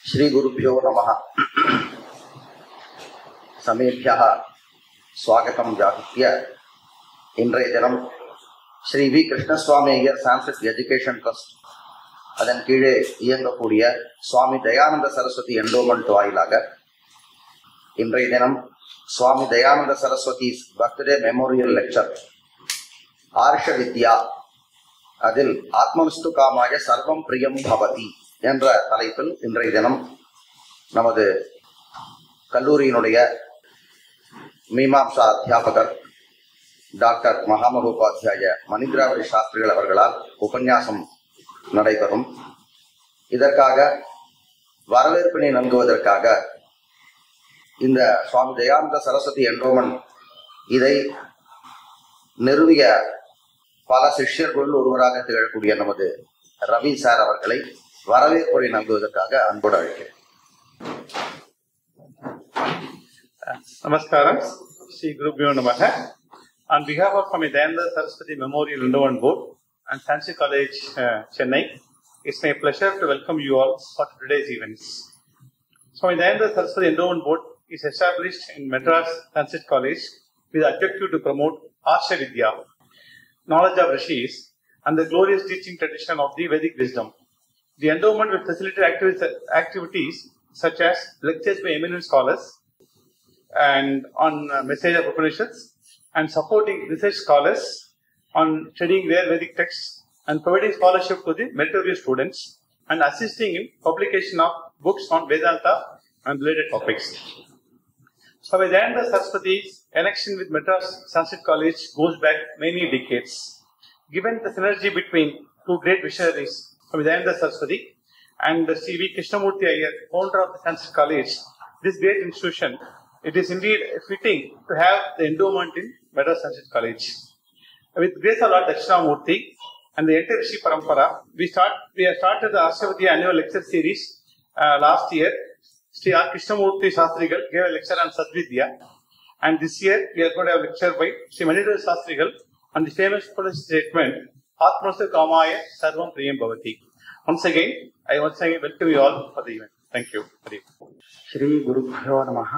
श्रीगुरुभ्यो नमः समेभ्यः स्वागतं जागृत्य இன்றைய தினம் ஸ்ரீ வி கிருஷ்ணசுவாமி ஐயர் சான்ஸ்கிரிட் எஜுகேஷன் ட்ரஸ்ட் அதன் கீழே இயங்கக்கூடிய சுவாமி தயானந்த சரஸ்வதி என்டோமெண்ட் வாயிலாக இன்றைய தினம் Swami Dayananda Saraswati birthday memorial lecture Arsha Vidya அதில் ஆத்மனுஸ்து காமாய சர்வம் பிரியம் பவதி என்ற தலைப்பில் இன்றைய தினம் நமது கல்லூரியினுடைய மீமாம்சா அத்தியாபகர் டாக்டர் மகாமகோபாத்தியாய மணிந்திராவதி சாஸ்திரிகள் அவர்களால் உபன்யாசம் நடைபெறும் இதற்காக வரவேற்பினை நல்குவதற்காக இந்த சுவாமி தயானந்த சரஸ்வதி என்ரோமன் இதை நிறுவிய பல சிஷ்யர்களுள் ஒருவராக திகழக்கூடிய நமது ரவி சார் அவர்களை வரவேற்புரை நல்குவதற்காக அன்போடு அழைக்கிறேன் Namaskaram, Sri Gurubhyo Namaha. On behalf of Swami Dayananda Saraswati Memorial Endowment Board and Sanskrit College, uh, Chennai, it's my pleasure to welcome you all for today's events. Swami Dayananda Saraswati Endowment Board is established in Madras Sanskrit College with the objective to promote Asha Vidya, knowledge of rishis, and the glorious teaching tradition of the Vedic wisdom. The endowment will facilitate activities, activities such as lectures by eminent scholars, and on uh, message of Upanishads and supporting research scholars on studying their Vedic texts and providing scholarship to the meritorious students and assisting in publication of books on Vedanta and related topics. So Vedanta Saraswati's connection with Madras Sanskrit College goes back many decades. Given the synergy between two great visionaries, Swami Dayananda Saraswati and Sri V. Krishnamurti Iyer, founder of the Sanskrit College, this great institution it is indeed fitting to have the endowment in Madras Sanskrit College. With grace of Lord Dakshinamurti and the entire Rishi Parampara, we start we have started the Ashavati annual lecture series uh, last year. Sri R. Krishnamurti Shastrigal gave a lecture on Sadvidya, and this year we are going to have a lecture by Sri Manidhar Shastrigal on the famous Polish statement Atmasa Kamaya Sarvam Priyam Bhavati. Once again, I once again welcome you all for the event. Thank you. Hari Om. श्रीगुरुभ्यो नमः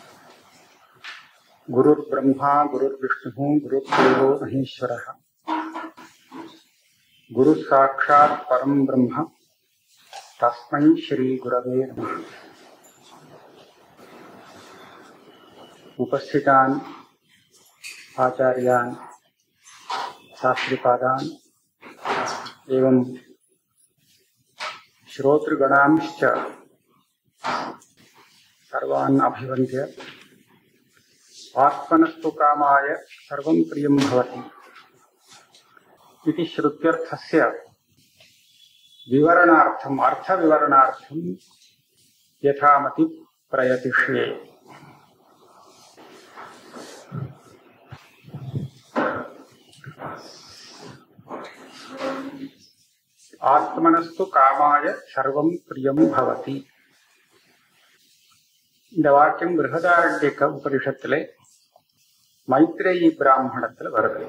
गुरुर्ब्रह्मा गुरुर्विष्णुः गुरुर्देवो महेश्वरः गुरुः साक्षात् परं ब्रह्म तस्मै श्रीगुरवे नमः उपस्थितान् आचार्यान् शास्त्रिपादान् एवं श्रोतृगणांश्च सर्वान् अभिवन्द्य आत्मनस्तु कामाय सर्वं प्रियं भवति इति श्रुत्यर्थस्य विवरणार्थम् अर्थविवरणार्थं यथामति प्रयतिष्ये ஆத்மனஸ்து காமாய சர்வம் பிரியம் பவதி இந்த வாக்கியம் பிருகதாரண்யக்க உபனிஷத்திலே மைத்ரேயி பிராமணத்துல வருது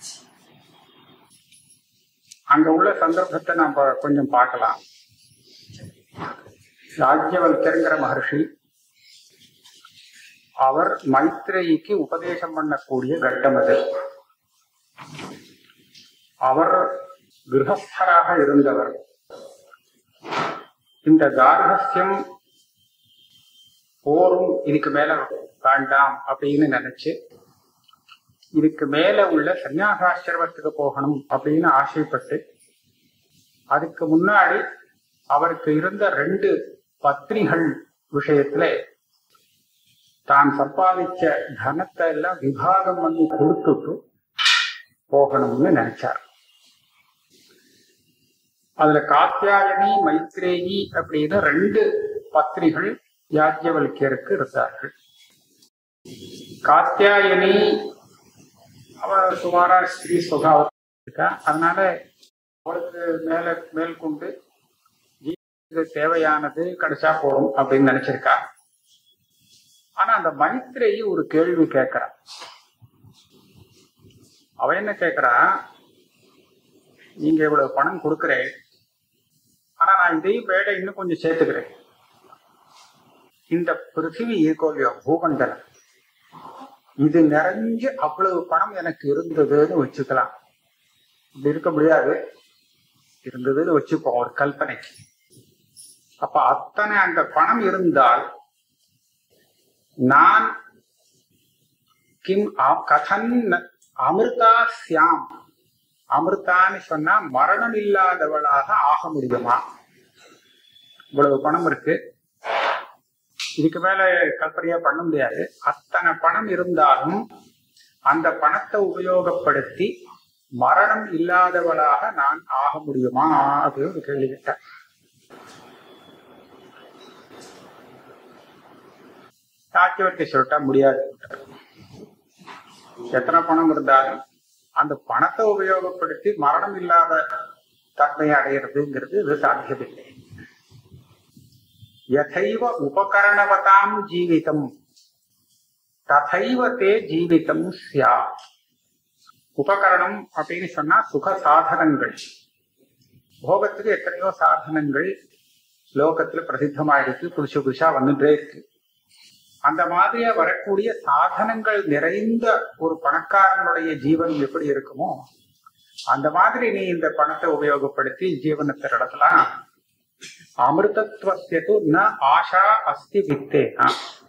அங்க உள்ள சந்தர்ப்பத்தை நாம கொஞ்சம் பார்க்கலாம் யாஜ்யவல்யங்கிற மகர்ஷி அவர் மைத்ரேயிக்கு உபதேசம் பண்ணக்கூடிய கட்டம் அது அவர் கிரகஸ்தராக இருந்தவர் இந்த கார்கஸ்யம் போரும் இதுக்கு மேல வேண்டாம் அப்படின்னு நினைச்சு இதுக்கு மேல உள்ள சன்னியாசாசிரமத்துக்கு போகணும் அப்படின்னு ஆசைப்பட்டு அதுக்கு முன்னாடி அவருக்கு இருந்த ரெண்டு பத்னிகள் விஷயத்துல தான் சம்பாதிச்ச தனத்தை எல்லாம் விபாகம் பண்ணி கொடுத்துட்டு போகணும்னு நினைச்சார் அதுல காத்தியாயனி மைத்ரேயி அப்படின்னு ரெண்டு பத்னிகள் யாஜ்யவல்யருக்கு இருந்தார்கள் காத்தியாயனி அவ சுமாரா ஸ்ரீ சுகாவம் இருக்கா அதனால அவளுக்கு மேல மேல் கொண்டு ஜீவனுக்கு தேவையானது கிடைச்சா போறோம் அப்படின்னு நினைச்சிருக்கா ஆனா அந்த மைத்ரேயி ஒரு கேள்வி கேட்கிறா அவ என்ன கேட்கிறா நீங்க இவ்வளவு பணம் கொடுக்குறேன் ஆனா நான் இதையும் வேட இன்னும் கொஞ்சம் சேர்த்துக்கிறேன் இந்த பிருத்திவி இருக்கோ இல்லையோ பூமண்டலம் இது நிறைஞ்சு அவ்வளவு பணம் எனக்கு இருந்ததுன்னு வச்சுக்கலாம் இப்படி இருக்க முடியாது இருந்ததுன்னு வச்சுப்போம் ஒரு கல்பனைக்கு அப்ப அத்தனை அந்த பணம் இருந்தால் நான் கிம் அ- கதன் அமிர்தா சியாம் அமிர்தான்னு சொன்னா மரணம் இல்லாதவளாக ஆக முடியுமா இவ்வளவு பணம் இருக்கு இதுக்கு மேல கல்பனையா பண்ண முடியாது அத்தனை பணம் இருந்தாலும் அந்த பணத்தை உபயோகப்படுத்தி மரணம் இல்லாதவளாக நான் ஆக முடியுமா அப்படின்னு ஒரு கேள்வி கேட்டேன் சாக்கியவர்த்தி சொல்லிட்டா முடியாது எத்தனை பணம் இருந்தாலும் அந்த பணத்தை உபயோகப்படுத்தி மரணம் இல்லாத தன்மையை அடையிறதுங்கிறது இது சாத்தியமில்லை யதைவ உபகரணவதாம் ஜீவிதம் ததைவ தே ஜீவிதம் சியா உபகரணம் அப்படின்னு சொன்னா சுக சாதனங்கள் போகத்துக்கு எத்தனையோ சாதனங்கள் லோகத்துல பிரசித்தமா இருக்கு புதுசு புதுசா வந்துட்டே இருக்கு அந்த மாதிரியா வரக்கூடிய சாதனங்கள் நிறைந்த ஒரு பணக்காரனுடைய ஜீவன் எப்படி இருக்குமோ அந்த மாதிரி நீ இந்த பணத்தை உபயோகப்படுத்தி ஜீவனத்தை நடத்தலாம் அமிர்தத்வசியது ந ஆஷா அஸ்தி வித்தேனா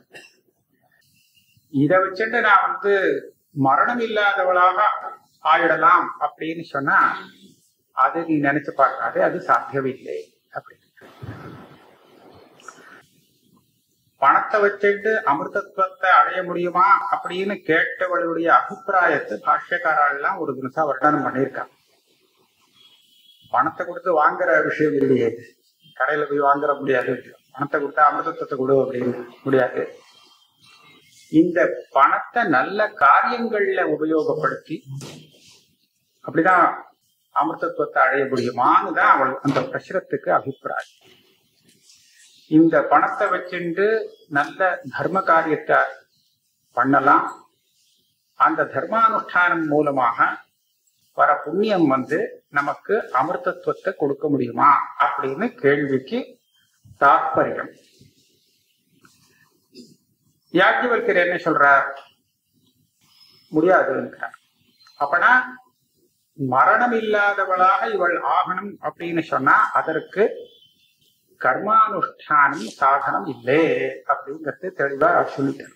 இதை வச்சுட்டு நான் வந்து மரணம் இல்லாதவளாக ஆயிடலாம் அப்படின்னு சொன்னா அது நீ நினைச்சு பார்க்காது அது சாத்தியமில்லை அப்படின்னு பணத்தை வச்சுட்டு அமிர்தத்துவத்தை அடைய முடியுமா அப்படின்னு கேட்டவளுடைய அபிப்பிராயத்தை பாஷ்யக்காரெல்லாம் ஒரு தினசா வர்ணனம் பண்ணியிருக்காங்க பணத்தை கொடுத்து வாங்குற விஷயம் இல்லையே இது. கடையில போய் வாங்குற முடியாது பணத்தை கொடுத்தா அமிர்தத்துவத்தை கொடு அப்படின்னு முடியாது இந்த பணத்தை நல்ல காரியங்கள்ல உபயோகப்படுத்தி அப்படிதான் அமிர்தத்துவத்தை அடைய முடியுமான்னு தான் அவள் அந்த பிரசுரத்துக்கு அபிப்பிராயம் இந்த பணத்தை வச்சுட்டு நல்ல தர்ம காரியத்தை பண்ணலாம் அந்த தர்மானுஷ்டானம் மூலமாக வர புண்ணியம் வந்து நமக்கு அமிர்தத்துவத்தை கொடுக்க முடியுமா அப்படின்னு கேள்விக்கு தாற்பயம் யாஜ்யவல்கர் என்ன சொல்றார் முடியாதுங்கிறார் அப்பனா மரணம் இல்லாதவளாக இவள் ஆகணும் அப்படின்னு சொன்னா அதற்கு கர்மானுஷ்டானம் சாதனம் இல்லை அப்படிங்கறது தெளிவா சொல்லிட்டார்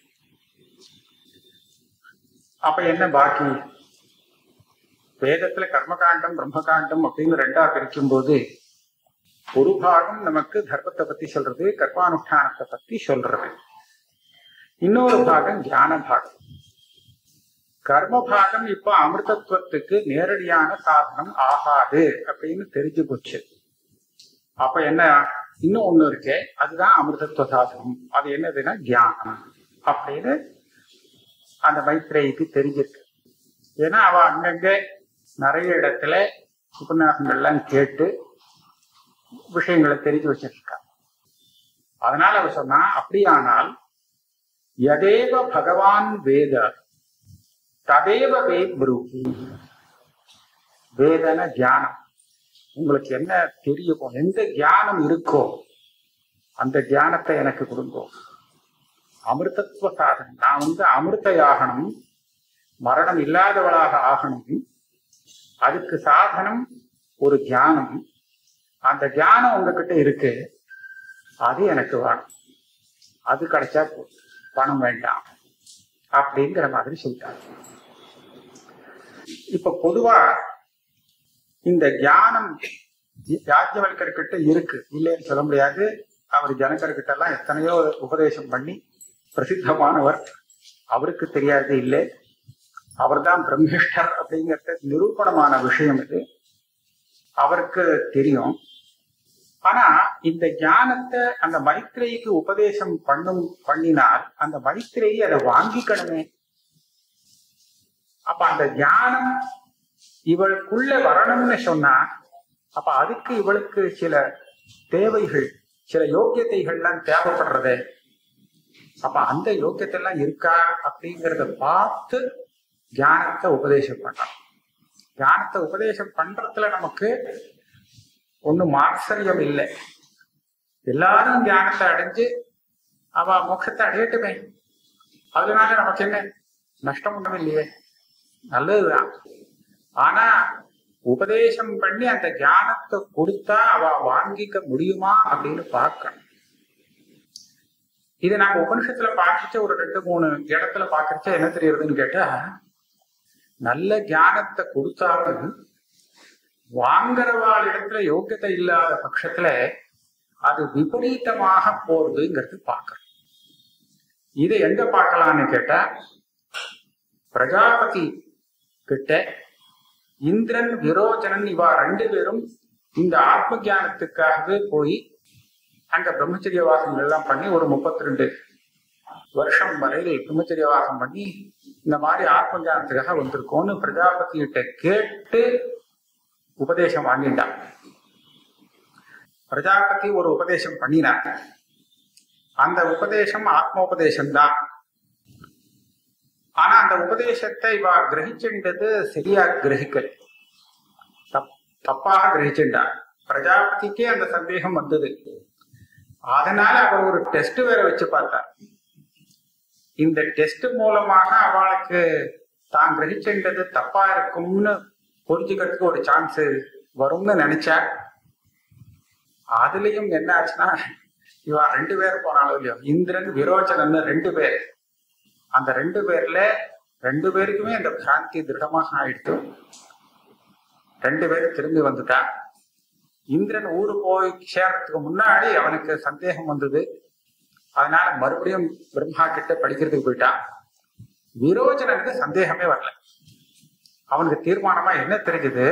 அப்ப என்ன பாக்கி வேதத்துல கர்மகாண்டம் பிரம்மகாண்டம் அப்படின்னு ரெண்டா பிரிக்கும் போது ஒரு பாகம் நமக்கு தர்மத்தை பத்தி சொல்றது கர்மானுஷ்டானத்தை பத்தி சொல்றது இன்னொரு பாகம் ஞான பாகம் கர்ம பாகம் இப்ப அமிர்தத்துவத்துக்கு நேரடியான சாதனம் ஆகாது அப்படின்னு தெரிஞ்சு போச்சு அப்ப என்ன இன்னும் ஒண்ணு இருக்கே அதுதான் அமிர்தத்துவ சாதனம் அது என்னதுன்னா தியானம் அப்படின்னு அந்த மைத்ரேயிக்கு தெரிஞ்சிருக்கு ஏன்னா அவ அங்கங்க நிறைய இடத்துல உபன்யாசங்கள்லாம் கேட்டு விஷயங்களை தெரிஞ்சு வச்சிருக்கா அதனால அவ சொன்னா அப்படியானால் யதேவ பகவான் வேத ததேவ வே ப்ரூஹி வேதன தியானம் உங்களுக்கு என்ன தெரியுமோ எந்த தியானம் இருக்கோ அந்த தியானத்தை எனக்கு கொடுங்கோ அமிர்தத்துவ சாதனம் நான் வந்து அமிர்தையாகணும் மரணம் இல்லாதவளாக ஆகணும் அதுக்கு சாதனம் ஒரு தியானம் அந்த தியானம் உங்ககிட்ட இருக்கு அது எனக்கு வேணும் அது கிடைச்சா போதும் பணம் வேண்டாம் அப்படிங்கிற மாதிரி சொல்லிட்டாங்க இப்ப பொதுவா இந்த ஞானம் யாஜ்யவல்கர் கிட்ட இருக்கு இல்லைன்னு சொல்ல முடியாது அவர் ஜனகர் கிட்ட எல்லாம் எத்தனையோ உபதேசம் பண்ணி பிரசித்தமானவர் அவருக்கு தெரியாது இல்லை அவர்தான் பிரம்மிஷ்டர் அப்படிங்கிறது நிரூபணமான விஷயம் இது அவருக்கு தெரியும் ஆனா இந்த ஞானத்தை அந்த மைத்ரேயிக்கு உபதேசம் பண்ணும் பண்ணினால் அந்த மைத்ரேயி அதை வாங்கிக்கணுமே அப்ப அந்த ஞானம் இவளுக்குள்ள வரணும்னு சொன்னா அப்ப அதுக்கு இவளுக்கு சில தேவைகள் சில யோக்கியத்தைகள்லாம் தேவைப்படுறது அப்ப அந்த யோக்கியத்தை எல்லாம் இருக்கா அப்படிங்கறத பார்த்து தியானத்தை உபதேசம் பண்ணலாம் தியானத்தை உபதேசம் பண்றதுல நமக்கு ஒண்ணும் மாத்சரியம் இல்லை எல்லாரும் தியானத்தை அடைஞ்சு அவ மோட்சத்தை அடையட்டுமே அதனால நமக்கு என்ன நஷ்டம் ஒண்ணும் இல்லையே நல்லதுதான் ஆனா உபதேசம் பண்ணி அந்த ஞானத்தை கொடுத்தா அவ வாங்கிக்க முடியுமா அப்படின்னு பார்க்கணும் இது நாம உபனிஷத்துல பார்த்துட்டு ஒரு ரெண்டு மூணு இடத்துல பார்க்கறச்ச என்ன தெரியுதுன்னு கேட்டா நல்ல ஞானத்தை கொடுத்தாலும் வாங்குறவாள் இடத்துல யோக்கியத்தை இல்லாத பட்சத்துல அது விபரீதமாக போறதுங்கிறது பார்க்கணும் இதை எங்க பார்க்கலாம்னு கேட்டா பிரஜாபதி கிட்ட இந்திரன் விரோச்சனன் இவா ரெண்டு பேரும் இந்த ஆத்ம ஞானத்துக்காகவே போய் அங்க பிரம்மச்சரிய வாசம் எல்லாம் பண்ணி ஒரு முப்பத்தி ரெண்டு வருஷம் வரையில் பிரம்மச்சரிய வாசம் பண்ணி இந்த மாதிரி ஆத்ம ஞானத்துக்காக வந்திருக்கோம்னு பிரஜாபதி கிட்ட கேட்டு உபதேசம் வாங்கிட்டான் பிரஜாபதி ஒரு உபதேசம் பண்ணினார் அந்த உபதேசம் ஆத்மோபதேசம் தான் ஆனா அந்த உபதேசத்தை இவ கிரகிச்சுண்டது சரியா கிரகிக்கல தப் தப்பாக கிரகிச்சுண்டா பிரஜாபதிக்கே அந்த சந்தேகம் வந்தது அதனால அவர் ஒரு டெஸ்ட் வேற வச்சு பார்த்தார் இந்த டெஸ்ட் மூலமாக அவளுக்கு தான் கிரகிச்சுண்டது தப்பா இருக்கும்னு புரிஞ்சுக்கிறதுக்கு ஒரு சான்ஸ் வரும்னு நினைச்சா அதுலயும் என்ன ஆச்சுன்னா இவ ரெண்டு பேர் போனாலும் இல்லையோ இந்திரன் விரோச்சனன் ரெண்டு பேர் அந்த ரெண்டு பேர்ல ரெண்டு பேருக்குமே அந்த பிராந்தி திருடமாக ஆயிடுத்து ரெண்டு பேரும் திரும்பி வந்துட்டா இந்திரன் ஊரு போய் சேர்றதுக்கு முன்னாடி அவனுக்கு சந்தேகம் வந்தது அதனால மறுபடியும் பிரம்மா கிட்ட படிக்கிறதுக்கு போயிட்டான் விரோச்சனனுக்கு சந்தேகமே வரல அவனுக்கு தீர்மானமா என்ன தெரிஞ்சது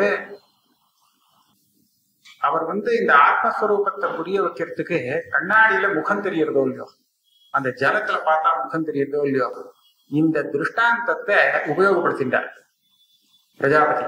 அவர் வந்து இந்த ஆத்மஸ்வரூபத்தை புரிய வைக்கிறதுக்கு கண்ணாடியில முகம் தெரியறதோ இல்லையோ அந்த ஜலத்துல பார்த்தா முகம் தெரியறதோ இல்லையோ இந்த திருஷ்டாந்தத்தை உபயோகப்படுத்திட்டார் பிரஜாபதி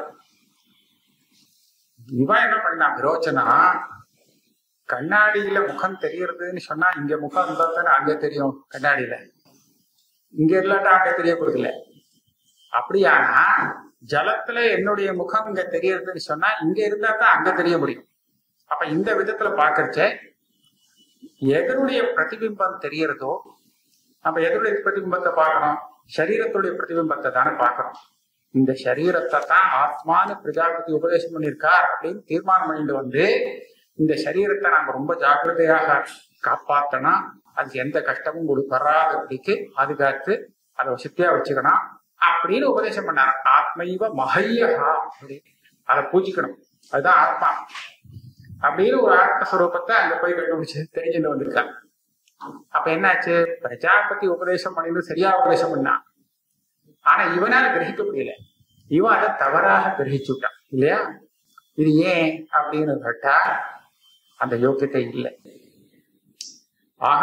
இவன் என்ன பண்ணா விரோச்சனா கண்ணாடியில முகம் தெரியறதுன்னு சொன்னா இங்க முகம் இருந்தா தானே அங்க தெரியும் கண்ணாடியில இங்க இல்லாட்டா அங்க தெரியக்கூடாது இல்ல அப்படியானா ஜலத்துல என்னுடைய முகம் இங்க தெரியறதுன்னு சொன்னா இங்க இருந்தா தான் அங்க தெரிய முடியும் அப்ப இந்த விதத்துல பாக்குறச்ச எதனுடைய பிரதிபிம்பம் தெரியறதோ நம்ம எதனுடைய பிரதிபிம்பத்தை பார்க்கணும் சரீரத்துடைய பிரதிபிம்பத்தை தானே பார்க்கணும் இந்த சரீரத்தை தான் ஆத்மானு பிரஜாபதி உபதேசம் பண்ணியிருக்கார் அப்படின்னு தீர்மானம் பண்ணிட்டு வந்து இந்த சரீரத்தை நாம ரொம்ப ஜாக்கிரதையாக காப்பாத்தனா அதுக்கு எந்த கஷ்டமும் கொடு வராதபடிக்கு பாதுகாத்து அதை வசதியா வச்சுக்கணும் அப்படின்னு உபதேசம் பண்ணார் ஆத்மைவ மகையகா அப்படின்னு அதை பூஜிக்கணும் அதுதான் ஆத்மா அப்படின்னு ஒரு ஆத்மஸ்வரூபத்தை அங்க போய் கண்டுபிடிச்சு தெரிஞ்சுட்டு வந்திருக்காங்க அப்ப என்னாச்சு பிரஜாபதி உபதேசம் பண்ணிட்டு சரியா உபதேசம் பண்ணான் ஆனா இவனால கிரகிக்க முடியல இவன் அதை தவறாக கிரகிச்சு விட்டான் இல்லையா இது ஏன் அப்படின்னு கேட்டா அந்த யோக்கியத்தை இல்லை ஆக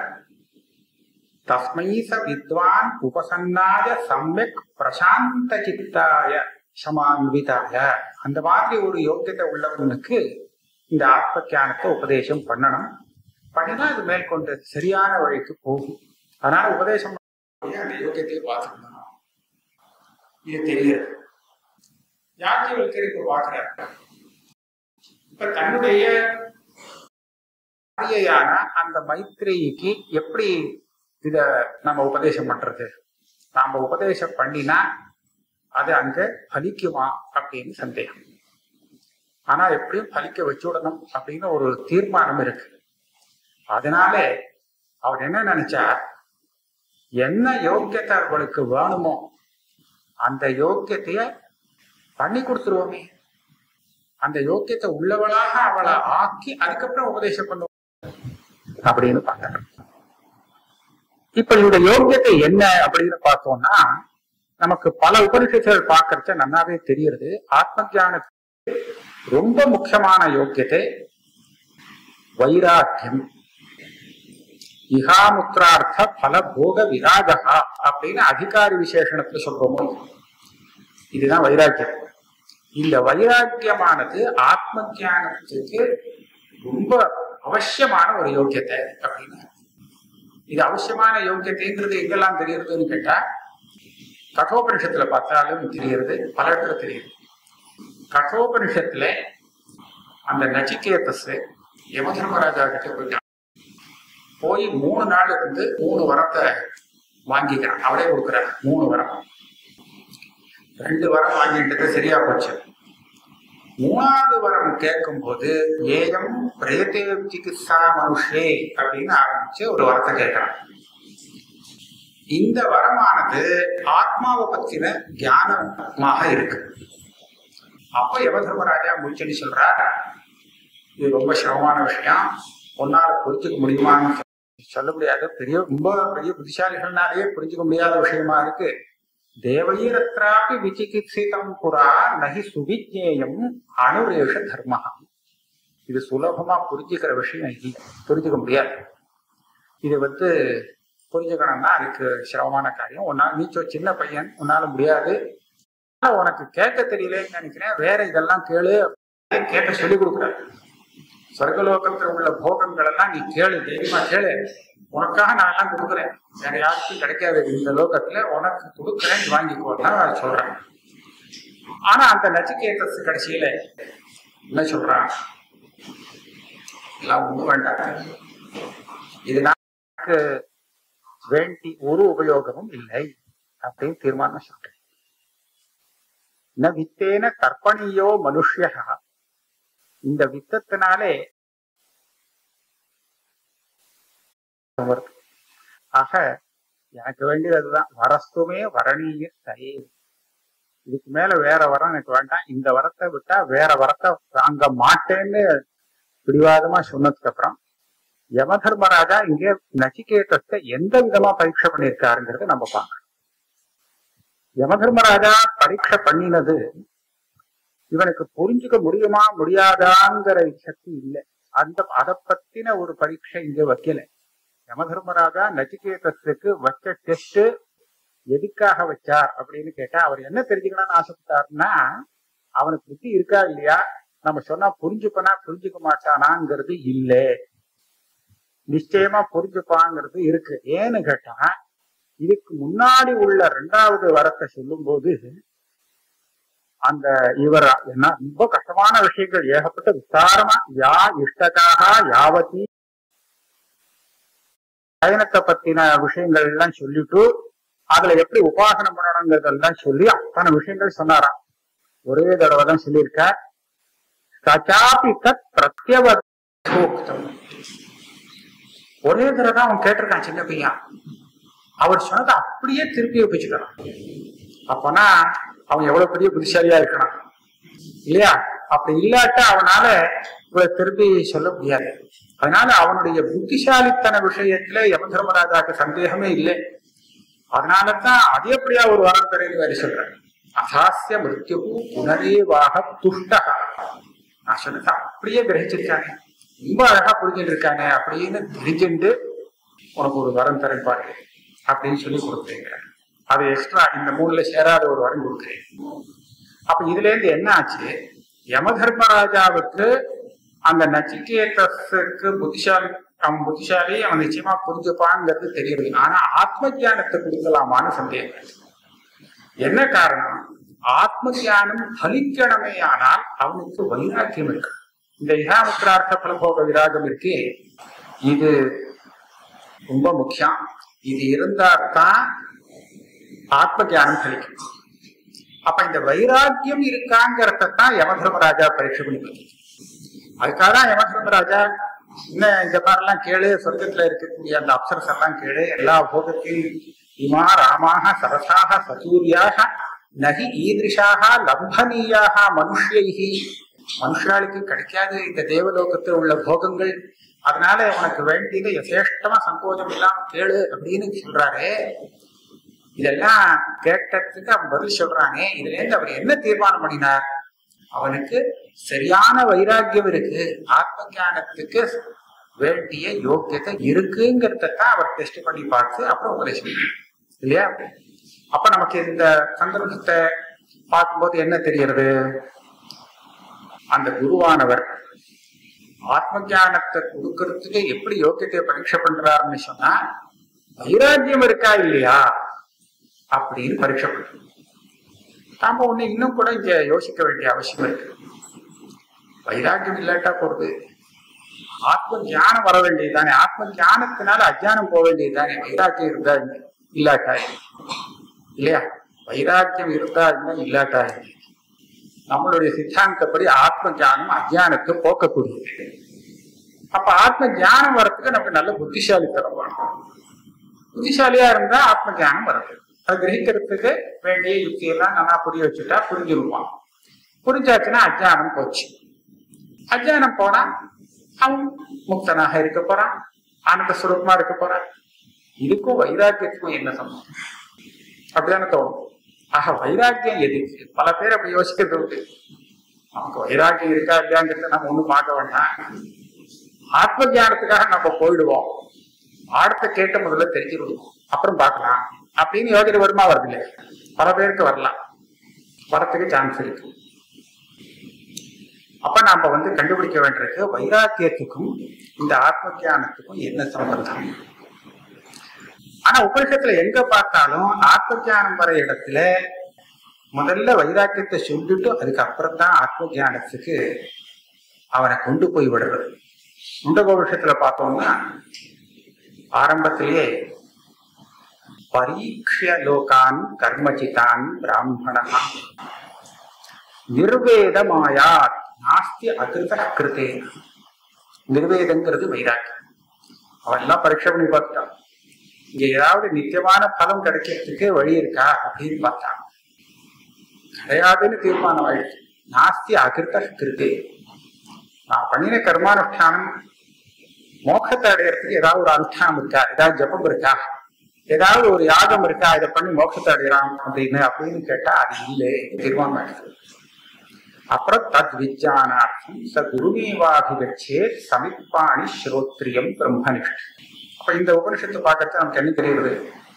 தஸ்மை ச வித்வான் உபசன்னாய சம்யக் பிரசாந்த சித்தாய சமான்விதாய அந்த மாதிரி ஒரு யோக்கியத்தை உள்ளவனுக்கு இந்த ஆத்ம ஞானத்தை உபதேசம் பண்ணணும் பண்ணினா அது மேற்கொண்டு சரியான வழிக்கு போகும் அதனால உபதேசம் பண்ணக்கூடிய அந்த யோக்கியத்தையே பார்த்துக்கணும் இது தெரியுது யாக்கியவல்கர் இப்ப பார்க்கிறார் இப்ப தன்னுடைய பாரியையான அந்த மைத்ரேயிக்கு எப்படி இத நம்ம உபதேசம் பண்றது நாம உபதேசம் பண்ணினா அது அங்க பலிக்குமா அப்படின்னு சந்தேகம் ஆனா எப்படியும் பலிக்க வச்சுடணும் அப்படின்னு ஒரு தீர்மானம் இருக்கு அதனால அவர் என்ன நினைச்சா என்ன யோக்கியத்தை அவளுக்கு வேணுமோ அந்த யோக்கியத்தைய பண்ணி கொடுத்துருவோமே அந்த யோக்கியத்தை உள்ளவளாக அவளை ஆக்கி அதுக்கப்புறம் உபதேசம் பண்ணுவோம் அப்படின்னு பார்த்தாங்க இப்ப இவருடைய யோக்கியத்தை என்ன அப்படின்னு பார்த்தோம்னா நமக்கு பல உபனிஷத்துகள் பார்க்கறச்ச நல்லாவே தெரியுது ஆத்ம ஞானத்துக்கு ரொம்ப முக்கியமான யோக்கியத்தை வைராக்கியம் இகாமுத்திரார்த்த பல போக விராகா அப்படின்னு அதிகாரி விசேஷணத்துல சொல்றோமோ இதுதான் வைராக்கியம் இந்த வைராக்கியமானது ஆத்ம ஞானத்துக்கு ரொம்ப அவசியமான ஒரு யோக்கியத்தை அப்படின்னு இது அவசியமான யோக்கியத்தைங்கிறது எங்கெல்லாம் தெரியுதுன்னு கேட்டா கட்டோபனிஷத்துல பார்த்தாலும் தெரியுது பல இடத்துல தெரியுது கட்டோபனிஷத்துல அந்த நச்சிகேதஸ் யமதர்மராஜா கிட்ட போயிட்டான் போய் மூணு நாள் இருந்து மூணு வரத்தை வாங்கிக்கிறான் அவரே கொடுக்குறான் மூணு வரம் ரெண்டு வரம் வாங்கிட்டது சரியா போச்சு மூணாவது வரம் கேட்கும் போது ஏயம் பிரேதே சிகிச்சா மனுஷே அப்படின்னு ஆரம்பிச்சு ஒரு வரத்தை கேட்கிறான் இந்த வரமானது ஆத்மாவை பத்தின ஞானமாக இருக்கு அப்ப யமதர்மராஜா முடிச்சடி சொல்றார் இது ரொம்ப சிரமமான விஷயம் உன்னால புரிஞ்சுக்க முடியுமான்னு சொல்ல முடியாது பெரிய ரொம்ப பெரிய புத்திசாலிகள்னாலேயே புரிஞ்சுக்க முடியாத விஷயமா இருக்கு தேவையரத்ராப்பி விசிகித்சிதம் புறா நகி சுவிஜேயம் அணுரேஷ தர்ம இது சுலபமா புரிஞ்சுக்கிற விஷயம் இல்லை புரிஞ்சுக்க முடியாது இது வந்து புரிஞ்சுக்கணும்னா அதுக்கு சிரமமான காரியம் உன்னால நீ சொ- சின்ன பையன் உன்னால முடியாது ஆனா உனக்கு கேட்க தெரியலன்னு நினைக்கிறேன் வேற இதெல்லாம் கேளு கேட்க சொல்லி கொடுக்குறாரு சொர்க்கலோகத்துல உள்ள போகங்கள் எல்லாம் நீ கேளு தைரியமா கேளு உனக்காக நான் எல்லாம் கொடுக்குறேன் வேற யாருக்கும் கிடைக்காது இந்த லோகத்துல உனக்கு கொடுக்குறேன் நீ வாங்கிக்கோன்னா சொல்றேன் ஆனா அந்த நச்சிகேதஸ் கடைசியில என்ன சொல்றான் எல்லாம் ஒண்ணும் வேண்டாம் இது நமக்கு வேண்டி ஒரு உபயோகமும் இல்லை அப்படின்னு தீர்மானம் சொல்றேன் ந வித்தேன தர்ப்பணியோ மனுஷ்யா இந்த வித்தத்தினாலே வருது. ஆக எனக்கு வேண்டியது அதுதான் வரஸ்துமே வரணீய சரே இதுக்கு மேல வேற வரம் எனக்கு வேண்டாம் இந்த வரத்தை விட்டா வேற வரத்தை வாங்க மாட்டேன்னு பிடிவாதமா சொன்னதுக்கு அப்புறம் யம தர்மராஜா இங்கே நச்சிகேதத்தை எந்த விதமா பரீட்சை பண்ணியிருக்காருங்கிறத நம்ம பார்க்கணும் யம தர்மராஜா பரீட்சை பண்ணினது இவனுக்கு புரிஞ்சுக்க முடியுமா முடியாதாங்கிற சக்தி இல்லை அந்த அதை பத்தின ஒரு பரீட்சை இங்க வைக்கல யமதர்மராஜா நச்சிகேதத்துக்கு வச்ச டெஸ்ட் எதுக்காக வச்சார் அப்படின்னு கேட்டா அவர் என்ன தெரிஞ்சுக்கணும்னு ஆசைப்பட்டாருன்னா அவனுக்கு புத்தி இருக்கா இல்லையா நம்ம சொன்னா புரிஞ்சுப்பனா புரிஞ்சுக்க மாட்டானாங்கிறது இல்லை நிச்சயமா புரிஞ்சுப்பாங்கிறது இருக்கு ஏன்னு கேட்டா இதுக்கு முன்னாடி உள்ள ரெண்டாவது வரத்தை சொல்லும்போது அந்த இவர் என்ன ரொம்ப கஷ்டமான விஷயங்கள் ஏகப்பட்ட விஸ்தாரமா யா இஷ்டகாக யாவத்தி பயணத்தை பத்தின விஷயங்கள் எல்லாம் சொல்லிட்டு அதுல எப்படி உபாசனம் பண்ணணுங்கிறதெல்லாம் சொல்லி அத்தனை விஷயங்கள் சொன்னாராம் ஒரே தடவை தான் சொல்லியிருக்கார் சச்சாபி தத் பிரத்யவதோக்தம் ஒரே தடவை தான் அவன் கேட்டிருக்கான் சின்ன பையன் அவர் சொன்னதை அப்படியே திருப்பி வச்சுக்கிறான் அப்பனா அவன் எவ்வளவு பெரிய புத்திசாலியா இருக்கான் இல்லையா அப்படி இல்லாட்டா அவனால இவ்வளவு திருப்பி சொல்ல முடியாது அதனால அவனுடைய புத்திசாலித்தன விஷயத்துல யம தர்மராஜாக்கு சந்தேகமே இல்லை அதனாலதான் அது எப்படியா ஒரு வரம் தரையில் வேறு சொல்றேன் அசாசிய மிருத்யு புனரேவாக துஷ்டகா நான் சொன்னது அப்படியே கிரகிச்சிருக்கானே ரொம்ப அழகா புரிஞ்சுட்டு இருக்கானே அப்படின்னு தெரிஞ்சுட்டு உனக்கு ஒரு வரம் தரேன் பாரு அப்படின்னு சொல்லி கொடுக்குறீங்க அது எக்ஸ்ட்ரா இந்த மூணுல சேராத ஒரு வரம் கொடுக்குறேன் அப்ப இதுல இருந்து என்ன ஆச்சு யம தர்மராஜாவுக்கு அந்த நச்சிகேதஸுக்கு புத்திசாலி அவன் புத்திசாலி அவன் நிச்சயமா புரிஞ்சுப்பாங்கிறது தெரியுது ஆனா ஆத்ம ஞானத்தை கொடுக்கலாமான்னு சந்தேகம் என்ன காரணம் ஆத்ம ஞானம் பலிக்கணுமே ஆனால் அவனுக்கு வைராக்கியம் இருக்கு இந்த இகாமுத்திரார்த்த பலபோக விராகம் இருக்கே இது ரொம்ப முக்கியம் இது இருந்தால்தான் ஆத்ம ஞானம் பலிக்கும் அப்ப இந்த வைராக்கியம் இருக்காங்கிறதான் யமதர்மராஜா பரீட்சை பண்ணி பார்த்தார். அதுக்காக தான் யமதர்மராஜா இன்னும் இந்த மாதிரிலாம் கேளு சொர்க்கத்துல இருக்கக்கூடிய அந்த அப்சரஸ் எல்லாம் கேளு எல்லா போகத்தையும் இமா ராமாக சரசாக சசூரியாக நகி ஈதிருஷாக லம்பனீயாக மனுஷ்யைகி மனுஷாளுக்கு கிடைக்காது இந்த தேவலோகத்தில் உள்ள போகங்கள் அதனால உனக்கு வேண்டியது யசேஷ்டமா சங்கோஜம் இல்லாம கேளு அப்படின்னு சொல்றாரு இதெல்லாம் கேட்டதுக்கு அவன் பதில் சொல்றானே இதுல இருந்து அவர் என்ன தீர்மானம் பண்ணினார் அவனுக்கு சரியான வைராக்கியம் இருக்கு ஆத்ம ஞானத்துக்கு வேண்டிய யோக்கியத்தை இருக்குங்கிறத தான் அவர் டெஸ்ட் பண்ணி பார்த்து அப்புறம் உபதேசம் இல்லையா அப்ப நமக்கு இந்த சந்தர்ப்பத்தை பார்க்கும்போது என்ன தெரியறது அந்த குருவானவர் ஆத்ம ஞானத்தை கொடுக்கறதுக்கு எப்படி யோக்கியத்தை பரீட்சை பண்றாருன்னு சொன்னா வைராக்கியம் இருக்கா இல்லையா அப்படின்னு பரீட்சை பண்றோம் நாம ஒண்ணு இன்னும் கூட இங்க யோசிக்க வேண்டிய அவசியம் இருக்கு வைராக்கியம் இல்லாட்டா போறது ஆத்ம ஞானம் வர வேண்டியதுதானே ஆத்ம ஞானத்தினால அஜ்ஞானம் போக வேண்டியதுதானே வைராக்கியம் இருந்தா என்ன? இல்லாட்டா என்ன? இல்லையா வைராக்கியம் இருந்தா என்ன இல்லாட்டா என்ன? நம்மளுடைய சித்தாந்தப்படி ஆத்ம ஞானம் அஜ்ஞானத்தை போக்கக்கூடியது அப்ப ஆத்ம ஞானம் வர்றதுக்கு நமக்கு நல்ல புத்திசாலித்தனம் வேணும் புத்திசாலியா இருந்தா ஆத்ம ஞானம் வருது அது கிரகிக்கிறதுக்கு வேண்டிய யுக்தியெல்லாம் நல்லா புரிய வச்சுட்டா புரிஞ்சிருவான் புரிஞ்சாச்சுன்னா அஜ்ஞானம் போச்சு அஜ்ஞானம் போனா அவன் முக்தனாக இருக்க போறான் ஆனந்த சுரூபமா இருக்க போறான் இதுக்கும் வைராக்கியத்துக்கும் என்ன சம்பந்தம் அப்படிதானே தோணும் ஆக வைராக்கியம் எதுக்கு பல பேர் அப்படி யோசிக்கிறது உண்டு நமக்கு வைராக்கியம் இருக்கா இல்லையாங்கிறத நம்ம ஒண்ணும் பார்க்க வேண்டாம் ஆத்ம ஞானத்துக்காக நம்ம போயிடுவோம் பாடத்தை கேட்ட முதல்ல தெரிஞ்சுக்கணும் அப்புறம் பார்க்கலாம் அப்படின்னு யோகிதை வருமா வருது இல்லையா பல பேருக்கு வரலாம் வரத்துக்கு சான்ஸ் இருக்கு அப்ப நாம வந்து கண்டுபிடிக்க வேண்டியிருக்கு வைராக்கியத்துக்கும் இந்த ஆத்ம ஞானத்துக்கும் என்ன சம்பந்தம் ஆனா உபனிஷத்துல எங்க பார்த்தாலும் ஆத்ம ஞானம் வர இடத்துல முதல்ல வைராக்கியத்தை சொல்லிட்டு அதுக்கப்புறம் தான் ஆத்ம ஞானத்துக்கு அவனை கொண்டு போய் விடுறது முண்டகோபுஷத்துல பார்த்தோம்னா ஆரம்பத்திலேயே பரீட்சிய லோகான் கர்மச்சிதான் பிராமணா நிர்வேதமாயாத் நாஸ்தி அகிருத கிருதே நிர்வேதங்கிறது வைராக்கியம் அவன் எல்லாம் பரீட்சை பண்ணி பார்த்துட்டான் இங்க ஏதாவது நித்தியமான பலம் கிடைக்கிறதுக்கு வழி இருக்கா அப்படின்னு பார்த்தான் கிடையாதுன்னு தீர்மானம் ஆயிடுச்சு நாஸ்தி அகிருத கிருதே நான் பண்ணின கர்மானுஷ்டானம் மோட்சத்தை அடையறதுக்கு ஏதாவது ஒரு அனுஷ்டானம் இருக்கா ஏதாவது ஜபம் இருக்கா ஏதாவது ஒரு யாகம் இருக்கா இதை பண்ணி மோட்சத்தை அடையலாம் அப்படின்னு அப்படின்னு கேட்டா அது இல்லை தீர்மானம் ஆயிடுச்சு அப்புறம் தத் விஜயானார்த்தம் ச குருமேவாபிகச்சே சமிப்பாணி ஸ்ரோத்ரியம் பிரம்மனிஷ்ட அப்ப இந்த உபனிஷத்தை பார்க்கறது நமக்கு என்ன தெரியுது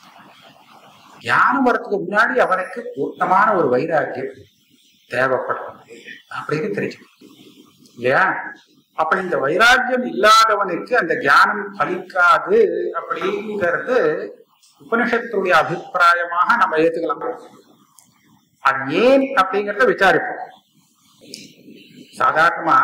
ஞானம் வரத்துக்கு முன்னாடி அவனுக்கு பூர்த்தமான ஒரு வைராக்கியம் தேவைப்படும் அப்படின்னு தெரிஞ்சுக்கணும் இல்லையா அப்ப இந்த வைராக்கியம் இல்லாதவனுக்கு அந்த ஞானம் பலிக்காது அப்படிங்கிறது உபனிஷத்துடைய அபிப்பிராயமாக நம்ம ஏத்துக்கலாம் அது ஏன் அப்படிங்கறத விசாரிப்போம் சாதாரணமா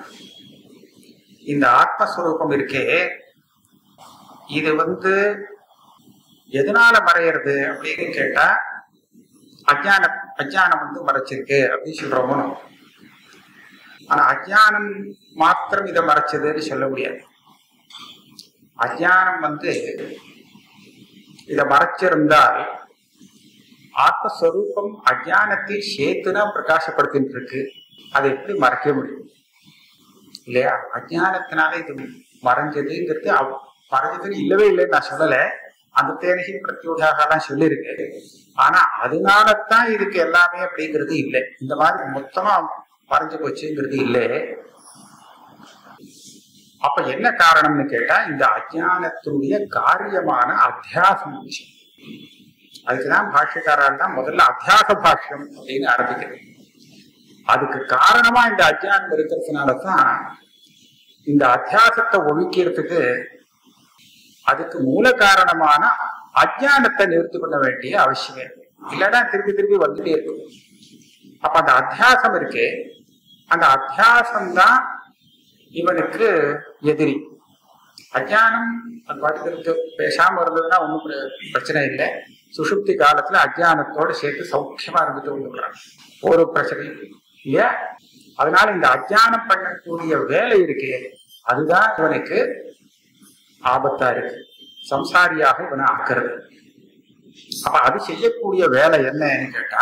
இந்த ஆத்மஸ்வரூபம் இருக்கே இது வந்து எதனால மறையிறது அப்படின்னு கேட்டா அஜான அஜானம் வந்து மறைச்சிருக்கு அப்படின்னு சொல்றோமோ ஆனா அஜானம் மாத்திரம் இதை மறைச்சதுன்னு சொல்ல முடியாது அஜானம் வந்து இதை மறைச்சிருந்தால் ஆத்மஸ்வரூபம் அஜானத்தை சேர்த்துதான் பிரகாசப்படுத்திட்டு இருக்கு அதை எப்படி மறைக்க முடியும் இல்லையா அஜானத்தினால இது மறைஞ்சதுங்கிறது அவ் மறைஞ்சதுன்னு இல்லவே இல்லைன்னு நான் சொல்லல அந்த தேனகி பிரத்யோகாலாம் சொல்லியிருக்கேன் ஆனா அதனாலதான் இதுக்கு எல்லாமே அப்படிங்கிறது இல்லை இந்த மாதிரி மொத்தமா மறைஞ்சு போச்சுங்கிறது இல்லை அப்ப என்ன காரணம்னு கேட்டா இந்த அஜானத்தினுடைய காரியமான அத்தியாசம் விஷயம் அதுக்குதான் பாஷ்யக்காரர் தான் முதல்ல அத்தியாச பாஷ்யம் அப்படின்னு ஆரம்பிக்கிறது அதுக்கு காரணமா இந்த அஜானம் இருக்கிறதுனாலதான் இந்த அத்தியாசத்தை ஒழிக்கிறதுக்கு அதுக்கு மூல காரணமான அஜானத்தை நிறுத்தி பண்ண வேண்டிய அவசியம் இருக்கு இல்லைன்னா திருப்பி திருப்பி வந்துட்டே இருக்கும் அப்ப அந்த அத்தியாசம் இருக்கே அந்த அத்தியாசம் தான் இவனுக்கு எதிரி அஜானம் அது பாட்டுக்கு இருக்கு பேசாம இருந்ததுன்னா ஒண்ணும் பிர- பிரச்சனை இல்லை சுஷுப்தி காலத்துல அஜானத்தோட சேர்த்து சௌக்கியமா இருந்துட்டு வந்துக்கிறான் ஒரு பிரச்சனையும் இல்லை. இல்லையா அதனால இந்த அஜானம் பண்ணக்கூடிய வேலை இருக்கே அதுதான் இவனுக்கு ஆபத்தா இருக்கு சம்சாரியாக இவனை ஆக்குறது அப்ப அது செய்யக்கூடிய வேலை என்னன்னு கேட்டா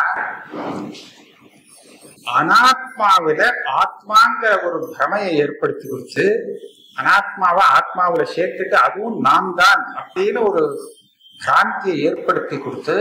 அனாத்மாவில ஆத்மாங்கிற ஒரு பிரமையை ஏற்படுத்தி கொடுத்து அனாத்மாவை ஆத்மாவில சேர்த்துட்டு அதுவும் நான் தான் அப்படின்னு ஒரு கிராந்தியை ஏற்படுத்தி கொடுத்து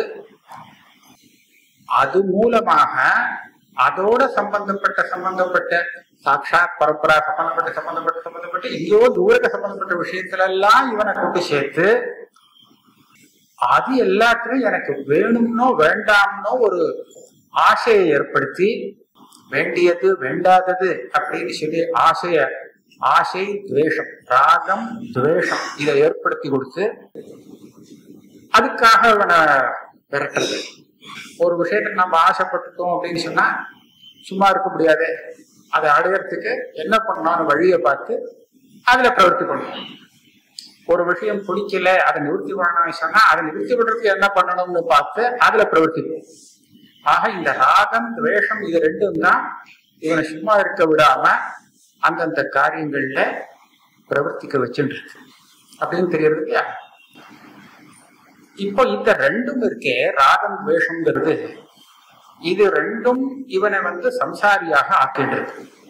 அது மூலமாக அதோட சம்பந்தப்பட்ட சம்பந்தப்பட்ட சாட்சாத் பரம்பரா சம்பந்தப்பட்ட சம்பந்தப்பட்ட சம்பந்தப்பட்ட எங்கேயோ தூரக்க சம்பந்தப்பட்ட விஷயத்துல எல்லாம் இவனை கொண்டு சேர்த்து அது எல்லாத்துலயும் எனக்கு வேணும்னோ வேண்டாம்னோ ஒரு ஆசையை ஏற்படுத்தி வேண்டியது வேண்டாதது அப்படின்னு சொல்லி ஆசைய ஆசை துவேஷம் ராகம் துவேஷம் இதை ஏற்படுத்தி கொடுத்து அதுக்காக இவனை விரட்டுறது ஒரு விஷயத்துக்கு நம்ம ஆசைப்பட்டுட்டோம் அப்படின்னு சொன்னா சும்மா இருக்க முடியாது அதை அடையறதுக்கு என்ன பண்ணான்னு வழியை பார்த்து அதுல பிரவர்த்தி பண்ணும் ஒரு விஷயம் பிடிக்கல அதை நிவர்த்தி பண்ணணும்னு சொன்னா அதை நிவர்த்தி பண்றதுக்கு என்ன பண்ணணும்னு பார்த்து அதுல பிரவர்த்திக்கும் ஆக இந்த ராகம் துவேஷம் இது ரெண்டும் தான் இவனை சும்மா இருக்க விடாம அந்தந்த காரியங்கள்ல பிரவர்த்திக்க வச்சுட்டு இருக்கு அப்படின்னு தெரியறது இல்லையா இப்போ இந்த ரெண்டும் இருக்கே ராகம் துவேஷம்ங்கிறது இது ரெண்டும் இவனை வந்து சம்சாரியாக ஆக்கின்றது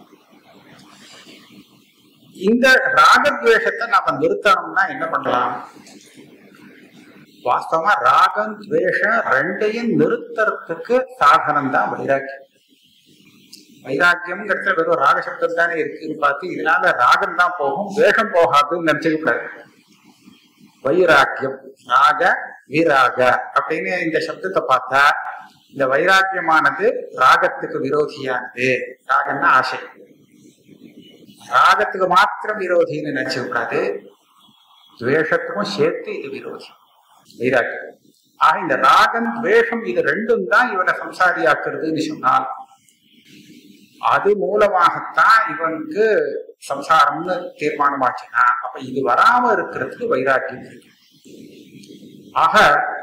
இந்த ராகத்வேஷத்தை நாம நிறுத்தணும்னா என்ன பண்ணலாம் வாஸ்தவமா ராகம் துவேஷம் ரெண்டையும் நிறுத்தறதுக்கு சாதனம் தான் வைராக்கியம் வைராக்கியம்ங்கிறதுல வெறும் ராக சப்தம் தானே இருக்குன்னு பார்த்து இதனால ராகம் தான் போகும் வேஷம் போகாதுன்னு நினைச்சுக்க கூடாது வைராக்கியம் ராக விராக அப்படின்னு இந்த சப்தத்தை பார்த்தா இந்த வைராக்கியமானது ராகத்துக்கு விரோதியானது ராகம்னா ஆசை ராகத்துக்கு மாத்திரம் விரோதின்னு நினைச்சுக்க கூடாது துவேஷத்துக்கும் சேர்த்து இது விரோதி வைராக்கியம் ஆக இந்த ராகம் துவேஷம் இது ரெண்டும் தான் இவனை சம்சாரியாக்குறதுன்னு சொன்னால் அது மூலமாகத்தான் இவனுக்கு சம்சாரம்னு தீர்மானமாச்சுன்னா அப்ப இது வராம இருக்கிறதுக்கு வைராக்கியம் இருக்கு ஆக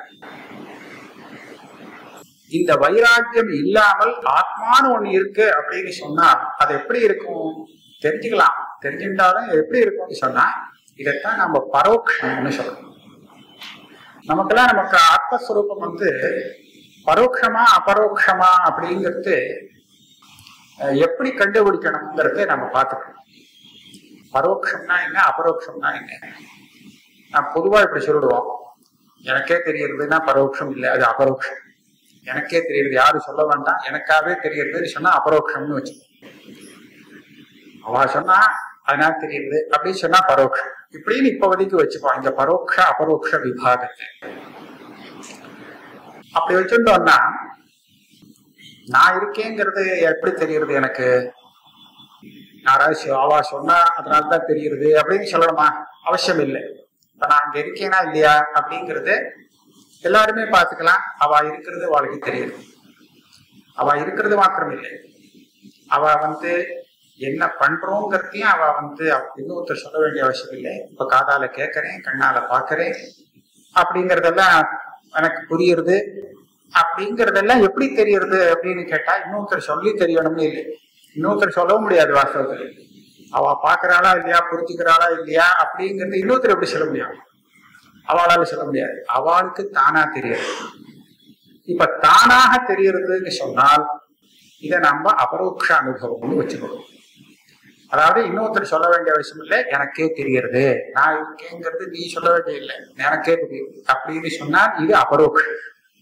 இந்த வைராக்கியம் இல்லாமல் ஆத்மான்னு ஒண்ணு இருக்கு அப்படின்னு சொன்னா அது எப்படி இருக்கும் தெரிஞ்சுக்கலாம் தெரிஞ்சுட்டாலும் எப்படி இருக்கும்னு சொன்னா இதைத்தான் நம்ம பரோட்சம்னு சொல்றோம் நமக்கெல்லாம் நமக்கு ஆத்மஸ்வரூபம் வந்து பரோட்சமா அபரோக்ஷமா அப்படிங்கிறது அஹ், எப்படி கண்டுபிடிக்கணுங்கிறத நம்ம பார்த்துக்கணும் பரோட்சம்னா என்ன அபரோக்ஷம்னா என்ன நான் பொதுவா இப்படி சொல்லிடுவோம் எனக்கே தெரியறதுன்னா பரோட்சம் இல்லை அது அபரோக்ஷம் எனக்கே தெரியுது யாரும் சொல்ல வேண்டாம் எனக்காவே தெரியறதுன்னு சொன்னா அபரோக்ஷம்னு வச்சு அவ சொன்னா அதனால தெரியுது அப்படின்னு சொன்னா பரோட்சம் இப்படின்னு இப்போதைக்கு வச்சுப்போம் இந்த பரோட்ச அபரோக்ஷ விபாகத்தை அப்படி வச்சுட்டோம்னா நான் இருக்கேங்கிறது எப்படி தெரியுது எனக்கு யாராவது சொ- அவ சொன்னா அதனால தான் தெரியுது அப்படின்னு சொல்லணுமா அவசியம் இல்லை இப்ப நான் அங்க இருக்கேனா இல்லையா அப்படிங்கறது எல்லாருமே பார்த்துக்கலாம் அவ இருக்கிறது அவளுக்கு தெரியுது அவ இருக்கிறது மாத்திரம் இல்லை அவ வந்து என்ன பண்றோங்கிறதையும் அவ வந்து அவ- இன்னொருத்தர் சொல்ல வேண்டிய அவசியம் இல்லை இப்ப காதால கேட்கறேன் கண்ணால பாக்குறேன் அப்படிங்கறதெல்லாம் எனக்கு புரியுறது அப்படிங்கறதெல்லாம் எப்படி தெரியறது அப்படின்னு கேட்டா இன்னொருத்தர் சொல்லி தெரியணும்னு இல்லை இன்னொருத்தர் சொல்லவும் முடியாது வாஸ்தவத்துல அவ பாக்குறாளா இல்லையா புரிஞ்சுக்கிறாளா இல்லையா அப்படிங்கறது இன்னொருத்தர் எப்படி சொல்ல முடியும் அவளால சொல்ல முடியாது அவளுக்கு தானா தெரியாது இப்ப தானாக தெரியறதுன்னு சொன்னால் இதை நம்ம அபரோக்ஷ அனுபவம்னு வச்சுக்கணும் அதாவது இன்னொருத்தர் சொல்ல வேண்டிய அவசியம் இல்லை எனக்கே தெரியறது நான் இருக்கேங்கிறது நீ சொல்ல வேண்டிய இல்லை எனக்கே தெரியும் அப்படின்னு சொன்னால் இது அபரோக்ஷம்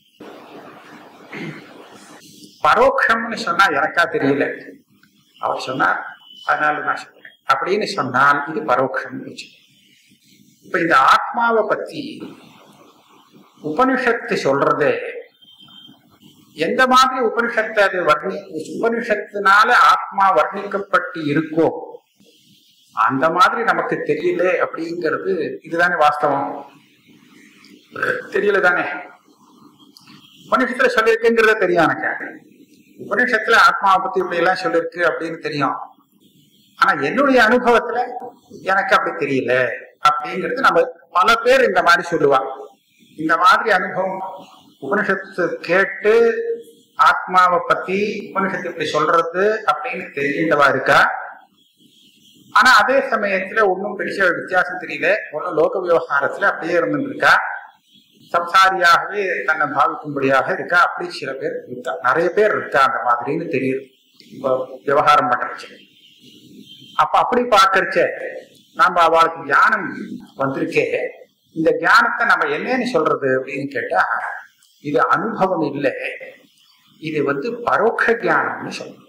பரோட்சம்னு சொன்னா எனக்கா தெரியல அவர் சொன்னார் அதனால நான் சொல்றேன் அப்படின்னு சொன்னால் இது பரோட்சம்னு வச்சு இப்ப இந்த ஆத்மாவை பத்தி உபனிஷத்து சொல்றது எந்த மாதிரி உபனிஷத்தை அது வர்ணி உபனிஷத்தினால ஆத்மா வர்ணிக்கப்பட்டு இருக்கோ அந்த மாதிரி நமக்கு தெரியல அப்படிங்கிறது இதுதானே வாஸ்தவம் தெரியல தானே உபனிஷத்துல சொல்லியிருக்குங்கிறத தெரியும் எனக்கு உபனிஷத்துல ஆத்மாவை பத்தி இப்படி எல்லாம் சொல்லிருக்கு அப்படின்னு தெரியும் ஆனா என்னுடைய அனுபவத்துல எனக்கு அப்படி தெரியல அப்படிங்கிறது நம்ம பல பேர் இந்த மாதிரி சொல்லுவா இந்த மாதிரி அனுபவம் உபனிஷத்து கேட்டு ஆத்மாவை பத்தி உபனிஷத்து இப்படி சொல்றது அப்படின்னு தெரிஞ்சவா இருக்கா ஆனா அதே சமயத்துல ஒன்றும் பெரிய வித்தியாசம் தெரியல ஒன்றும் லோக விவகாரத்துல அப்படியே இருந்துட்டு இருக்கா சம்சாரியாகவே தன்னை பாவிக்கும்படியாக இருக்கா அப்படி சில பேர் இருக்கா நிறைய பேர் இருக்கா அந்த மாதிரின்னு தெரியுது இப்போ விவகாரம் பண்றச்சு அப்ப அப்படி பாக்குறச்ச நாம அவளுக்கு ஞானம் வந்திருக்கே இந்த ஞானத்தை நம்ம என்னன்னு சொல்றது அப்படின்னு கேட்டா இது அனுபவம் இல்லை இது வந்து பரோட்ச ஞானம்னு சொல்லணும்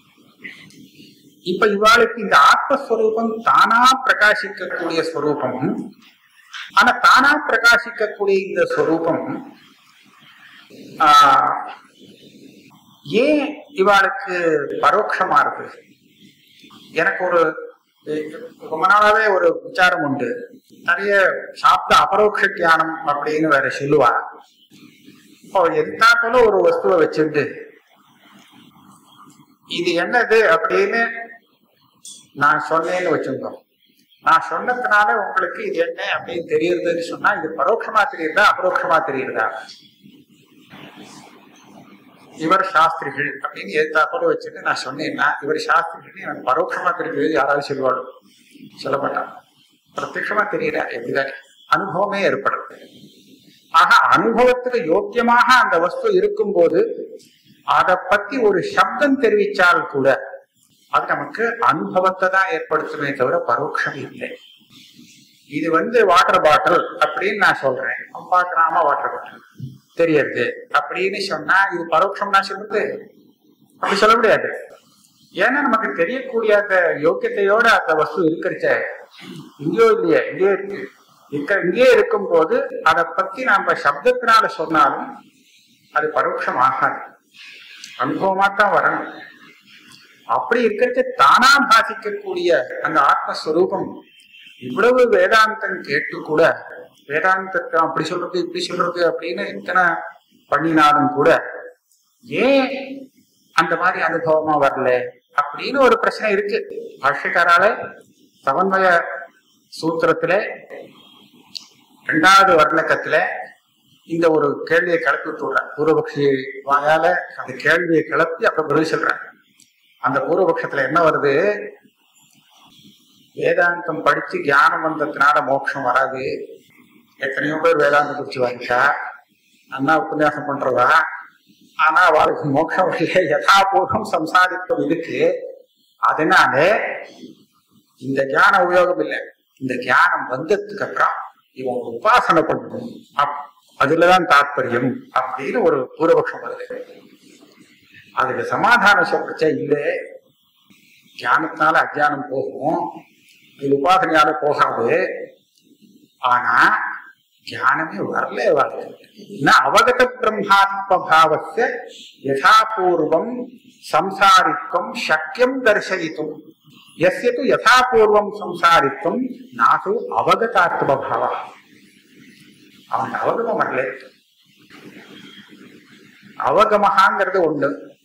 இப்ப இவாளுக்கு இந்த ஆத்மஸ்வரூபம் தானா பிரகாசிக்கக்கூடிய ஸ்வரூபம் ஆனா தானா பிரகாசிக்கக்கூடிய இந்த ஸ்வரூபம் ஆஹ், ஏன் இவாளுக்கு பரோட்சமா இருக்கு எனக்கு ஒரு ரொம்ப நாளாவே ஒரு விசாரம் உண்டு நிறைய சாப்பிட்ட அபரோக்ஷ ஞானம் அப்படின்னு வேற சொல்லுவா இப்போ எதாத்தால ஒரு வஸ்துவை வச்சுட்டு இது என்னது அப்படின்னு நான் சொன்னேன்னு வச்சுருந்தோம் நான் சொன்னதுனால உங்களுக்கு இது என்ன அப்படின்னு தெரியுதுன்னு சொன்னா இது பரோட்சமா தெரியுதா அபரோக்ஷமா தெரியுதா இவர் சாஸ்திரிகள் அப்படின்னு ஏத்தாப்போல வச்சுட்டு நான் சொன்னேன்னா இவர் சாஸ்திரிகள் எனக்கு பரோட்சமா தெரியுது யாராவது சொல்லுவாடு சொல்ல மாட்டான் பிரத்யட்சமா தெரியல எப்படிதானே அனுபவமே ஏற்படும் ஆக அனுபவத்துக்கு யோக்கியமாக அந்த வஸ்து இருக்கும்போது அதை பத்தி ஒரு சப்தம் தெரிவிச்சால் கூட அது நமக்கு அனுபவத்தை தான் ஏற்படுத்துமே தவிர பரோட்சம் இல்லை இது வந்து வாட்டர் பாட்டில் அப்படின்னு நான் சொல்றேன் பாக்குறாம வாட்டர் பாட்டில் தெரியறது அப்படின்னு சொன்னா இது பரோட்சம்னா சொல்றது அப்படி சொல்ல முடியாது ஏன்னா நமக்கு தெரியக்கூடிய அந்த யோக்கியத்தையோட அந்த வஸ்து இருக்கிறச்ச இங்கேயோ இல்லையே இங்கேயே இருக்கு இருக்க இங்கேயே இருக்கும் போது அதை பத்தி நாம சப்தத்தினால சொன்னாலும் அது பரோட்சம் ஆகாது அனுபவமா தான் வரணும் அப்படி இருக்கிறது தானா பாசிக்கக்கூடிய அந்த ஆத்மஸ்வரூபம் இவ்வளவு வேதாந்தம் கேட்டு கூட வேதாந்தத்தை அப்படி சொல்றது இப்படி சொல்றது அப்படின்னு இத்தனை பண்ணினாலும் கூட ஏன் அந்த மாதிரி அனுபவமா வரல அப்படின்னு ஒரு பிரச்சனை இருக்கு பாஷ்யக்காரால சமன்வய சூத்திரத்துல ரெண்டாவது வர்ணக்கத்துல இந்த ஒரு கேள்வியை கிளப்பி விட்டுறான் பூர்வபக்ஷி வாயால அந்த கேள்வியை கிளப்பி அப்புறம் பதில் சொல்றேன் அந்த பூர்வபக்ஷத்துல என்ன வருது வேதாந்தம் படிச்சு ஞானம் வந்ததுனால மோட்சம் வராது எத்தனையோ பேர் வேதாந்தம் படிச்சு வாங்கிட்டா அண்ணா உபன்யாசம் பண்றதா ஆனா அவளுக்கு மோட்சம் வரல யதாபூர்வம் சம்சாரித்துவம் இருக்கு அதனால இந்த ஞான உபயோகம் இல்லை இந்த ஞானம் வந்ததுக்கு அப்புறம் இவன் ஒரு உபாசனை பண்ணணும் அப்- அதுலதான் தாத்பரியம் அப்படின்னு ஒரு பூர்வபக்ஷம் வருது அதுக்கு சமாதானம் சொல்றச்ச இல்ல ஞானத்தினால அஜானம் போகும் இது உபாசனையால போகாது ஆனா ஞானமே வரல வரல ந அவகத பிரம்மாத்ம பாவஸ்ய யதாபூர்வம் சம்சாரித்வம் சக்கியம் தர்சயித்தும் எஸ்ய து யதாபூர்வம் சம்சாரித்வம் நாசு அவகதாத்ம பாவ அவன் அவகமம் வரல அவகமகாங்கிறது ஒண்ணு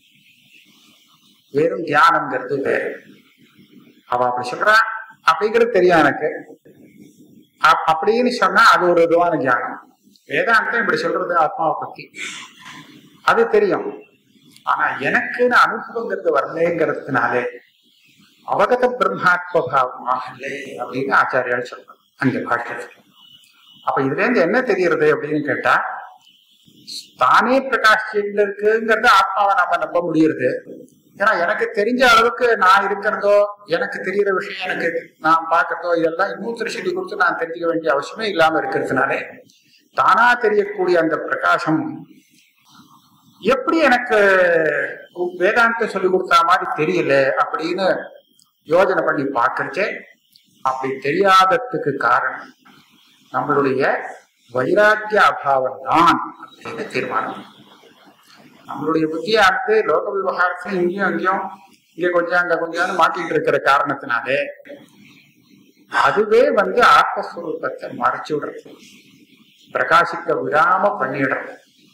வெறும் தியானம்ங்கிறது வேறு அவ அப்படி சொல்றா அப்படிங்கிறது தெரியும் எனக்கு அப்- அப்படின்னு சொன்னா அது ஒரு இதுவான தியானம் வேதாந்தம் இப்படி சொல்றது ஆத்மாவை பத்தி அது தெரியும் ஆனா எனக்குன்னு அனுபவங்கிறது வரலேங்கிறதுனாலே அவகத பிரம்மாத்ம பாவம் ஆகலே அப்படின்னு ஆச்சாரியால் சொல்றாங்க அந்த பாஷ்யத்துல அப்ப இதுல இருந்து என்ன தெரியுறது அப்படின்னு கேட்டா தானே பிரகாஷில் இருக்குங்கிறது ஆத்மாவை நாம நம்ப முடியுது ஏன்னா எனக்கு தெரிஞ்ச அளவுக்கு நான் இருக்கிறதோ எனக்கு தெரியிற விஷயம் எனக்கு நான் பார்க்கறதோ இதெல்லாம் இன்னொருத்தர் சொல்லி கொடுத்து நான் தெரிஞ்சுக்க வேண்டிய அவசியமே இல்லாம இருக்கிறதுனாலே தானா தெரியக்கூடிய அந்த பிரகாசம் எப்படி எனக்கு வேதாந்தம் சொல்லி கொடுத்த மாதிரி தெரியல அப்படின்னு யோஜனை பண்ணி பார்க்கறச்சே அப்படி தெரியாததுக்கு காரணம் நம்மளுடைய வைராக்கிய அபாவம் தான் அப்படின்னு தீர்மானம் நம்மளுடைய புத்தியானது லோக விவகாரத்துல இங்கேயும் அங்கேயும் இங்க கொஞ்சம் அங்க கொஞ்சம் மாட்டிட்டு இருக்கிற காரணத்தினாலே அதுவே வந்து ஆத்மஸ்வரூபத்தை மறைச்சு விடுறது பிரகாசிக்க விடாம பண்ணிடுறது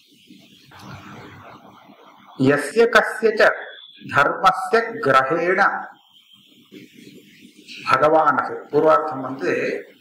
எஸ்ய கஸ்ய தர்மஸ்ய கிரகேண பகவானது பூர்வார்த்தம் வந்து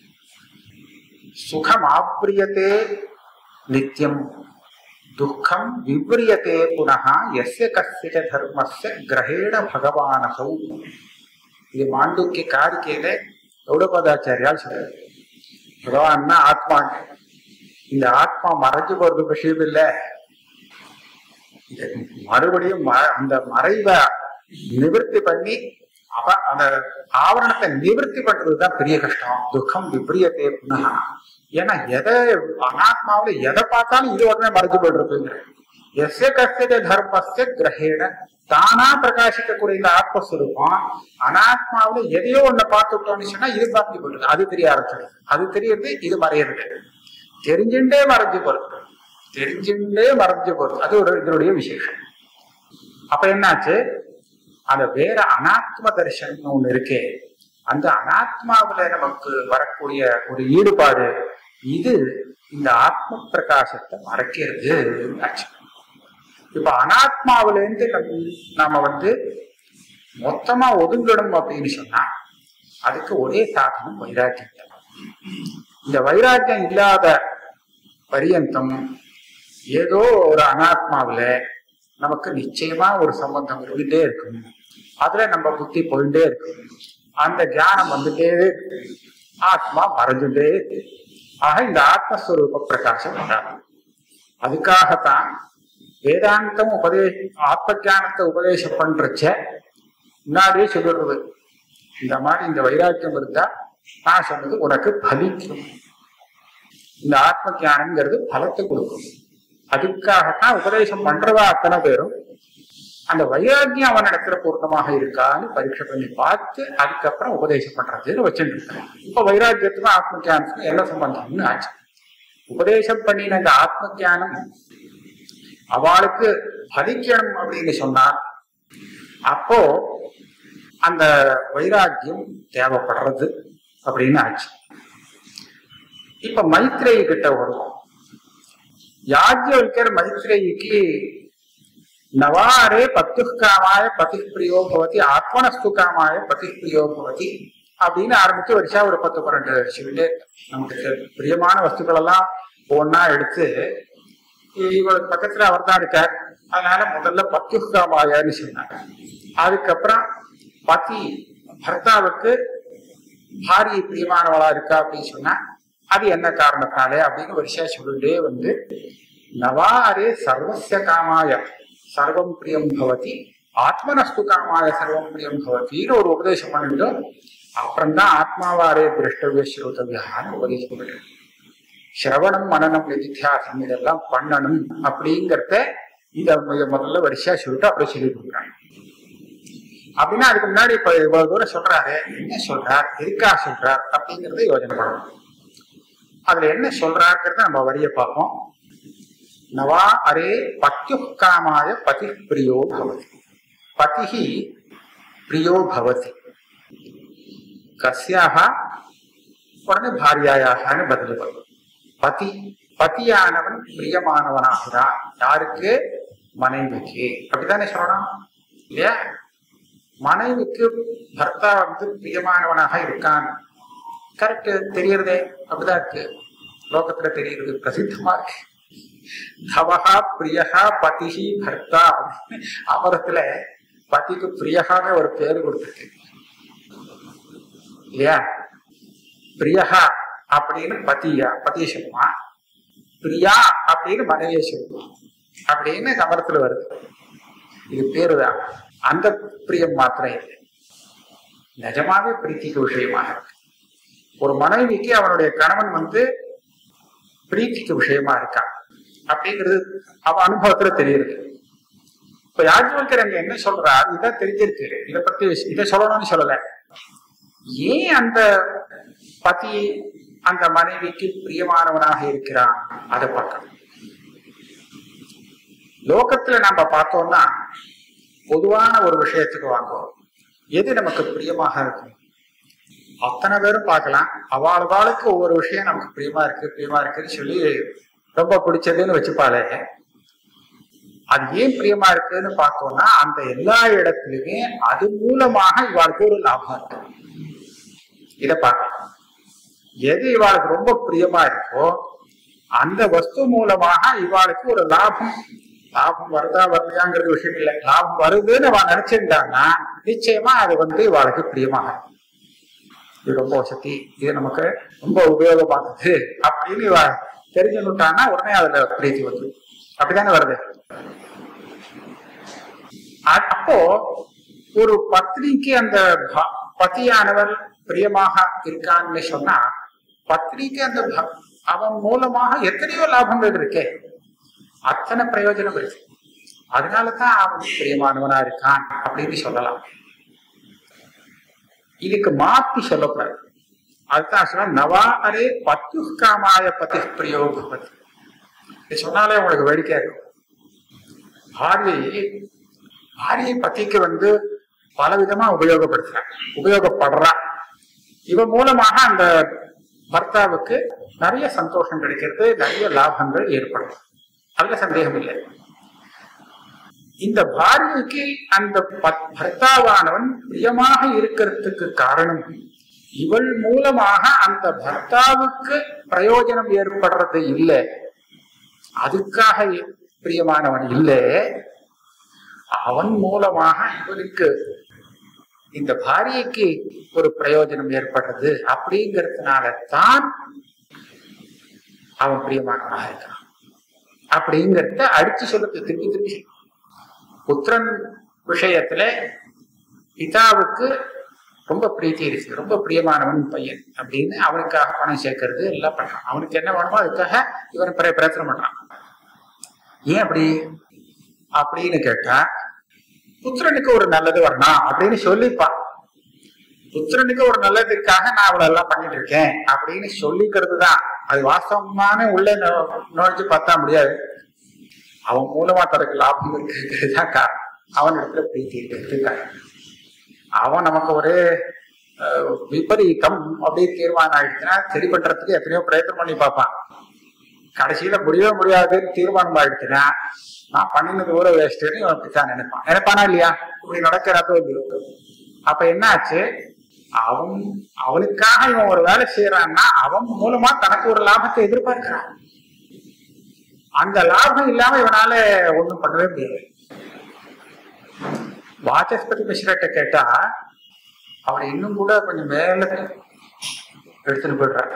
சுகம் ஆப்பிரியத்தே நித்தியம் துக்கம் விப்ரியத்தே புனः எஸ்ய கஸ்ய தர்மஸ்ய கிரகேண பகவானசௌ இது மாண்டூக்கிய காரிக்கையில கௌடபாதாச்சாரியால் சொல்றாரு பகவான்னா ஆத்மா இந்த ஆத்மா மறைஞ்சு போறது விஷயம் இல்ல இது மறுபடியும் ம- அந்த மறைவை நிவர்த்தி பண்ணி அவ அந்த ஆவரணத்தை நிவர்த்தி பண்றதுதான் பெரிய கஷ்டம் துக்கம் விபரியத்தே புனः ஏன்னா எதை அனாத்மாவில எதை பார்த்தாலும் இது உடனே மறைஞ்சு போயிடுறதுங்கிற எஸ்ய கஸ்ய தர்மஸ்ய கிரகேண தானா பிரகாசிக்கக்கூடிய இந்த ஆத்மஸ்வரூபம் அனாத்மாவில எதையோ ஒண்ணு பார்த்துட்டோம்னு சொன்னா இது பார்த்து போயிடுது அது தெரிய ஆரம்பிச்சிடுது அது தெரியறது இது மறையிறது தெரிஞ்சுட்டே மறைஞ்சு போறது தெரிஞ்சுட்டே மறைஞ்சு போறது அது ஒரு இதனுடைய விசேஷம் அப்ப என்னாச்சு அந்த வேற அனாத்ம தரிசனம் ஒண்ணு இருக்கே அந்த அனாத்மாவுல நமக்கு வரக்கூடிய ஒரு ஈடுபாடு இது இந்த ஆத்ம பிரகாசத்தை மறைக்கிறது ஆச்சு இப்ப அனாத்மாவில இருந்து நம்ம- நாம வந்து மொத்தமா ஒதுங்கணும் அப்படின்னு சொன்னா அதுக்கு ஒரே சாதனம் வைராக்கியம் தான். இந்த வைராக்கியம் இல்லாத பரியந்தம் ஏதோ ஒரு அனாத்மாவுல நமக்கு நிச்சயமா ஒரு சம்பந்தம் இருந்துட்டே இருக்கும் அதுல நம்ம புத்தி போயிட்டே இருக்கும் அந்த ஞானம் வந்துட்டே இருக்கு. ஆத்மா மறைஞ்சுட்டே இருக்கு. ஆக இந்த ஆத்மஸ்வரூப பிரகாசம் வராது அதுக்காகத்தான் வேதாந்தம் உபதே ஆத்ம ஞானத்தை உபதேசம் பண்றச்ச முன்னாடியே சொல்லிடுறது இந்த மாதிரி இந்த வைராக்கியம் இருந்தா நான் சொன்னது உனக்கு பலிக்கும் இந்த ஆத்ம ஞானம்ங்கிறது பலத்தை கொடுக்கும் அதுக்காகத்தான் உபதேசம் பண்றதா அத்தனை பேரும் அந்த வைராக்கியம் அவனிடத்துல பூர்ணமாக இருக்கான்னு பரீட்சை பண்ணி பார்த்து அதுக்கப்புறம் உபதேசம் பண்றதுன்னு வச்சுட்டு இருக்காங்க இப்ப வைராக்கியத்துக்கும் ஆத்ம ஞானத்துக்கும் என்ன சம்பந்தம்னு ஆச்சு உபதேசம் பண்ணின அந்த ஆத்ம ஞானம் அவளுக்கு பலிக்கணும் அப்படின்னு சொன்னா அப்போ அந்த வைராக்கியம் தேவைப்படுறது அப்படின்னு ஆச்சு இப்ப மைத்ரேயி கிட்ட வருவோம் யாஜ்யவல்கர் மைத்ரேயிக்கு நவாரே பத்துக்காமாய பதிப்பிரியோ பவதி ஆத்மனஸ்து காமாய பதிப்பிரியோ பவதி அப்படின்னு ஆரம்பிச்சு வருஷா ஒரு பத்து பன்னெண்டு சொல்லிட்டு நமக்கு தெ- பிரியமான வஸ்துக்கள் எல்லாம் ஒன்னா எடுத்து இவளுக்கு பக்கத்துல அவர் தான் இருக்கார் அதனால முதல்ல பத்துக்காமாயன்னு சொன்னாங்க அதுக்கப்புறம் பதி பர்த்தாவுக்கு பாரிய பிரியமானவளா இருக்கா அப்படின்னு சொன்னா அது என்ன காரணத்தாலே அப்படின்னு வருஷா சொல்லிட்டே வந்து நவாரே சர்வசிய காமாய சர்வம் பிரியம் பவதி ஆத்மனஸ்து காமாய சர்வம் பிரியம் பவதின்னு ஒரு உபதேசம் பண்ணிட்டு அப்புறம் தான் ஆத்மாவாரே திருஷ்டவிய ஸ்ரோதவியான்னு உபதேசம் பண்ணிட்டு சிரவணம் மனநம் நிதித்தியாசம் இதெல்லாம் பண்ணணும் அப்படிங்கறத இத முத- முதல்ல வரிசையா சொல்லிட்டு அப்புறம் சொல்லி கொடுக்குறாங்க அப்படின்னா அதுக்கு முன்னாடி இப்ப இவ்வளவு தூரம் சொல்றாரு என்ன சொல்றார் எதுக்காக சொல்றார் அப்படிங்கறத யோசனை பண்ணணும் அதுல என்ன சொல்றாருங்கிறத நம்ம வரிய பார்ப்போம் நவா அரே பத்யு காமாய பதி பிரியோ பவதி பதிஹி பிரியோ பவதி கஸ்யாக உடனே பாரியாயாகனு பதில் வரும் பதி பதியானவன் பிரியமானவனாகிறான் யாருக்கு மனைவிக்கு அப்படித்தானே சொல்லணும் இல்லையா மனைவிக்கு பர்த்தா வந்து பிரியமானவனாக இருக்கான் கரெக்ட் தெரியறதே அப்படிதான் இருக்கு லோகத்துல தெரியுறது பிரசித்தமா இருக்கு தவஹா பிரியஹா பதிஹி பர்த்தா அப்படின்னு அமரத்துல பதிக்கு பிரியகான ஒரு பேரு கொடுத்துருக்கு இல்லையா பிரியஹா அப்படின்னு பதியா பதிய சொல்லுவான் பிரியா அப்படின்னு மனைவியை சொல்லுவான் அப்படின்னு கமரத்துல வருது இது பேருதான் அந்த பிரியம் மாத்திரம் இல்லை நிஜமாவே பிரீத்திக்கு விஷயமாக இருக்கு ஒரு மனைவிக்கு அவனுடைய கணவன் வந்து பிரீத்திக்கு விஷயமா இருக்கான் அப்படிங்கிறது அவ அனுபவத்துல தெரியுது இப்ப யாஜ்வல்கர் அங்க என்ன சொல்றார் இதை தெரிஞ்சிருக்கு இதை பத்தி இதை சொல்லணும்னு சொல்லல ஏன் அந்த பதி அந்த மனைவிக்கு பிரியமானவனாக இருக்கிறான் அதை பார்க்கணும் லோகத்துல நம்ம பார்த்தோம்னா பொதுவான ஒரு விஷயத்துக்கு வாங்குவோம் எது நமக்கு பிரியமாக இருக்கும் அத்தனை பேரும் பார்க்கலாம் அவாளுக்கு ஒவ்வொரு விஷயம் நமக்கு பிரியமா இருக்கு பிரியமா இருக்குன்னு சொல்லி ரொம்ப பிடிச்சதுன்னு வச்சுப்பாளே அது ஏன் பிரியமா இருக்குன்னு பார்த்தோம்னா அந்த எல்லா இடத்துலயுமே அது மூலமாக இவாளுக்கு ஒரு லாபம் இருக்கு இத பார்க்கலாம் எது இவாளுக்கு ரொம்ப பிரியமா இருக்கோ அந்த வஸ்து மூலமாக இவாளுக்கு ஒரு லாபம் லாபம் வருதா வரலையாங்கிறது விஷயம் இல்லை லாபம் வருதுன்னு அவ நினைச்சிருந்தான்னா நிச்சயமா அது வந்து இவாளுக்கு பிரியமாக இருக்கும். இது ரொம்ப வசதி இது நமக்கு ரொம்ப உபயோகமானது அப்படின்னு இவ தெரிஞ்சுட்டான்னா உடனே அதுல பிரீத்தி வந்து அப்படித்தானே வருது அ- அப்போ ஒரு பத்னிக்கு அந்த ப- பதியானவர் பிரியமாக இருக்கான்னு சொன்னா பத்னிக்கு அந்த ப- அவன் மூலமாக எத்தனையோ லாபங்கள் இருக்கே அத்தனை பிரயோஜனம் இருக்கு அதனாலதான் அவன் பிரியமானவனா இருக்கான் அப்படின்னு சொல்லலாம் இதுக்கு மாத்தி சொல்லக்கூடாது அதுதான் சொல்ல நவா அரே பத்து காமாய பதி பிரியோ பவதி இது சொன்னாலே உங்களுக்கு வேடிக்கையா இருக்கும் பாரியை பாரியை பத்திக்கு வந்து பல விதமா உபயோகப்படுத்துறான் உபயோகப்படுறா இவன் மூலமாக அந்த பர்த்தாவுக்கு நிறைய சந்தோஷம் கிடைக்கிறது நிறைய லாபங்கள் ஏற்படும் அதுல சந்தேகம் இல்லை இந்த பாரியைக்கு அந்த பத்- பர்த்தாவானவன் பிரியமாக இருக்கிறதுக்கு காரணம் இவள் மூலமாக அந்த பர்த்தாவுக்கு பிரயோஜனம் ஏற்படுறது இல்லை அதுக்காக பிரியமானவன் இல்லை அவன் மூலமாக இவனுக்கு இந்த பாரியைக்கு ஒரு பிரயோஜனம் ஏற்படுறது அப்படிங்கிறதுனால தான் அவன் பிரியமானவனாக இருக்கான் அப்படிங்கிறத அடிச்சு சொல்லுது திருப்பி திருப்பி புத்திரன் விஷயத்துல பிதாவுக்கு ரொம்ப பிரீத்தி இருக்கு ரொம்ப பிரியமானவன் பையன் அப்படின்னு அவனுக்காக பணம் சேர்க்கறது எல்லாம் பண்றான் அவனுக்கு என்ன வேணுமோ அதுக்காக இவன் பிர பிரயத்தனம் பண்றான் ஏன் அப்படி அப்படின்னு கேட்டா புத்திரனுக்கு ஒரு நல்லது வரணும் அப்படின்னு சொல்லிப்பான் புத்திரனுக்கு ஒரு நல்லதுக்காக நான் அவ்வளவு எல்லாம் பண்ணிட்டு இருக்கேன் அப்படின்னு சொல்லிக்கிறது தான் அது வாஸ்தவமான உள்ள நு- நுழைஞ்சு பார்த்தா முடியாது அவன் மூலமா தனக்கு லாபம் இருக்கிறது தான் காரணம் அவன் இடத்துல பிரீத்தி இருக்கிறது காரணம் அவன் நமக்கு ஒரு அஹ், விபரீதம் அப்படின்னு தீர்மானம் ஆயிடுச்சுன்னா சரி பண்றதுக்கு எத்தனையோ பிரயத்தனம் பண்ணி பார்ப்பான் கடைசியில முடியவே முடியாதுன்னு தீர்மானம் ஆயிடுச்சுன்னா நான் பண்ணினது ஊற வேஸ்ட்னு இவன் அப்படித்தான் நினைப்பான் நினைப்பானா இல்லையா இப்படி நடக்கிறப்ப வந்து அப்ப என்ன ஆச்சு அவன் அவனுக்காக இவன் ஒரு வேலை செய்யறான்னா அவன் மூலமா தனக்கு ஒரு லாபத்தை எதிர்பார்க்கிறான் அந்த லாபம் இல்லாம இவனால ஒண்ணும் பண்ணவே முடியாது வாச்சஸ்பதி மிஸ்ரட்ட கேட்டா அவனை இன்னும் கூட கொஞ்சம் மேல எடுத்துட்டு போயிடுறார்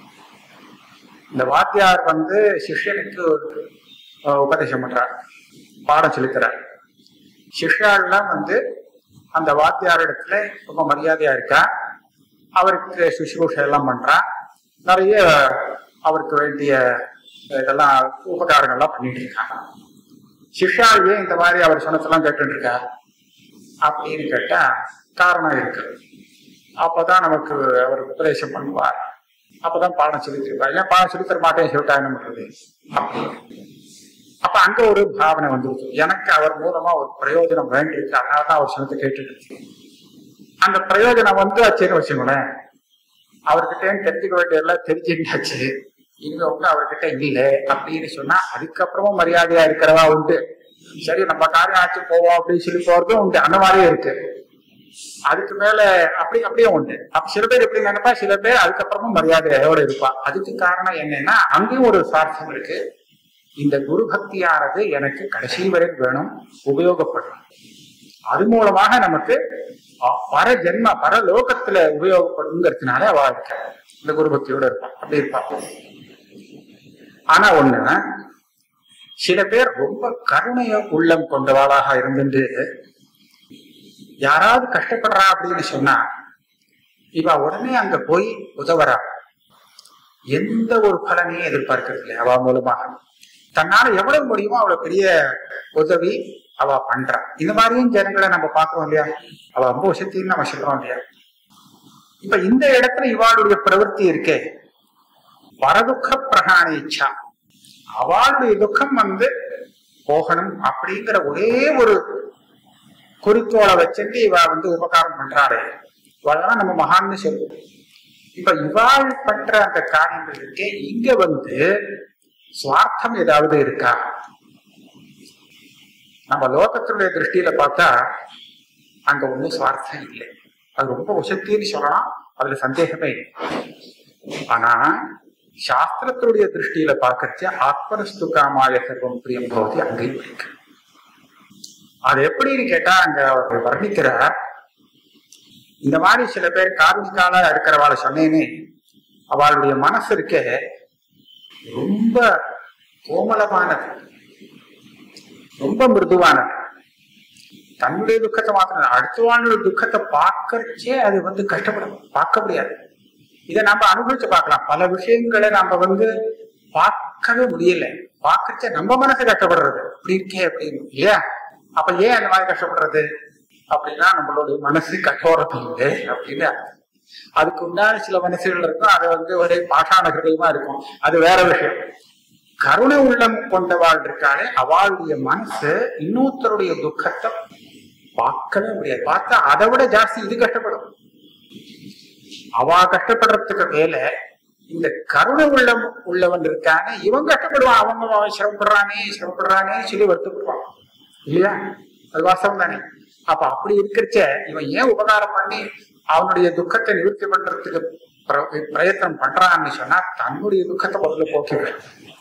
இந்த வாத்தியார் வந்து சிஷ்யனுக்கு அஹ், உபதேசம் பண்றார் பாடம் சொல்லித்தரார் சிஷ்யாள்லாம் வந்து அந்த வாத்தியார் இடத்துல ரொம்ப மரியாதையா இருக்கா அவருக்கு சுஷ்ரூஷை எல்லாம் பண்றா நிறைய அவருக்கு வேண்டிய இதெல்லாம் உபகாரங்கள்லாம் பண்ணிட்டு இருக்காங்க சிஷ்யாள் ஏன் இந்த மாதிரி அவர் சொன்னதெல்லாம் கேட்டுட்டு இருக்கா அப்படின்னு கேட்டா காரணம் இருக்கு அப்பதான் நமக்கு அவர் உபதேசம் பண்ணுவார் அப்பதான் பாடம் சொல்லி தருவார் ஏன் பாடம் சொல்லி தர மாட்டேன் சொல்லிட்டா என்ன பண்றது அப்படி. அப்ப அங்க ஒரு பாவனை வந்துருச்சு எனக்கு அவர் மூலமா ஒரு பிரயோஜனம் வேண்டியிருக்கு அதனாலதான் அவர் சொன்னதை கேட்டுட்டு இருக்கேன் அந்த பிரயோஜனம் வந்து ஆச்சுன்னு வச்சுக்கோங்களேன் அவர்கிட்ட தெரிஞ்சுக்க வேண்டியதெல்லாம் தெரிஞ்சுட்டாச்சு இனிமே ஒண்ணு அவர்கிட்ட இல்லை அப்படின்னு சொன்னா அதுக்கப்புறமும் மரியாதையா இருக்கிறவா உண்டு சரி நம்ம காரியம் ஆச்சு போவோம் அப்படின்னு சொல்லி போறதும் உண்டு அந்த மாதிரியே இருக்கு அதுக்கு மேல அப்படி அப்படியே உண்டு அப்ப சில பேர் எப்படி நினைப்பா சில பேர் அதுக்கப்புறமும் மரியாதையோட இருப்பா அதுக்கு காரணம் என்னன்னா அங்கேயும் ஒரு சார்த்தம் இருக்கு இந்த குரு பக்தியானது எனக்கு கடைசி வரை வேணும் உபயோகப்படும் அது மூலமாக நமக்கு அ- பர ஜென்ம பரலோகத்துல உபயோகப்படுங்கிறதுனால அவ இருக்க இந்த குரு பக்தியோட இருப்பான் அப்படி இருப்பான் ஆனா ஒண்ணு சில பேர் ரொம்ப கருணைய உள்ளம் கொண்டவாளாக இருந்துட்டு யாராவது கஷ்டப்படுறா அப்படின்னு சொன்னா இவ உடனே அங்க போய் உதவுறா எந்த ஒரு பலனையும் எதிர்பார்க்கறது இல்லை அவ மூலமாக தன்னால எவ்வளவு முடியுமோ அவ்வளவு பெரிய உதவி அவ பண்றா இந்த மாதிரியும் ஜனங்களை நம்ம பாக்குறோம் இல்லையா அவ ரொம்ப வசத்தின்னு நம்ம சொல்றோம் இல்லையா இப்ப இந்த இடத்துல இவாளுடைய பிரவൃத்தி இருக்கே பரதுக்க பிரகாண இச்சா அவளுடைய துக்கம் வந்து போகணும் அப்படிங்கிற ஒரே ஒரு குறிக்கோளை வச்சுட்டு இவ வந்து உபகாரம் பண்றாளே இவளெல்லாம் நம்ம மகான்னு சொல்லுவோம் இப்ப இவாள் பண்ற அந்த காரியங்கள் இருக்கே இங்க வந்து சுவார்த்தம் ஏதாவது இருக்கா நம்ம லோகத்தினுடைய திருஷ்டியில பார்த்தா அங்க ஒண்ணும் சுவார்த்தம் இல்லை அது ரொம்ப உசத்தின்னு சொல்லலாம் அதுல சந்தேகமே இல்லை ஆனா சாஸ்திரத்தினுடைய திருஷ்டியில பார்க்கறச்ச ஆத்மனஸ்து காமாய சர்வம் பிரியம் பவதி அங்கேயும் இருக்கு அது எப்படின்னு கேட்டா அங்க அவர் வர்ணிக்கிறார் இந்த மாதிரி சில பேர் கார்மிகால இருக்கிறவாளை சொன்னேனே அவளுடைய மனசு இருக்கே ரொம்ப கோமலமானது ரொம்ப மிருதுவானது தன்னுடைய துக்கத்தை மாத்திரம் அடுத்தவாளுடைய துக்கத்தை பார்க்கறச்சே அது வந்து கஷ்டப்படும் பார்க்க முடியாது இதை நம்ம அனுபவிச்சு பார்க்கலாம் பல விஷயங்களை நம்ம வந்து பார்க்கவே முடியல பார்க்கறச்ச நம்ம மனசு கஷ்டப்படுறது இப்படி இருக்கே அப்படின்னு இல்லையா அப்ப ஏன் அந்த மாதிரி கஷ்டப்படுறது அப்படின்னா நம்மளுடைய மனசு கட்டோரம் இல்லை அப்படின்னு அதுக்கு உண்டான சில மனசுகள் இருக்கும் அது வந்து ஒரே பாஷாண ஹிருதயமா இருக்கும் அது வேற விஷயம் கருணை உள்ளம் கொண்டவாள் இருக்காளே அவளுடைய மனசு இன்னொருத்தருடைய துக்கத்தை பார்க்கவே முடியாது பார்த்தா அதை விட ஜாஸ்தி இது கஷ்டப்படும் அவ கஷ்டப்படுறதுக்கு மேல இந்த கருணை உள்ளம் உள்ளவன் இருக்கானே இவன் கஷ்டப்படுவான் அவங்க அவன் சிரமப்படுறானே சிரமப்படுறானே சொல்லி வருத்தப்படுவான் இல்லையா அது வாஸ்தவம் தானே அப்ப அப்படி இருக்கிறச்ச இவன் ஏன் உபகாரம் பண்ணி அவனுடைய துக்கத்தை நிவர்த்தி பண்றதுக்கு பிர- பிரயத்தனம் பண்றான்னு சொன்னா தன்னுடைய துக்கத்தை முதல்ல போக்கிவிடும்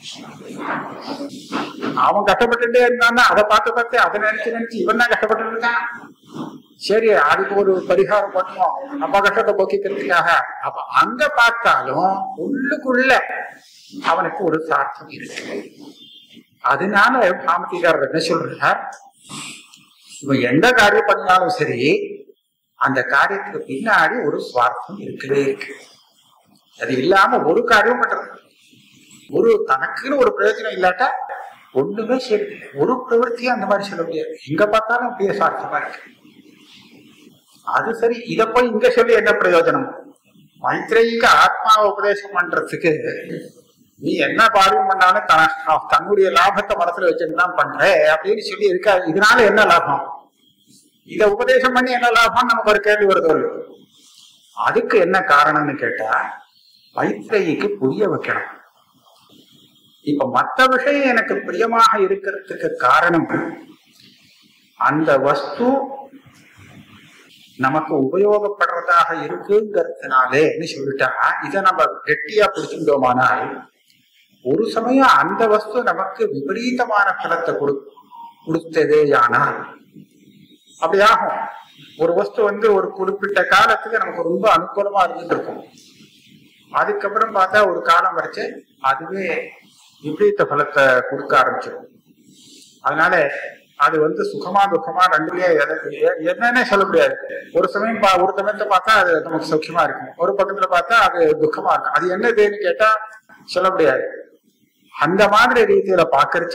அவன் கஷ்டப்பட்டுட்டே இருந்தான்னா அதை பார்த்து பார்த்து அதை நினைச்சு நினைச்சு இவன் தான் கஷ்டப்பட்டு இருக்கான் சரி அதுக்கு ஒரு பரிகாரம் பண்ணுவோம் நம்ம கஷ்டத்தை போக்கிக்கிறதுக்காக அப்ப அங்க பார்த்தாலும் உள்ளுக்குள்ள அவனுக்கு ஒரு சார்த்தம் இருக்கு அதனால பாமதிகாரர் என்ன சொல்றார் இவன் எந்த காரியம் பண்ணாலும் சரி அந்த காரியத்துக்கு பின்னாடி ஒரு சுவார்த்தம் இருக்கவே இருக்கு அது இல்லாம ஒரு காரியம் பண்றது ஒரு தனக்குன்னு ஒரு பிரயோஜனம் இல்லாட்டா ஒண்ணுமே சரி ஒரு பிரவൃத்தியும் அந்த மாதிரி சொல்ல முடியாது எங்க பார்த்தாலும் அப்படியே சார்த்தமா இருக்கு அது சரி இத போய் இங்க சொல்லி என்ன பிரயோஜனம் மைத்ரேயிக்கு ஆத்மாவை உபதேசம் பண்றதுக்கு நீ என்ன பாரியம் பண்ணாலும் த- தன்னுடைய லாபத்தை மனசுல வச்சுட்டு தான் பண்ற அப்படின்னு சொல்லி இருக்கா இதனால என்ன லாபம் இத உபதேசம் பண்ணி என்ன லாபம் நமக்கு ஒரு கேள்வி வருது ஒரு. அதுக்கு என்ன காரணம்னு கேட்டா மைத்ரேயிக்கு புரிய வைக்கணும் இப்ப மத்த விஷயம் எனக்கு பிரியமாக இருக்கிறதுக்கு காரணம் அந்த வஸ்து நமக்கு உபயோகப்படுறதாக இருக்குங்கிறதுனாலேன்னு சொல்லிட்டா இதை நம்ம கெட்டியா பிடிச்சிட்டோமானால் ஒரு சமயம் அந்த வஸ்து நமக்கு விபரீதமான பலத்தை கொடு கொடுத்ததேயானால் அப்படி ஆகும் ஒரு வஸ்து வந்து ஒரு குறிப்பிட்ட காலத்துக்கு நமக்கு ரொம்ப அனுகூலமா இருந்துட்டு இருக்கும் அதுக்கப்புறம் பார்த்தா ஒரு காலம் வரைச்சு அதுவே விபரீத பலத்தை கொடுக்க ஆரம்பிச்சிடும் அதனால அது வந்து சுகமா துக்கமா ரெண்டுலயே எதை- எ- என்னன்னே சொல்ல முடியாது ஒரு சமயம் பா- ஒரு சமயத்தை பார்த்தா அது நமக்கு சௌக்கியமா இருக்கும் ஒரு பக்கத்துல பார்த்தா அது துக்கமா இருக்கும் அது என்னதுன்னு கேட்டா சொல்ல முடியாது அந்த மாதிரி ரீதியில பாக்கறச்ச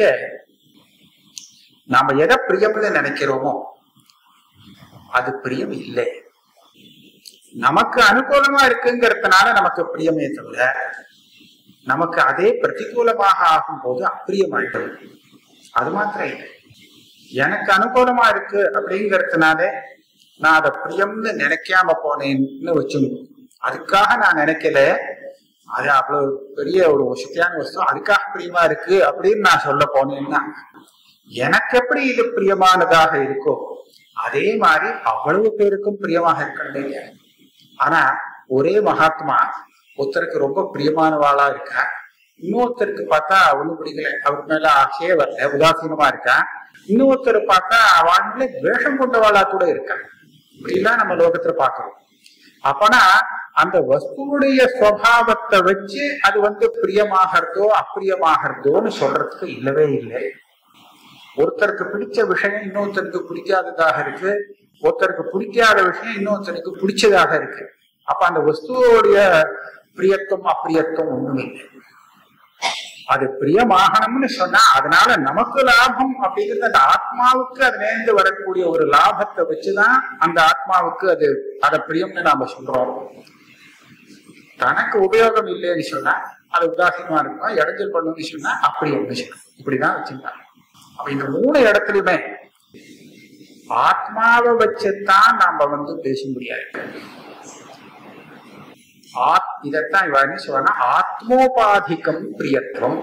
நாம எதை பிரியம்னு நினைக்கிறோமோ அது பிரியம் இல்லை நமக்கு அனுகூலமா இருக்குங்கிறதுனால நமக்கு பிரியமே தவிர நமக்கு அதே பிரதிகூலமாக ஆகும்போது அப்பிரியமாயிடும் அது மாத்திரம் இல்லை எனக்கு அனுகூலமா இருக்கு அப்படிங்கறதுனால நான் அதை பிரியம்னு நினைக்காம போனேன்னு வச்சுக்கணும் அதுக்காக நான் நினைக்கல அது அவ்வளவு பெரிய ஒரு வசதியான வஸ்து அதுக்காக பிரியமா இருக்கு அப்படின்னு நான் சொல்ல போனேன்னா எனக்கு எப்படி இது பிரியமானதாக இருக்கோ அதே மாதிரி அவ்வளவு பேருக்கும் பிரியமாக இருக்கணும் ஆனா ஒரே மகாத்மா ஒருத்தருக்கு ரொம்ப பிரியமானவாளா இருக்கா இன்னொருத்தருக்கு பார்த்தா ஒண்ணும் பிடிக்கல அவருக்கு மேல ஆசையே வரல உதாசீனமா இருக்கா இன்னொருத்தர் பார்த்தா அவங்களே வேஷம் கொண்டவாளா கூட இருக்கா இப்படிலாம் நம்ம லோகத்துல பாக்குறோம் அப்பனா அந்த வஸ்துவுடைய சுவாவத்தை வச்சு அது வந்து பிரியமாகிறதோ அப்பிரியமாகிறதோன்னு சொல்றதுக்கு இல்லவே இல்லை ஒருத்தருக்கு பிடிச்ச விஷயம் இன்னொருத்தருக்கு பிடிக்காததாக இருக்கு ஒருத்தருக்கு பிடிக்காத விஷயம் இன்னொருத்தருக்கு பிடிச்சதாக இருக்கு அப்ப அந்த வஸ்துவோடைய பிரியத்துவம் அப்பிரியத்துவம் ஒண்ணும் இல்லை அது பிரியமாகணும்னு சொன்னா அதனால நமக்கு லாபம் அப்படிங்கிறது அந்த ஆத்மாவுக்கு அதுலேருந்து வரக்கூடிய ஒரு லாபத்தை வச்சுதான் அந்த ஆத்மாவுக்கு அது அதை பிரியம்னு நாம சொல்றோம் தனக்கு உபயோகம் இல்லைன்னு சொன்னா அது உதாசீனமா இருக்கும் இடைஞ்சல் பண்ணணும்னு சொன்னா அப்படி ஒண்ணு சொல்லணும் இப்படிதான் வச்சிருக்காங்க அப்ப இந்த மூணு இடத்துலயுமே ஆத்மாவை வச்சுதான் நாம வந்து பேச முடியாது ஆத் இதைத்தான் இவ என்ன சொல்றான்னா ஆத்மோபாதிகம் பிரியத்துவம்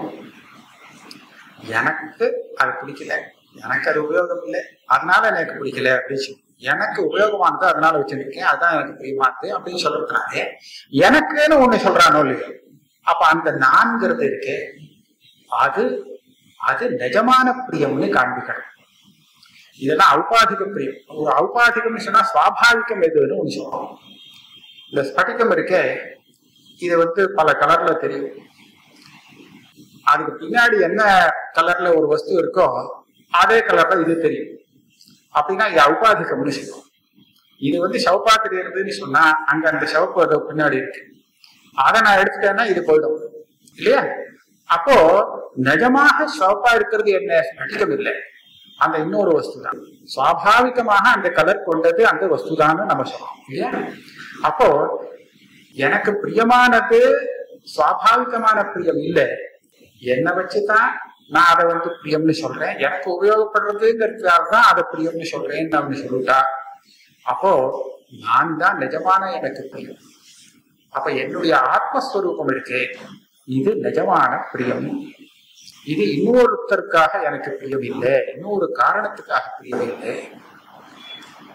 எனக்கு அது பிடிக்கல எனக்கு அது உபயோகம் இல்லை அதனால எனக்கு பிடிக்கல அப்படின்னு சொல்லி எனக்கு உபயோகமானது அதனால வச்சிருக்கேன் அதான் எனக்கு பிரியமானது அப்படின்னு சொல்றதுனாலே எனக்குன்னு ஒண்ணு சொல்றானோ இல்லையோ அப்ப அந்த நான்கிறது இருக்கு அது அது நிஜமான பிரியம்னு காண்பிக்கணும் இதெல்லாம் ஔபாதிக பிரியம் ஒரு ஔபாதிகம்னு சொன்னா சுவாபாவிகம் எதுன்னு ஒண்ணு சொல்றோம் இந்த ஸ்பட்டிகம் இருக்கே இது வந்து பல கலர்ல தெரியும் அதுக்கு பின்னாடி என்ன கலர்ல ஒரு வஸ்து இருக்கோ அதே கலர்ல இது தெரியும் அப்படின்னா இது ஔபாதிகம்னு சொல்லுவோம் இது வந்து சவுப்பா தெரியறதுன்னு சொன்னா அங்க அந்த சிவப்பு அது பின்னாடி இருக்கு அதை நான் எடுத்துட்டேன்னா இது போயிடும் இல்லையா அப்போ நிஜமாக சிவப்பா இருக்கிறது என்ன ஸ்பட்டிகம் இல்லை அந்த இன்னொரு வஸ்து தான் சுவாபாவிகமாக அந்த கலர் கொண்டது அந்த வஸ்து நம்ம சொல்றோம் இல்லையா அப்போ எனக்கு பிரியமானது சுவாபாவிகமான பிரியம் இல்லை என்னை வச்சுதான் நான் அதை வந்து பிரியம்னு சொல்றேன் எனக்கு உபயோகப்படுறதுங்கிறதுக்காக தான் அதை பிரியம்னு சொல்றேன்னு அப்படின்னு சொல்லிட்டா அப்போ நான் தான் நிஜமான எனக்கு பிரியம் அப்ப என்னுடைய ஆத்மஸ்வரூபம் இருக்கே இது நிஜமான பிரியம் இது இன்னொருத்தருக்காக எனக்கு பிரியம் இல்லை இன்னொரு காரணத்துக்காக பிரியம் இல்லை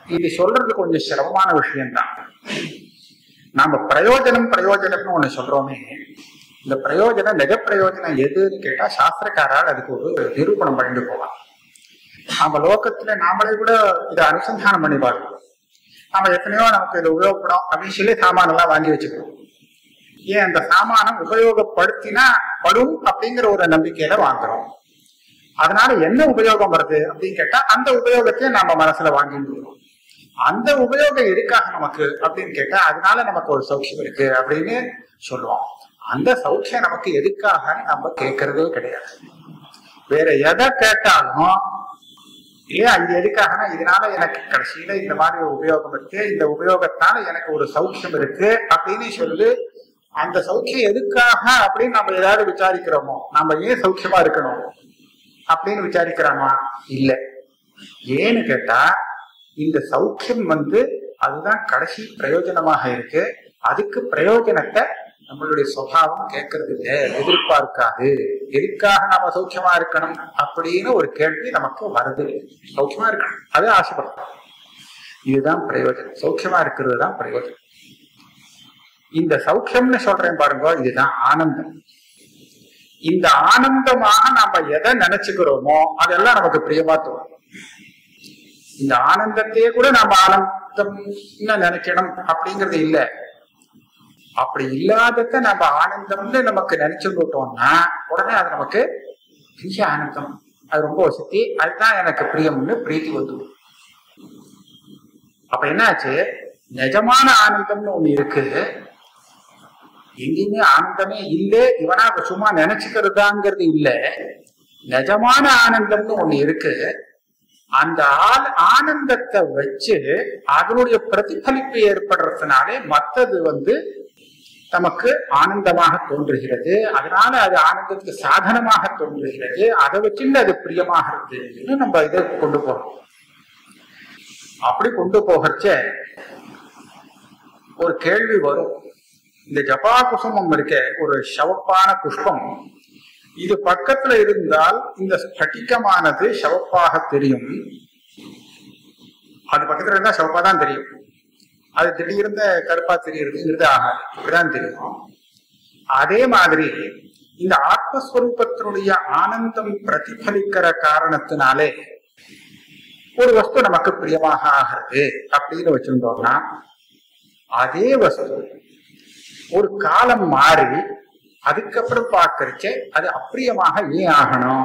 இது சொல்றது கொஞ்சம் சிரமமான விஷயம்தான் நாம பிரயோஜனம் பிரயோஜனம்னு ஒண்ணு சொல்றோமே இந்த பிரயோஜனம் நிஜ பிரயோஜனம் எதுன்னு கேட்டா சாஸ்திரக்காரால் அதுக்கு ஒரு நிரூபணம் பண்ணிட்டு போவான் நம்ம லோகத்துல நாமளே கூட இதை அனுசந்தானம் பண்ணி பார்க்கணும் நாம எத்தனையோ நமக்கு இது உபயோகப்படும் அப்படின்னு சொல்லி சாமான் எல்லாம் வாங்கி வச்சுக்கணும் ஏன் அந்த சாமானம் உபயோகப்படுத்தினா படும் அப்படிங்கிற ஒரு நம்பிக்கையில வாங்குறோம் அதனால என்ன உபயோகம் வருது அப்படின்னு கேட்டா அந்த உபயோகத்தை நாம மனசுல வாங்கிட்டு இருக்கோம் அந்த உபயோகம் எதுக்காக நமக்கு அப்படின்னு கேட்டா அதனால நமக்கு ஒரு சௌக்கியம் இருக்கு அப்படின்னு சொல்லுவோம் அந்த சௌக்கியம் நமக்கு எதுக்காக நம்ம கேட்கறதே கிடையாது வேற எதை கேட்டாலும் ஏன் அது எதுக்காகனா இதனால எனக்கு கடைசியில இந்த மாதிரி ஒரு உபயோகம் இருக்கு இந்த உபயோகத்தால எனக்கு ஒரு சௌக்கியம் இருக்கு அப்படின்னு சொல்லி அந்த சௌக்கியம் எதுக்காக அப்படின்னு நம்ம ஏதாவது விசாரிக்கிறோமோ நம்ம ஏன் சௌக்கியமா இருக்கணும் அப்படின்னு விசாரிக்கிறோமா இல்ல ஏன்னு கேட்டா இந்த சௌக்கியம் வந்து அதுதான் கடைசி பிரயோஜனமாக இருக்கு அதுக்கு பிரயோஜனத்தை நம்மளுடைய சுவாவம் கேட்கறது இல்லை எதிர்பார்க்காது எதுக்காக நாம சௌக்கியமா இருக்கணும் அப்படின்னு ஒரு கேள்வி நமக்கு வருது சௌக்கியமா இருக்கணும் அது ஆசைப்படுறோம் இதுதான் பிரயோஜனம் சௌக்கியமா இருக்கிறது தான் பிரயோஜனம் இந்த சௌக்கியம்னு சொல்றேன் பாருங்க இதுதான் ஆனந்தம் இந்த ஆனந்தமாக நாம எதை நினைச்சுக்கிறோமோ அதெல்லாம் நமக்கு பிரியமா தோணும் இந்த ஆனந்தத்தையே கூட நாம ஆனந்தம்னு நினைக்கணும் அப்படிங்கிறது இல்ல அப்படி இல்லாதத நம்ம ஆனந்தம்னு நமக்கு நினைச்சுட்டோம்னா உடனே அது நமக்கு பெரிய ஆனந்தம் அது ரொம்ப வசதி அதுதான் எனக்கு பிரியம்னு பிரீத்தி வந்துடும் அப்ப என்னாச்சு நிஜமான ஆனந்தம்னு ஒண்ணு இருக்கு எங்கேயுமே ஆனந்தமே இல்லை இவனா சும்மா நினைச்சுக்கிறதாங்கிறது இல்ல நிஜமான ஆனந்தம்னு ஒண்ணு இருக்கு அந்த ஆள் ஆனந்தத்தை வச்சு அதனுடைய பிரதிபலிப்பு ஏற்படுறதுனாலே மத்தது வந்து நமக்கு ஆனந்தமாக தோன்றுகிறது அதனால அது ஆனந்தத்துக்கு சாதனமாக தோன்றுகிறது அதை வச்சுட்டு அது பிரியமாக இருக்குன்னு நம்ம இதை கொண்டு போறோம் அப்படி கொண்டு போகிறச்ச ஒரு கேள்வி வரும் இந்த ஜபா குசுமம் இருக்க ஒரு சவப்பான புஷ்பம் இது பக்கத்துல இருந்தால் இந்த ஸ்பட்டிகமானது சவப்பாக தெரியும் அது பக்கத்துல இருந்தா சவப்பா தான் தெரியும் அது திடீர்னு கருப்பா தெரியுறதுங்கிறது ஆகாது இப்படிதான் தெரியும் அதே மாதிரி இந்த ஆத்மஸ்வரூபத்தினுடைய ஆனந்தம் பிரதிபலிக்கிற காரணத்தினாலே ஒரு வஸ்து நமக்கு பிரியமாக ஆகிறது அப்படின்னு வச்சிருந்தோம்னா அதே வஸ்து ஒரு காலம் மாறி அதுக்கப்புறம் பார்க்கறச்ச அது அப்பிரியமாக ஏன் ஆகணும்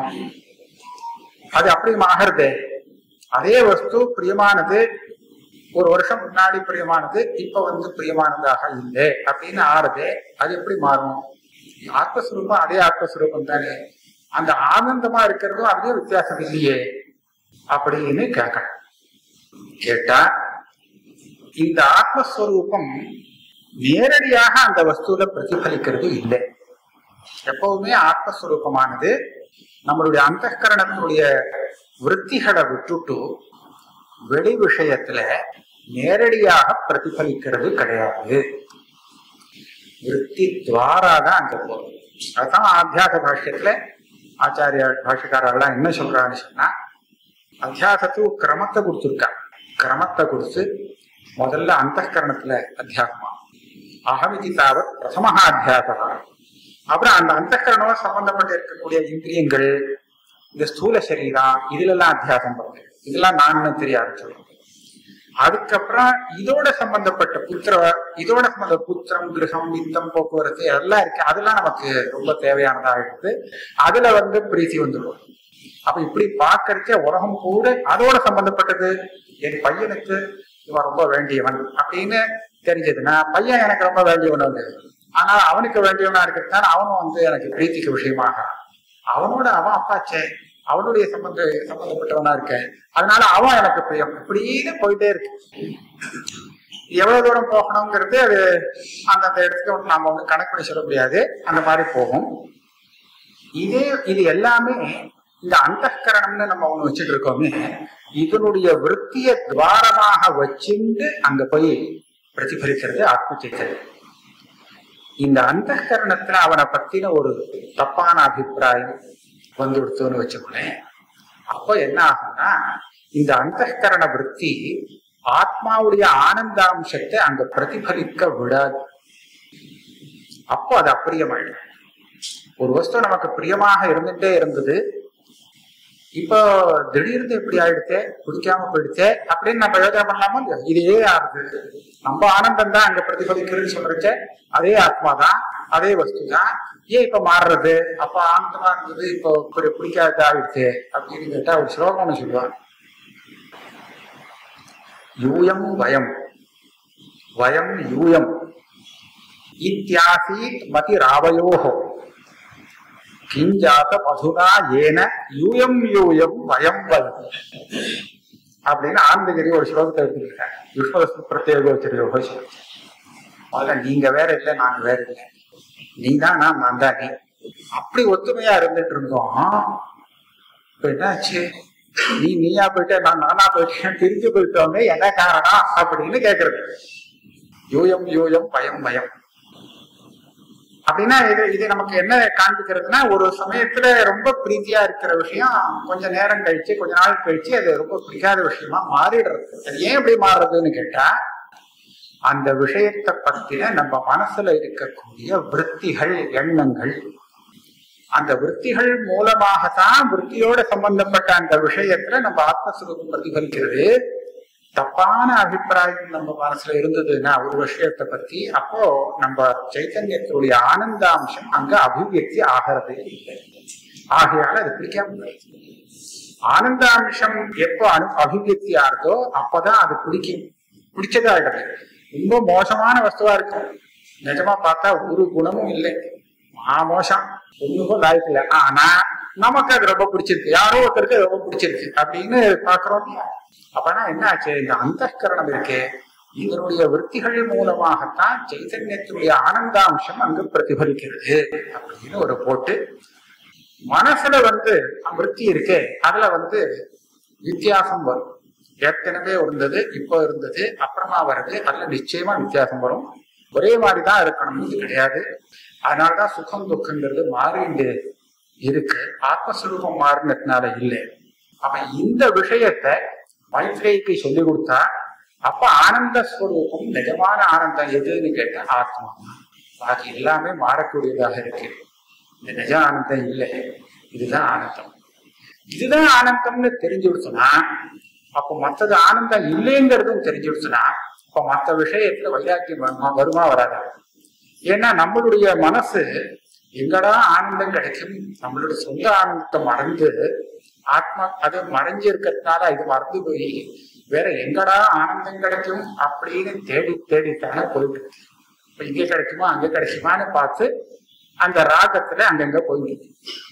அது அப்பிரியமாகிறது அதே வஸ்து பிரியமானது ஒரு வருஷம் முன்னாடி பிரியமானது இப்ப வந்து பிரியமானதாக இல்லை அப்படின்னு ஆறுது அது எப்படி மாறும் ஆத்மஸ்வரூபம் அதே ஆத்மஸ்வரூபம் தானே அந்த ஆனந்தமா இருக்கிறதும் அதுலயும் வித்தியாசம் இல்லையே அப்படின்னு கேட்கணும் கேட்டா இந்த ஆத்மஸ்வரூபம் நேரடியாக அந்த வஸ்துல பிரதிபலிக்கிறது இல்லை எப்பவுமே ஆத்மஸ்வரூபமானது நம்மளுடைய அந்தகரணத்தினுடைய விற்த்திகளை விட்டுட்டு வெளி விஷயத்துல நேரடியாக பிரதிபலிக்கிறது கிடையாது விற்பி துவாரா தான் அங்க போகும் அதான் ஆத்தியாக பாஷ்யத்துல ஆச்சாரிய பாஷக்காரெல்லாம் என்ன சொல்றான்னு சொன்னா அத்தியாசத்துக்கு கிரமத்தை கொடுத்துருக்கா கிரமத்தை கொடுத்து முதல்ல அந்தகரணத்துல அத்தியாசமா அகமிதி தாவத் பிரதமஹா அத்தியாசா அப்புறம் அந்த அந்தகரணம் சம்பந்தப்பட்டு இருக்கக்கூடிய இந்திரியங்கள் இந்த ஸ்தூல சரீரம் இதுல எல்லாம் அத்தியாசம் பண்ணுது இதெல்லாம் நான் தெரிய ஆரம்பிச்சிடும் அதுக்கப்புறம் இதோட சம்பந்தப்பட்ட புத்திர இதோட சம்பந்த புத்திரம் கிரகம் வித்தம் போக்குவரத்து எல்லாம் இருக்கு அதெல்லாம் நமக்கு ரொம்ப தேவையானதா இருக்குது அதுல வந்து பிரீத்தி வந்துடும் அப்ப இப்படி பாக்கறச்ச உலகம் கூட அதோட சம்பந்தப்பட்டது என் பையனுக்கு இவன் ரொம்ப வேண்டியவன் அப்படின்னு தெரிஞ்சதுன்னா பையன் எனக்கு ரொம்ப வேண்டியவன் வந்து ஆனா அவனுக்கு வேண்டியவனா இருக்கிறதுனால அவனும் வந்து எனக்கு பிரீத்திக்கு விஷயமாக அவனோட அவன் அப்பாச்சே அவனுடைய சம்பந்த சம்பந்தப்பட்டவனா இருக்கேன் அதனால அவன் எனக்கு பிரியம் இப்படின்னு போயிட்டே இருக்கு எவ்வளவு தூரம் போகணுங்கிறது அது அந்தந்த இடத்துக்கு நாம வந்து கணக்கு பண்ணி சொல்ல முடியாது அந்த மாதிரி போகும் இதே இது எல்லாமே இந்த அந்தகரணம்னு நம்ம ஒண்ணு வச்சுட்டு இருக்கோமே இதனுடைய விற்த்திய துவாரமாக வச்சுட்டு அங்க போய் பிரதிபலிக்கிறது ஆத்ம சைத்தன்யம் இந்த அந்தகரணத்துல அவனை பத்தின ஒரு தப்பான அபிப்பிராயம் வந்துடுத்துன்னு வச்சுக்கோங்களேன் அப்போ என்ன ஆகும்னா இந்த அந்தகரண விற்பி ஆத்மாவுடைய ஆனந்தாம்சத்தை அங்க பிரதிபலிக்க விடாது அப்போ அது அப்பிரியமாயிடும் ஒரு வஸ்து நமக்கு பிரியமாக இருந்துட்டே இருந்தது இப்போ திடீர்னு இப்படி ஆயிடுச்சே பிடிக்காம போயிடுச்சே அப்படின்னு நம்ம யோசனை பண்ணலாமா இல்லையா இதே ஆகுது நம்ம ஆனந்தம் தான் அங்க பிரதிபலிக்கிறதுன்னு சொல்றச்சே அதே ஆத்மா தான் அதே வஸ்து தான் ஏன் இப்ப மாறுறது அப்ப ஆனந்தமா இருந்தது இப்போ இப்படி பிடிக்காத ஆயிடுச்சு அப்படின்னு கேட்டா ஒரு ஸ்லோகம்னு சொல்லுவாங்க யூயம் வயம் வயம் யூயம் இத்தியாசீத் மதி ராவயோஹோ கிஞ்சாத மதுனா ஏன யூயம் யூயம் வயம் வயம் அப்படின்னு ஆனந்தகிரி ஒரு ஸ்லோகத்தை எடுத்துக்கிட்டாங்க யுஷ்மதஸ்து பிரத்யேகோச்சரிய முதல்ல நீங்க வேற இல்லை நாங்க வேற இல்லை நீ தான் நான் நான் தான் நீ அப்படி ஒத்துமையா இருந்துட்டு இருந்தோம் இப்ப என்னாச்சு நீ நீயா போயிட்ட நான் நானா போயிட்டேன் பிரிஞ்சு போயிட்டோமே என்ன காரணம் அப்படின்னு கேக்குறது யூயம் யூயம் பயம் பயம் அப்படின்னா இது இது நமக்கு என்ன காண்பிக்கிறதுனா ஒரு சமயத்துல ரொம்ப பிரீத்தியா இருக்கிற விஷயம் கொஞ்ச நேரம் கழிச்சு கொஞ்ச நாள் கழிச்சு அது ரொம்ப பிடிக்காத விஷயமா மாறிடுறது அது ஏன் இப்படி மாறுறதுன்னு கேட்டா அந்த விஷயத்தை பத்தின நம்ம மனசுல இருக்கக்கூடிய விற்த்திகள் எண்ணங்கள் அந்த விற்த்திகள் மூலமாகத்தான் விற்த்தியோட சம்பந்தப்பட்ட அந்த விஷயத்துல நம்ம ஆத்மஸ்வரூபம் பிரதிபலிக்கிறது தப்பான அபிப்பிராயம் நம்ம மனசுல இருந்ததுன்னா ஒரு விஷயத்தை பத்தி அப்போ நம்ம சைத்தன்யத்தினுடைய ஆனந்தாம்சம் அங்க அபிவியக்தி ஆகிறது இல்லை ஆகையால அது பிடிக்காம போயிடுச்சு. ஆனந்தாம்சம் எப்போ அனு அபிவியக்தி ஆகுதோ அப்பதான் அது பிடிக்கும் பிடிச்சதாயிடுது ரொம்ப மோசமான வஸ்துவா இருக்கும் நிஜமா பார்த்தா ஒரு குணமும் இல்லை மா மோசம் ஒண்ணுக்கும் லாய்க்கு இல்லை ஆனா நமக்கு அது ரொம்ப பிடிச்சிருக்கு யாரோ ஒருத்தருக்கு அது ரொம்ப பிடிச்சிருக்கு அப்படின்னு பாக்குறோம் இல்லையா? அப்பனா என்ன ஆச்சு இந்த அந்தகரணம் இருக்கே இதனுடைய விற்த்திகள் மூலமாகத்தான் சைத்தன்யத்தினுடைய ஆனந்தாம்சம் அங்கு பிரதிபலிக்கிறது அப்படின்னு ஒரு போட்டு மனசுல வந்து விற்பி இருக்கே அதுல வந்து வித்தியாசம் வரும் ஏற்கனவே இருந்தது இப்போ இருந்தது அப்புறமா வருது அதுல நிச்சயமா வித்தியாசம் வரும் ஒரே மாதிரிதான் இருக்கணும் இது கிடையாது அதனாலதான் சுகம் துக்கங்கிறது மாறிண்டு இருக்கு ஆத்மஸ்வரூபம் மாறினதுனால இல்லை அப்ப இந்த விஷயத்தை மைத்ரேய்க்கு சொல்லி கொடுத்தா அப்ப ஆனந்த ஸ்வரூபம் நிஜமான ஆனந்தம் எதுன்னு கேட்டா ஆத்மா பாக்கி எல்லாமே மாறக்கூடியதாக இருக்கு இந்த நிஜ ஆனந்தம் இல்லை இதுதான் ஆனந்தம் இதுதான் ஆனந்தம்னு தெரிஞ்சு விடுச்சுனா அப்ப மத்தது ஆனந்தம் இல்லைங்கிறதும் தெரிஞ்சு விடுச்சுனா அப்ப மத்த விஷயத்துல வைராக்கியம் வருமா வருமா வராதா ஏன்னா நம்மளுடைய மனசு எங்கடா ஆனந்தம் கிடைக்கும் நம்மளுடைய சொந்த ஆனந்தத்தை மறந்து ஆத்மா அது மறைஞ்சு இருக்கிறதுனால இது மறந்து போய் வேற எங்கடா ஆனந்தம் கிடைக்கும் அப்படின்னு தேடி தேடித்தானே போயிட்டு இருக்கு. இப்ப இங்க கிடைக்குமா அங்க கிடைக்குமான்னு பார்த்து அந்த ராகத்துல அங்கங்க போயிட்டு இருக்கு.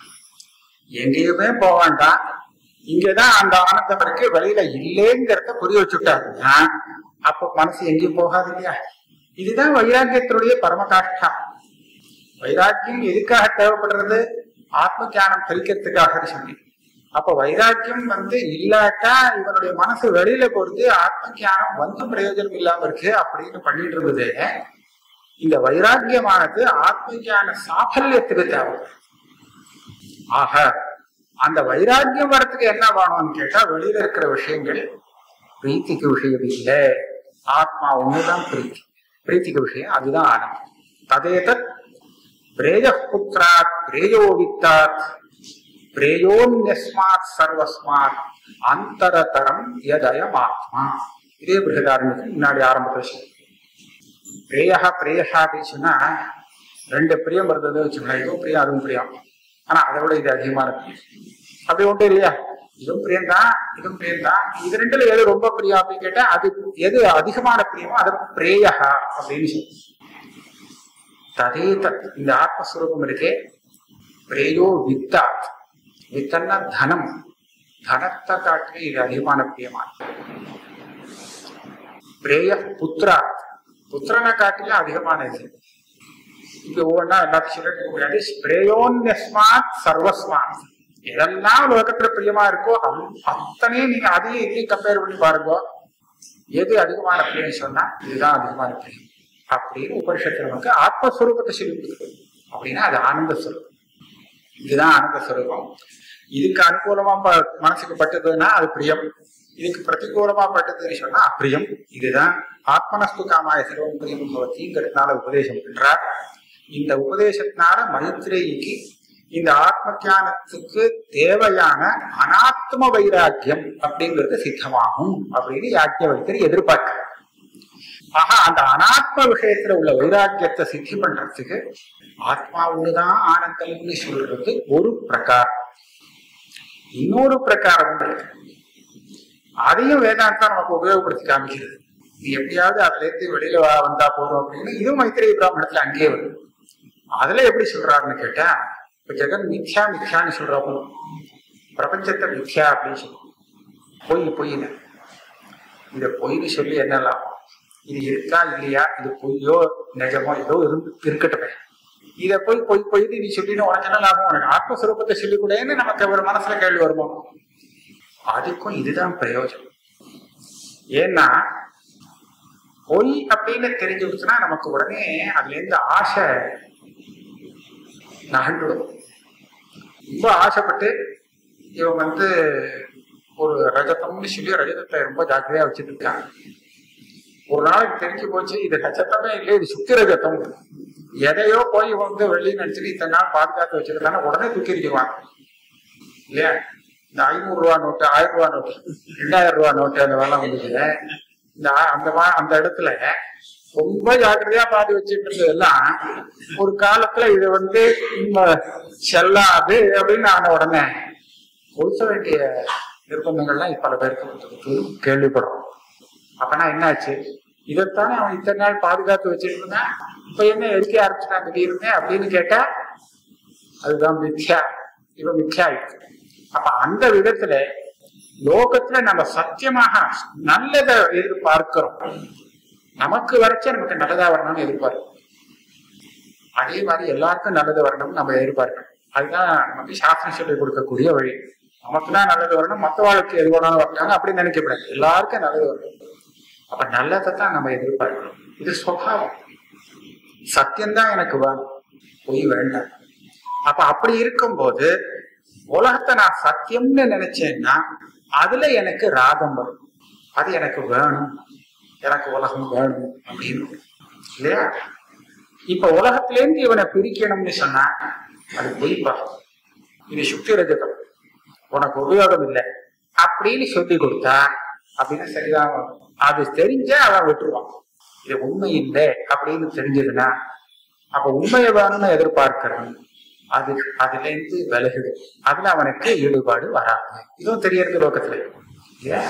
எங்கேயுமே போக வேண்டாம் இங்கதான் அந்த ஆனந்தம் இருக்கு வெளியில இல்லைங்கிறத புரிய வச்சுட்டாருன்னா அப்ப மனசு எங்கேயும் போகாது இல்லையா இதுதான் வைராக்கியத்தினுடைய பரமகாஷ்டா வைராக்கியம் எதுக்காக தேவைப்படுறது ஆத்ம ஞானம் பறிக்கிறதுக்காக சொல்லி அப்ப வைராக்கியம் வந்து இல்லாட்டா இவனுடைய மனசு வெளியில போறது ஆத்ம ஞானம் வந்து பிரயோஜனம் இல்லாம இருக்கு அப்படின்னு பண்ணிட்டு இருந்தது இந்த வைராக்கியமானது ஆத்ம ஞான சாஃபல்யத்துக்கு தேவை ஆக அந்த வைராக்கியம் வரத்துக்கு என்ன வேணும்னு கேட்டா வெளியில இருக்கிற விஷயங்கள் பிரீத்திக்கு விஷயம் இல்லை ஆத்மா ஒண்ணுதான் பிரீத்தி பிரீத்திக்கு விஷயம் அதுதான் ஆனந்தம் ததேதத் பிரேய புத்திராத் பிரேயோ வித்தாத் பிரேயோன்யஸ்மாத் சர்வஸ்மாத் அந்தரதரம் யதயம் ஆத்மா இதே பிருகதாரண்யத்துக்கு முன்னாடி ஆரம்பத்தில் சொல்லி பிரேயா பிரேயா அப்படின்னு சொன்னா ரெண்டு பிரியம் இருந்தது வச்சுக்கோங்க இதுவும் பிரியம் அதுவும் பிரியம் ஆனா அதை விட இது அதிகமான பிரியம் அப்படி ஒன்றும் இல்லையா இதுவும் பிரியம் தான் இதுவும் பிரியம் தான் இது ரெண்டுல எது ரொம்ப பிரியம் அப்படின்னு கேட்டா அது எது அதிகமான பிரியமோ அது பிரேயா அப்படின்னு சொல்லி ததே தத் இந்த ஆத்மஸ்வரூபம் இருக்கே பிரேயோ வித்தாத் வித்தன்னா தனம் தனத்தை காட்டிலே இது அதிகமான பிரியமான பிரேய புத்திரா புத்திரனை காட்டிலும் அதிகமான இது இங்க ஒவ்வொன்றா எல்லாத்தையும் சொல்லிட்டு இருக்க முடியாது பிரேயோன்யஸ்மாத் சர்வஸ்மாத் எதெல்லாம் உலகத்துல பிரியமா இருக்கோ அம்- அத்தனையும் நீங்க அதையும் இதையும் கம்பேர் பண்ணி பாருங்க எது அதிகமான பிரியம் சொன்னா இதுதான் அதிகமான பிரியம் அப்படின்னு உபனிஷத்து நமக்கு ஆத்மஸ்வரூபத்தை சொல்லி கொடுக்குது அப்படின்னா அது ஆனந்த ஸ்வரூபம் இதுதான் ஆனந்த ஸ்வரூபம் இதுக்கு அனுகூலமா ப- மனசுக்கு பட்டதுன்னா அது பிரியம் இதுக்கு பிரதிகூலமா பட்டதுன்னு சொன்னா அப்பிரியம் இதுதான் ஆத்மனஸ்து காமாய சர்வம் பிரியம் பவதிங்கிறதுனால உபதேசம் பண்றார் இந்த உபதேசத்தினால மைத்ரேயிக்கு இந்த ஆத்ம ஞானத்துக்கு தேவையான அனாத்ம வைராக்கியம் அப்படிங்கிறது சித்தமாகும் அப்படின்னு யாக்கியவல்கர் எதிர்பார்க்கிறார் ஆஹா அந்த அனாத்ம விஷயத்துல உள்ள வைராக்கியத்தை சித்தி பண்றதுக்கு ஆத்மா ஒண்ணுதான் ஆனந்தம்னு சொல்றது ஒரு பிரகாரம் இன்னொரு பிரகாரம் இருக்கு அதையும் வேதாந்தம் நமக்கு உபயோகப்படுத்தி காமிக்கிறது நீ எப்படியாவது அதுல இருந்து வெளியில வா வந்தா போறோம் அப்படின்னு இதுவும் மைத்திரி பிராமணத்துல அங்கேயே வருது அதுல எப்படி சொல்றாருன்னு கேட்டா இப்ப ஜெகன் மித்யா மித்யான்னு சொல்றப்போ பிரபஞ்சத்தை மித்யா அப்படின்னு சொல்றோம் பொய் பொய்னு இந்த பொய்னு சொல்லி என்ன லாபம் இது இருக்கா இல்லையா இது பொய்யோ நிஜமோ ஏதோ இருந்து இருக்கட்டுமே இத போய் பொய் பொய்னு நீ சொல்லின்னு உனக்கு என்ன லாபம் உனக்கு ஆத்மஸ்வரூபத்தை சொல்லிக்கூடேன்னு நமக்கு ஒரு மனசுல கேள்வி வருமோ அதுக்கும் இதுதான் பிரயோஜனம் ஏன்னா பொய் அப்படின்னு தெரிஞ்சுச்சுன்னா நமக்கு உடனே அதுல இருந்து ஆசை நகண்டுடும் ரொம்ப ஆசைப்பட்டு இவன் வந்து ஒரு ரஜதம்னு சொல்லி ரஜதத்தை ரொம்ப ஜாக்கிரதையா வச்சுட்டு இருக்கான் ஒரு நாளைக்கு தெரிஞ்சு போச்சு இது ரஜதமே இல்லை இது சுத்தி ரஜதம் எதையோ போய் வந்து வெள்ளி நினைச்சிட்டு இத்தனை நாள் பாதுகாத்து வச்சிருக்கான உடனே தூக்கி எறிஞ்சிருவான் இல்லையா இந்த ஐநூறு ரூபா நோட்டு ஆயிரம் ரூபா நோட்டு ரெண்டாயிரம் ரூபா நோட்டு அந்த மாதிரிலாம் வந்துச்சு இந்த ஆ- அந்த மா- அந்த இடத்துல ரொம்ப ஜாக்கிரதையா பாதி வச்சுட்டு இருந்ததெல்லாம் ஒரு காலத்துல இது வந்து இம்ம செல்லாது அப்படின்னு ஆன உடனே கொடுக்க வேண்டிய நிர்பந்தங்கள்லாம் இப்ப பல பேருக்கு வந்து கேள்விப்படுறோம் அப்பனா என்னாச்சு இதைத்தானே அவன் இத்தனை நாள் பாதுகாத்து வச்சுட்டு இருந்தான் இப்ப என்ன எரிக்க ஆரம்பிச்சுட்டான் திடீர்னு அப்படின்னு கேட்டா அதுதான் மித்யா இவன் மித்யா இருக்கு அப்ப அந்த விதத்துல லோகத்துல நம்ம சத்தியமாக நல்லதை எதிர்பார்க்கிறோம் நமக்கு வரைச்ச நமக்கு நல்லதா வரணும்னு எதிர்பார்க்கிறோம் அதே மாதிரி எல்லாருக்கும் நல்லது வரணும்னு நம்ம எதிர்பார்க்கணும் அதுதான் நமக்கு சாஸ்திரம் சொல்லி கொடுக்கக்கூடிய வழி நமக்கு தான் நல்லது வரணும் மற்ற வாழ்க்கை எது வேணாலும் வரட்டாங்க அப்படின்னு நினைக்கக்கூடாது எல்லாருக்கும் நல்லது வரணும் அப்ப நல்லதை தான் நம்ம எதிர்பார்க்கணும் இது சுவாவம் சத்தியம்தான் எனக்கு வேணும் பொய் வேண்டாம் அப்ப அப்படி இருக்கும்போது உலகத்தை நான் சத்தியம்னு நினைச்சேன்னா அதுல எனக்கு ராகம் வரும் அது எனக்கு வேணும் எனக்கு உலகம் வேணும் அப்படின்னு இல்லையா இப்ப உலகத்திலேருந்து இவனை பிரிக்கணும்னு சொன்னா அது பொய்ப்பா இது சுக்தி ரஜகம் உனக்கு உபயோகம் இல்லை அப்படின்னு சொல்லி கொடுத்தா அப்படின்னு சரிதான் வரும். அது தெரிஞ்சா அவன் விட்டுருவான் இது உண்மை இல்லை அப்படின்னு தெரிஞ்சதுன்னா அப்ப உண்மையை வேணும்னு எதிர்பார்க்கிறவன் அது அதுல இருந்து விலகுது அதுல அவனுக்கு ஈடுபாடு வராது இதுவும் தெரியறது லோகத்துல இல்லையா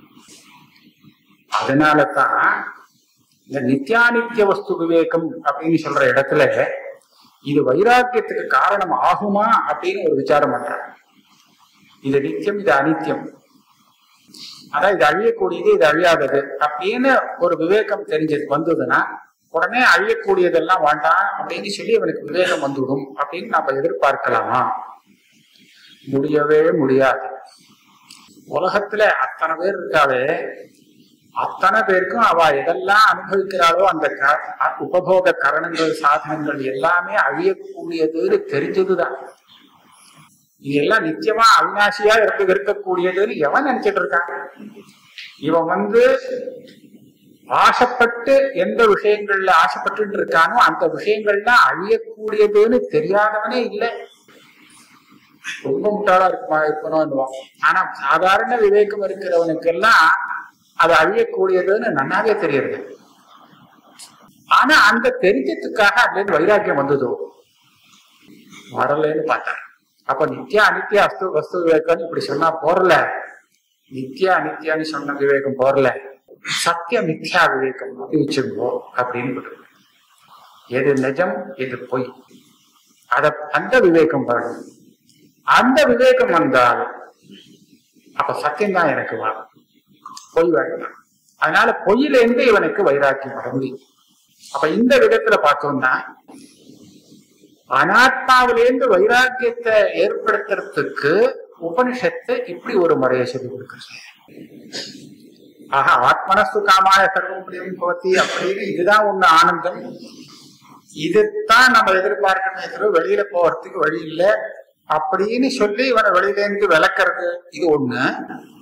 அதனால தான் இந்த நித்யானித்திய வஸ்து விவேகம் அப்படின்னு சொல்ற இடத்துல இது வைராக்கியத்துக்கு காரணம் ஆகுமா அப்படின்னு ஒரு விசாரம் பண்றாங்க இது நித்தியம் இது அனித்தியம் அதான் இது அழியக்கூடியது இது அழியாதது அப்படின்னு ஒரு விவேகம் தெரிஞ்சது வந்ததுன்னா உடனே அழியக்கூடியதெல்லாம் வேண்டாம் அப்படின்னு சொல்லி அவனுக்கு விவேகம் வந்துவிடும் அப்படின்னு நாம எதிர்பார்க்கலாமா முடியவே முடியாது உலகத்துல அத்தனை பேர் இருக்காவே அத்தனை பேருக்கும் அவ எதெல்லாம் அனுபவிக்கிறாளோ அந்த க- அ- உபபோக கரணங்கள் சாதனங்கள் எல்லாமே அழியக்கூடியதுன்னு தெரிஞ்சதுதான் இது எல்லாம் நிச்சயமா அவிநாசியா இருந்து இருக்கக்கூடியதுன்னு எவன் நினைச்சிட்டு இருக்கான் இவன் வந்து ஆசைப்பட்டு எந்த விஷயங்கள்ல ஆசைப்பட்டு இருக்கானோ அந்த விஷயங்கள்லாம் அழியக்கூடியதுன்னு தெரியாதவனே இல்லை ரொம்ப முட்டாளா இருக்குமா இருக்கணும் ஆனா சாதாரண விவேகம் இருக்கிறவனுக்கெல்லாம் அது அழியக்கூடியதுன்னு நன்னாவே தெரியுது ஆனா அந்த தெரிஞ்சதுக்காக அதுல இருந்து வைராக்கியம் வந்ததோ வரலன்னு பார்த்தார் அப்ப நித்யா அனித்யா அஸ்து வஸ்து விவேகம்னு இப்படி சொன்னா போறல நித்யா அனித்யான்னு சொன்ன விவேகம் போறல சத்திய மித்யா விவேகம் அப்படி வச்சுருங்கோ அப்படின்னு போட்டிருக்கு. எது நிஜம் எது பொய் அத அந்த விவேகம் வரணும் அந்த விவேகம் வந்தால் அப்ப சத்தியம் தான் எனக்கு வரும் பொய் வேண்டாம் அதனால பொய்யில இருந்து இவனுக்கு வைராக்கியம் வர முடியும் அப்ப இந்த விதத்துல பார்த்தோம்னா அனாத்மாவிலேருந்து வைராக்கியத்தை ஏற்படுத்துறதுக்கு உபனிஷத்து இப்படி ஒரு முறையை சொல்லி கொடுக்குறது ஆஹா ஆத்மனஸ்து காமாய சர்வம் பிரியம் பவதி அப்படின்னு இதுதான் ஒண்ணு ஆனந்தம் இதுதான் நம்ம எதிர்பார்க்கணுமே தவிர வெளியில போறதுக்கு வழி இல்லை அப்படின்னு சொல்லி இவனை வெளியில இருந்து விளக்குறது இது ஒண்ணு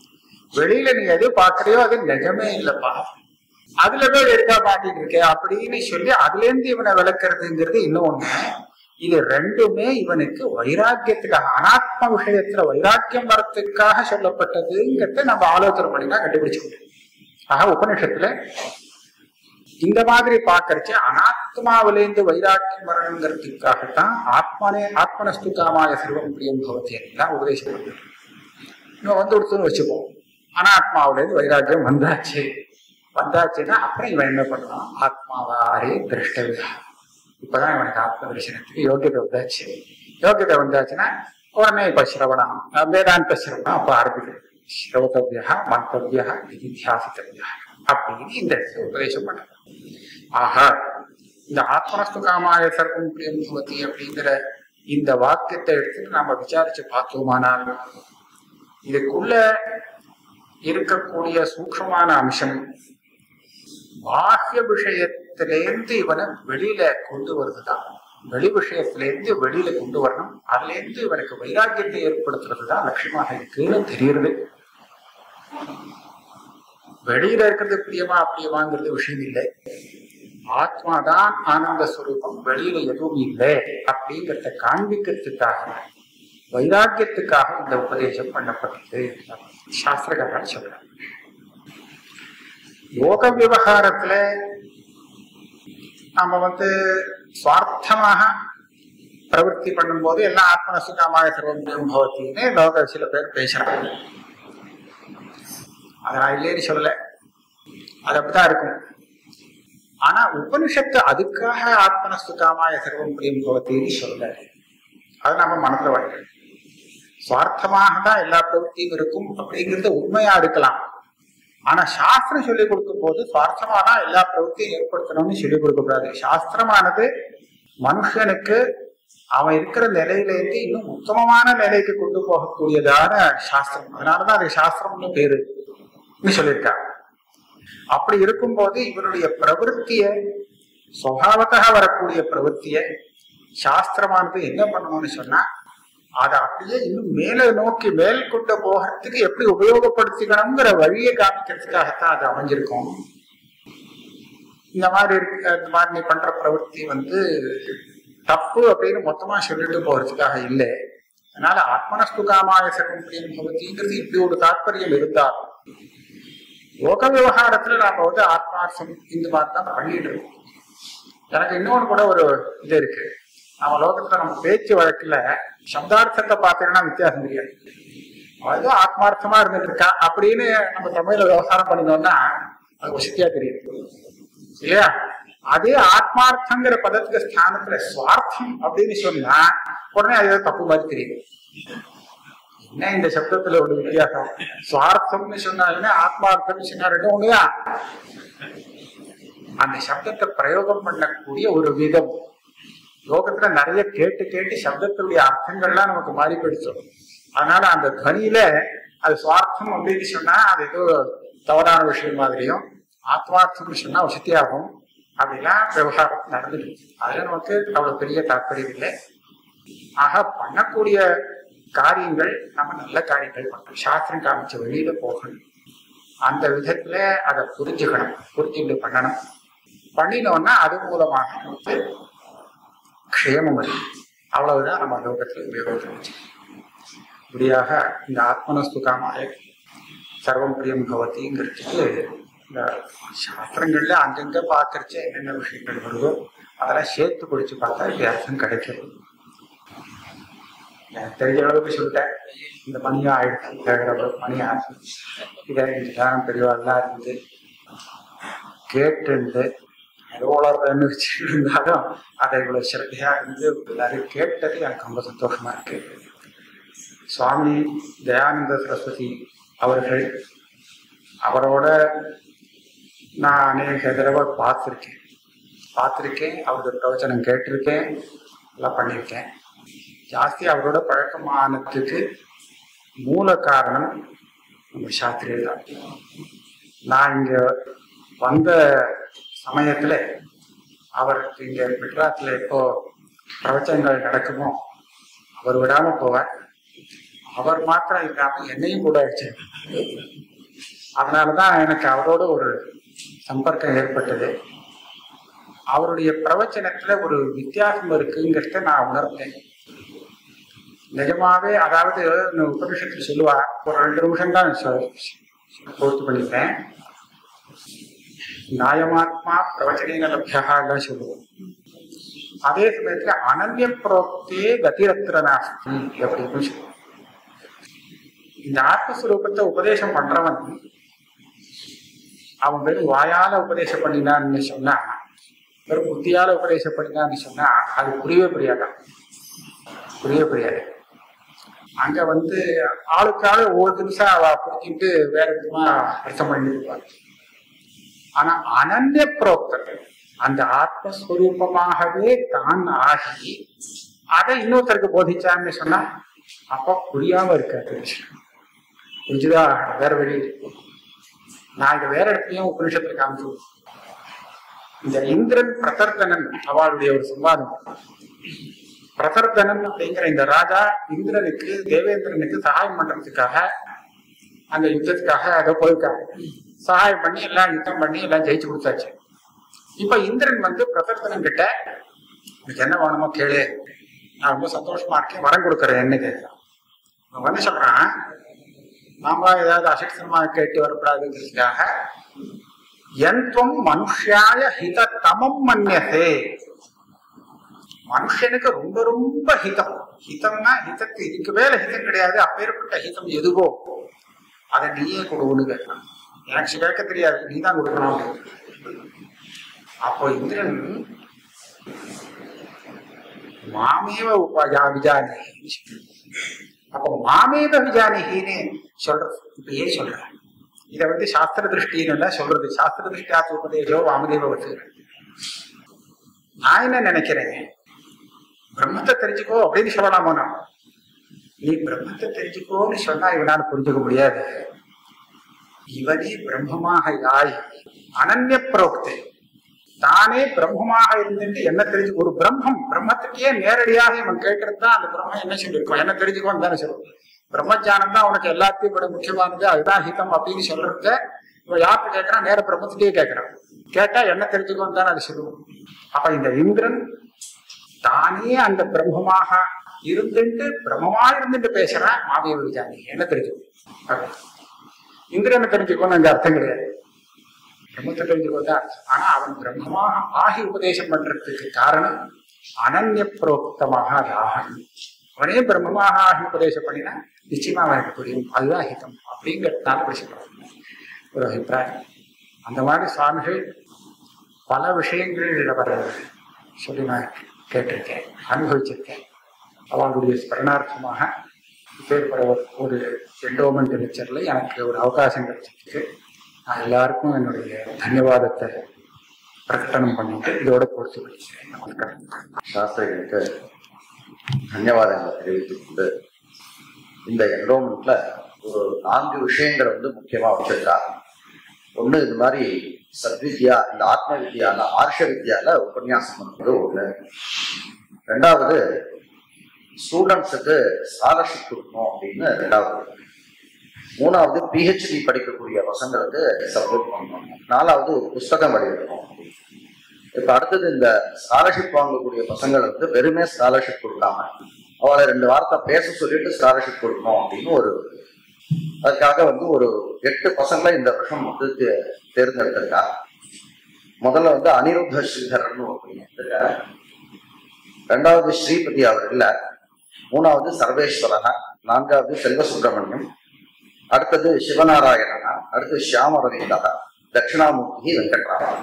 வெளியில நீ எது பாக்குறியோ அது நிஜமே இல்லப்பா அதுல போய் இருக்கா மாட்டிட்டு இருக்கே அப்படின்னு சொல்லி அதுல இருந்து இவனை விளக்குறதுங்கிறது இன்னொன்னு இது ரெண்டுமே இவனுக்கு வைராக்கியத்துக்காக அனாத்ம விஷயத்துல வைராக்கியம் வரத்துக்காக சொல்லப்பட்டதுங்கிறத நம்ம ஆலோசனை பண்ணினா கண்டுபிடிச்சு முடியும் ஆக உபநிஷத்துல இந்த மாதிரி பாக்கறச்சு அனாத்மாவிலேந்து வைராக்கியம் வரணுங்கிறதுக்காகத்தான் ஆத்மனே ஆத்மனஸ்து காமாய சர்வம் பிரியம் பவதி எல்லாம் உபதேசம் பண்ணுறோம் இவன் வந்து கொடுத்துன்னு வச்சுப்போம் அனாத்மாவிலேருந்து வைராக்கியம் வந்தாச்சு வந்தாச்சுன்னா அப்புறம் இவன் என்ன பண்ணுவான் ஆத்மாவாரே திருஷ்டவியா இப்பதான் இவனுக்கு ஆத்ம தரிசனத்துக்கு யோகியதை வந்தாச்சு யோகியதை வந்தாச்சுன்னா உடனே இப்ப சிரவணம் அஹ் வேதாந்த சிரவணம் அப்ப ஆரம்பிக்கிறது ஸ்ரோதவியா மந்தவியா நிதித்தியாசித்தவியா அப்படின்னு இந்த இடத்துல உபதேசம் பண்ண ஆஹா இந்த ஆத்மனஸ்து காமாய சர்வம் பிரியம் பவதி அப்படிங்கிற இந்த வாக்கியத்தை எடுத்துட்டு நாம விசாரிச்சு பார்த்தோமானால் இதுக்குள்ள இருக்கக்கூடிய சூக்ஷமான அம்சம் பாஹ்ய விஷயத்திலேருந்து இவனை வெளியில கொண்டு வருதுதான் வெளி விஷயத்திலேருந்து வெளியில கொண்டு வரணும் அதுல இருந்து இவனுக்கு வைராக்கியத்தை ஏற்படுத்துறதுதான் லட்சியமாக இருக்குன்னு தெரியுது வெளியில இருக்கிறது பிரியமா அப்பிரியமாங்கிறது விஷயம் இல்லை ஆத்மாதான் ஆனந்த ஸ்வரூபம் வெளியில எதுவும் இல்லை அப்படிங்கிறத காண்பிக்கிறதுக்காக வைராக்கியத்துக்காக இந்த உபதேசம் பண்ணப்பட்டது சாஸ்திரகாரர் சொல்றாங்க யோக விவகாரத்துல நம்ம வந்து சுவார்த்தமாக பிரவൃத்தி பண்ணும்போது எல்லாம் ஆத்மனசுகாமாக சர்வம் பவத்தின்னு லோக சில பேர் பேசுறாங்க அதை நான் இல்லைன்னு சொல்லல அது அப்படித்தான் இருக்கும் ஆனா உபனிஷத்து அதுக்காக ஆத்மனஸ்துகாமாய சர்வம் பிரியம் பவத்தின்னு சொல்லல அதை நம்ம மனசுல வைக்கணும் சுவார்த்தமாக தான் எல்லா பிரவൃத்தியும் இருக்கும் அப்படிங்கிறது உண்மையா இருக்கலாம் ஆனா சாஸ்திரம் சொல்லிக் கொடுக்கும் போது சுவார்த்தமா தான் எல்லா பிரவൃத்தியும் ஏற்படுத்தணும்னு சொல்லிக் கொடுக்க கூடாது சாஸ்திரமானது மனுஷனுக்கு அவன் இருக்கிற நிலையிலேருந்து இன்னும் உத்தமமான நிலைக்கு கொண்டு போகக்கூடியதான சாஸ்திரம் அதனாலதான் அது சாஸ்திரம்னு பேரு சொல்லியிருக்காங்க அப்படி இருக்கும்போது இவருடைய பிரவೃத்திய சுவாவத்தக வரக்கூடிய பிரவೃத்திய சாஸ்திரமானது என்ன பண்ணணும்னு சொன்னா அதை அப்படியே இன்னும் மேல நோக்கி மேல் கொண்டு போகிறதுக்கு எப்படி உபயோகப்படுத்திக்கணுங்கிற வழியை காமிக்கிறதுக்காகத்தான் அது அமைஞ்சிருக்கும் இந்த மாதிரி இருக்கு இந்த மாதிரி நீ பண்ற பிரவೃத்தி வந்து தப்பு அப்படின்னு மொத்தமா சொல்லிட்டு போறதுக்காக இல்லை அதனால ஆத்மனஸ்துகாமாய சர்வம் பிரியம் பவதிங்கிறது இப்படி ஒரு தாற்பயம் இருந்தாலும் யோக விவகாரத்துல நாம வந்து ஆத்மார்த்தம் இந்த மாதிரி தான் பண்ணிட்டு இருக்கோம் எனக்கு இன்னொன்று கூட ஒரு இது இருக்கு நம்ம லோகத்துல நம்ம பேச்சு வழக்குல சப்தார்த்தத்தை பார்த்தீங்கன்னா வித்தியாசம் தெரியாது அவன் ஏதோ ஆத்மார்த்தமா இருந்துட்டு இருக்கா அப்படின்னு நம்ம தமிழ்ல விவகாரம் பண்ணினோம்னா அது வசதியா தெரியுது இல்லையா அதே ஆத்மார்த்தங்கிற பதத்துக்கு ஸ்தானத்துல சுவார்த்தம் அப்படின்னு சொன்னா உடனே அது ஏதோ தப்பு மாதிரி தெரியுது என்ன இந்த சப்தத்துல ஒரு வித்தியாசம் சுவார்த்தம்னு சொன்னாலுமே ஆத்மார்த்தம்னு சொன்னா ரெண்டும் ஒண்ணுயா அந்த சப்தத்தை பிரயோகம் பண்ணக்கூடிய ஒரு விதம் லோகத்துல நிறைய கேட்டு கேட்டு சப்தத்துடைய அர்த்தங்கள்லாம் நமக்கு மாறி போயிடுச்சு அதனால அந்த துவனியில அது சுவார்த்தம் அப்படின்னு சொன்னா அது ஏதோ தவறான விஷயம் மாதிரியும் ஆத்மார்த்தம்னு சொன்னா வசதியாகும் அப்படிலாம் விவகாரம் நடந்துட்டு அதுல நமக்கு அவ்வளவு பெரிய தாற்பயம் இல்லை ஆக பண்ணக்கூடிய காரியங்கள் நம்ம நல்ல காரியங்கள் பண்ணணும் சாஸ்திரம் காமிச்ச வெளியில போகணும் அந்த விதத்துல அதை புரிஞ்சுக்கணும் புரிஞ்சுட்டு பண்ணணும் பண்ணினோம்னா அது மூலமாக நமக்கு க்ஷேமம் வரும் அவ்வளவுதான் நம்ம லோகத்துல உபயோகப்படுத்தி இப்படியாக இந்த ஆத்மனஸ்துகாமாய சர்வம் பிரியம் பவதிங்கிறதுக்கு இந்த சாஸ்திரங்கள்ல அங்கங்க பார்க்கறச்ச என்னென்ன விஷயங்கள் வருதோ அதெல்லாம் சேர்த்து பிடிச்சு பார்த்தா இது அர்த்தம் கிடைக்கிறது எனக்கு தெரிஞ்ச அளவுக்கு சொல்லிட்டேன் இந்த மணியா ஆயிடுச்சு கேட்கிற அளவுக்கு மணி ஆச்சு இதை இந்த தியானம் பெரியவாள்லாம் இருந்து கேட்டு எவ்வளோன்னு வச்சுட்டு இருந்தாலும் அதை இவ்வளவு சிரத்தையா இருந்து எல்லாரும் கேட்டது எனக்கு ரொம்ப சந்தோஷமா இருக்கு சுவாமி தயானந்த சரஸ்வதி அவர்கள் அவரோட நான் அநேக தடவை பார்த்துருக்கேன் பார்த்துருக்கேன் அவரது பிரவச்சனம் கேட்டிருக்கேன் எல்லாம் பண்ணியிருக்கேன் ஜாஸ்தி அவரோட பழக்கமானதுக்கு மூல காரணம் நம்ம சாஸ்திரியர் தான் நான் இங்க வந்த சமயத்துல அவருக்கு இங்க மெட்ராஸ்ல எப்போ பிரவச்சனங்கள் நடக்குமோ அவர் விடாம போவார் அவர் மாத்திரம் இல்லாம என்னையும் கூட அடிச்சார் அதனாலதான் எனக்கு அவரோட ஒரு சம்பர்க்கம் ஏற்பட்டது அவருடைய பிரவச்சனத்துல ஒரு வித்தியாசம் இருக்குங்கிறத நான் உணர்ந்தேன் நிஜமாவே அதாவது இந்த உபனிஷத்துல சொல்லுவா ஒரு ரெண்டு நிமிஷம் தான் சொ- பூர்த்தி பண்ணிட்டேன் நியாயமாத்மா பிரவச்சனேன லப்யகாலாம் சொல்லுவோம் அதே சமயத்துல அனன்ய புரோக்தே கதிரத்திர நாஸ்தி அப்படின்னு சொல்லுவோம் இந்த ஆத்மஸ்வரூபத்தை உபதேசம் பண்றவன் அவன் வெறும் வாயால உபதேசம் பண்ணினான்னு சொன்னா வெறும் புத்தியால உபதேசம் பண்ணினான்னு சொன்னா அது புரியவே புரியாதான் புரியவே புரியாது அங்க வந்து ஆளுக்காக ஒவ்வொரு நிமிஷம் அவ புரிஞ்சுட்டு வேற விதமா அர்த்தம் பண்ணிட்டு இருப்பாங்க ஆனா அனன்ய புரோக்தர் அந்த ஆத்மஸ்வரூபமாகவே தான் ஆகி அதை இன்னொருத்தருக்கு போதிச்சான்னு சொன்னா அப்ப புரியாம இருக்காது புரிஞ்சுதா வேற வழி இல்லை. நான் இங்க வேற இடத்துலயும் உபனிஷத்துல காமிச்சு இந்த இந்திரன் பிரதர்தனன் அவளுடைய ஒரு சம்பாதம் பிரதர்தனன் அப்படிங்கிற இந்த ராஜா இந்திரனுக்கு தேவேந்திரனுக்கு சகாயம் பண்றதுக்காக அந்த யுத்தத்துக்காக அதை போயிருக்காங்க சகாயம் பண்ணி எல்லாம் யுத்தம் பண்ணி எல்லாம் ஜெயிச்சு கொடுத்தாச்சு இப்ப இந்திரன் வந்து பிரதர்தனன் கிட்ட உனக்கு என்ன வேணுமோ கேளு நான் ரொம்ப சந்தோஷமா இருக்கேன் வரம் கொடுக்குறேன் என்ன கேட்கிறான் அவன் வந்து சொல்றான் நாம ஏதாவது அசக்தமா கேட்டு வரக்கூடாதுங்கிறதுக்காக என்துவம் மனுஷாய ஹித தமம் மன்யசே மனுஷனுக்கு ரொம்ப ரொம்ப ஹிதம் ஹிதம்னா ஹிதத்து இதுக்கு மேல ஹிதம் கிடையாது அப்பேற்பட்ட ஹிதம் எதுவோ அதை நீயே கொடுன்னு கேட்கலாம் எனக்கு கேட்க தெரியாது நீ தான் கொடுக்கணும் அப்போ இந்திரன் மாமேவ உபஜா விஜானி அப்போ மாமேவ விஜானிகின்னு சொல்றது இப்ப ஏன் சொல்ற இத வந்து சாஸ்திர திருஷ்டின்னு இல்ல சொல்றது சாஸ்திர திருஷ்டியாத்து உபதேசோ வாமதேவ வச்சு நான் என்ன நினைக்கிறேன் பிரம்மத்தை தெரிஞ்சுக்கோ அப்படின்னு சொல்லலாமோ நான் நீ பிரம்மத்தை தெரிஞ்சுக்கோன்னு சொன்னா இவனால புரிஞ்சுக்க முடியாது இவனே பிரம்மமாக ஆய் அனன்ய புரோக்தே தானே பிரம்மமாக இருந்துட்டு என்ன தெரிஞ்சு ஒரு பிரம்மம் பிரம்மத்துக்கே நேரடியாக இவன் கேட்கறது தான் அந்த பிரம்மம் என்ன சொல்லியிருக்கோம் என்ன தெரிஞ்சுக்கோன்னு தானே சொல்லுவோம் பிரம்மஜானம் தான் உனக்கு எல்லாத்தையும் விட முக்கியமானது அதுதான் ஹிதம் அப்படின்னு சொல்றத இவன் யார்கிட்ட கேட்கறான் நேர பிரம்மத்திட்டே கேட்கறான் கேட்டா என்ன தெரிஞ்சுக்கோன்னு தானே அது சொல்லுவோம் அப்ப இந்த இந்திரன் தானே அந்த பிரம்மமாக இருந்துட்டு பிரம்மமா இருந்துட்டு பேசுறான் மாதேவ விஜானி என்ன தெரிஞ்சுக்கோ இந்திரனை தெரிஞ்சுக்கோன்னு அங்க அர்த்தம் கிடையாது பிரம்மத்தை தெரிஞ்சுக்கோதான் ஆனா அவன் பிரம்மமாக ஆகி உபதேசம் பண்றதுக்கு காரணம் அனன்ய புரோக்தமாக அது ஆகணும் அவனே பிரம்மமாக ஆகி உபதேசம் பண்ணினா நிச்சயமா அவனுக்கு புரியும் அதுதான் ஹிதம் அப்படிங்கிறதுனால பேசுகிறோம் ஒரு அபிப்பிராயம் அந்த மாதிரி சுவாமிகள் பல விஷயங்கள் அவர் சொல்லி நான் கேட்டிருக்கேன் அனுபவிச்சிருக்கேன் அவங்களுடைய ஸ்மரணார்த்தமாக இப்பேற்பட ஒரு- ஒரு எண்டோமெண்ட் லெக்சர்ல எனக்கு ஒரு அவகாசம் கிடைச்சிருக்கு நான் எல்லாருக்கும் என்னுடைய தன்யவாதத்தை பிரகடனம் பண்ணிட்டு இதோட பொறுத்து படிக்கிறேன் நமஸ்காரம் சாஸ்திரிகளுக்கு தன்யவாதங்களை தெரிவித்துக் கொண்டு இந்த என்ரோல்மெண்ட்ல ஒரு நான்கு விஷயங்களை வந்து முக்கியமா வச்சிருக்கா ஒண்ணு இது மாதிரி சத்வித்யா இந்த ஆத்ம வித்யால ஆர்ஷ வித்யால உபன்யாசம் பண்றது ஒண்ணு ரெண்டாவது ஸ்டூடெண்ட்ஸுக்கு ஸ்காலர்ஷிப் கொடுக்கணும் அப்படின்னு ரெண்டாவது மூணாவது பிஹெச்டி படிக்கக்கூடிய பசங்களுக்கு சப்போர்ட் பண்ணணும் நாலாவது ஒரு புஸ்தகம் வெளியிடணும் இப்ப அடுத்தது இந்த ஸ்காலர்ஷிப் வாங்கக்கூடிய பசங்களை வந்து வெறுமே ஸ்காலர்ஷிப் கொடுக்காம அவளை ரெண்டு வார்த்தை பேச சொல்லிட்டு ஸ்காலர்ஷிப் கொடுக்கணும் அப்படின்னு ஒரு அதுக்காக வந்து ஒரு எட்டு பசங்களை இந்த வருஷம் வந்து தே- தேர்ந்தெடுத்திருக்கா முதல்ல வந்து அனிருத்த ஸ்ரீதரன் ஒரு பையன் இருக்காரு. ரெண்டாவது ஸ்ரீபதி அவர் இல்ல மூணாவது சர்வேஸ்வரக நான்காவது செல்வ சுப்பிரமணியம் அடுத்தது சிவநாராயணனா அடுத்து ஷியாமரவிந்தா தட்சிணாமூர்த்தி வெங்கட்ராமன்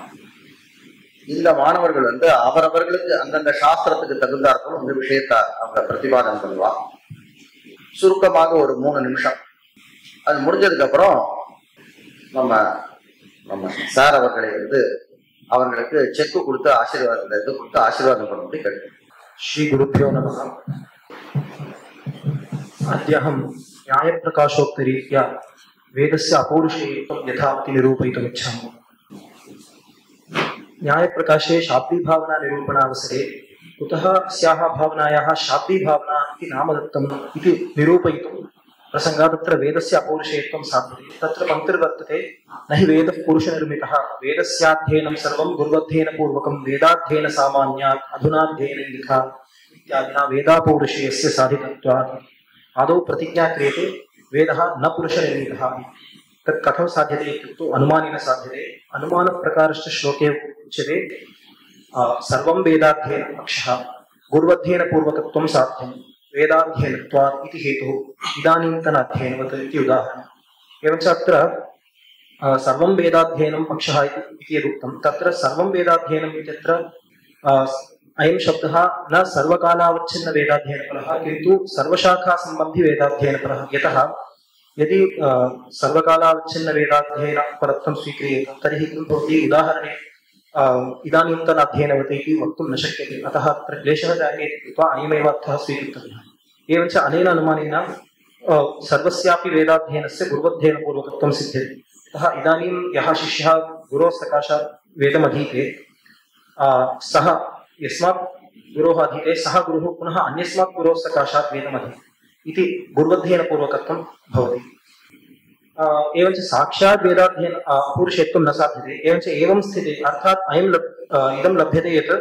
இந்த மாணவர்கள் வந்து அவரவர்களுக்கு அந்தந்த சாஸ்திரத்துக்கு தகுந்தாற்போல் இந்த விஷயத்த அவங்க பிரதிபாதனம் பண்ணுவா சுருக்கமாக ஒரு மூணு நிமிஷம் அது முடிஞ்சதுக்கு அப்புறம் நம்ம நம்ம சார் அவர்களை வந்து அவங்களுக்கு செக்கு கொடுத்து ஆசீர்வாதம் இது கொடுத்து ஆசீர்வாதம் பண்ணும்படி கேட்டு श्रीगुरुभ्यो नमः अद्यहं न्यायप्रकाशोक्तरीत्या वेदस्य अपौरुषेयत्वं यथावति निरूपयितुमिच्छामि न्यायप्रकाशे शाब्दीभावनानिरूपणावसरे कुतः अस्याः भावनायाः शाब्दीभावना इति नाम दत्तम् इति निरूपयितुं प्रसङ्गात् तत्र वेदस्य अपौरुषेयत्वं साध्यते तत्र पङ्क्तिर्वर्तते न हि वेदः पुरुषनिर्मितः वेदस्याध्ययनं सर्वं गुर्वध्ययनपूर्वकं वेदाध्ययन सामान्यात् अधुनाध्ययन यथा इत्यादिना वेदापौरुषेयस्य साधितत्वात् आदौ प्रतिज्ञा क्रियते वेदः न पुरुषनिर्मितः तत् कथं साध्यते इत्युक्तौ अनुमानेन साध्यते अनुमानप्रकारश्च श्लोके उच्यते आ, सर्वं वेदाध्ययनपक्षः गुर्वध्ययनपूर्वकत्वं साध्यं वेदाध्ययनत्वात् इति हेतुः इदानीन्तन अध्ययनवत् इति उदाहरणम् एवञ्च अत्र आ, सर्वं वेदाध्ययनं पक्षः इति इति यदुक्तं तत्र सर्वं वेदाध्ययनम् इत्यत्र आ, अयं शब्दः न सर्वकालावच्छिन्नवेदाध्ययनपरः किन्तु सर्वशाखासम्बन्धि वेदाध्ययनपरः यतः यदि आ, सर्वकालावच्छिन्नवेदाध्ययनपरत्वं स्वीक्रियेत तर्हि किं भवति उदाहरणे आ, इदानीन्तन अध्ययनवत् इति वक्तुं न शक्यते अतः अत्र क्लेशः जायते इति कृत्वा अयमेव अर्थः स्वीकर्तव्यः एवञ्च अनेन अनुमानेन आ, सर्वस्यापि वेदाध्ययनस्य गुर्वध्ययनपूर्वकत्वं सिद्ध्यति अतः इदानीं यः शिष्यः गुरोः सकाशात् वेदमधीते आ, सः यस्मात् गुरोः अधीते सः गुरुः पुनः अन्यस्मात् गुरोः सकाशात् वेदमधीते इति गुर्वध्ययनपूर्वकत्वं भवति आ, एवञ्च साक्षात् वेदाध्ययन आ, पुरुषत्वं न साध्यते एवञ्च एवं स्थिते अर्थात् अयं लब् आ, इदं लभ्यते यत्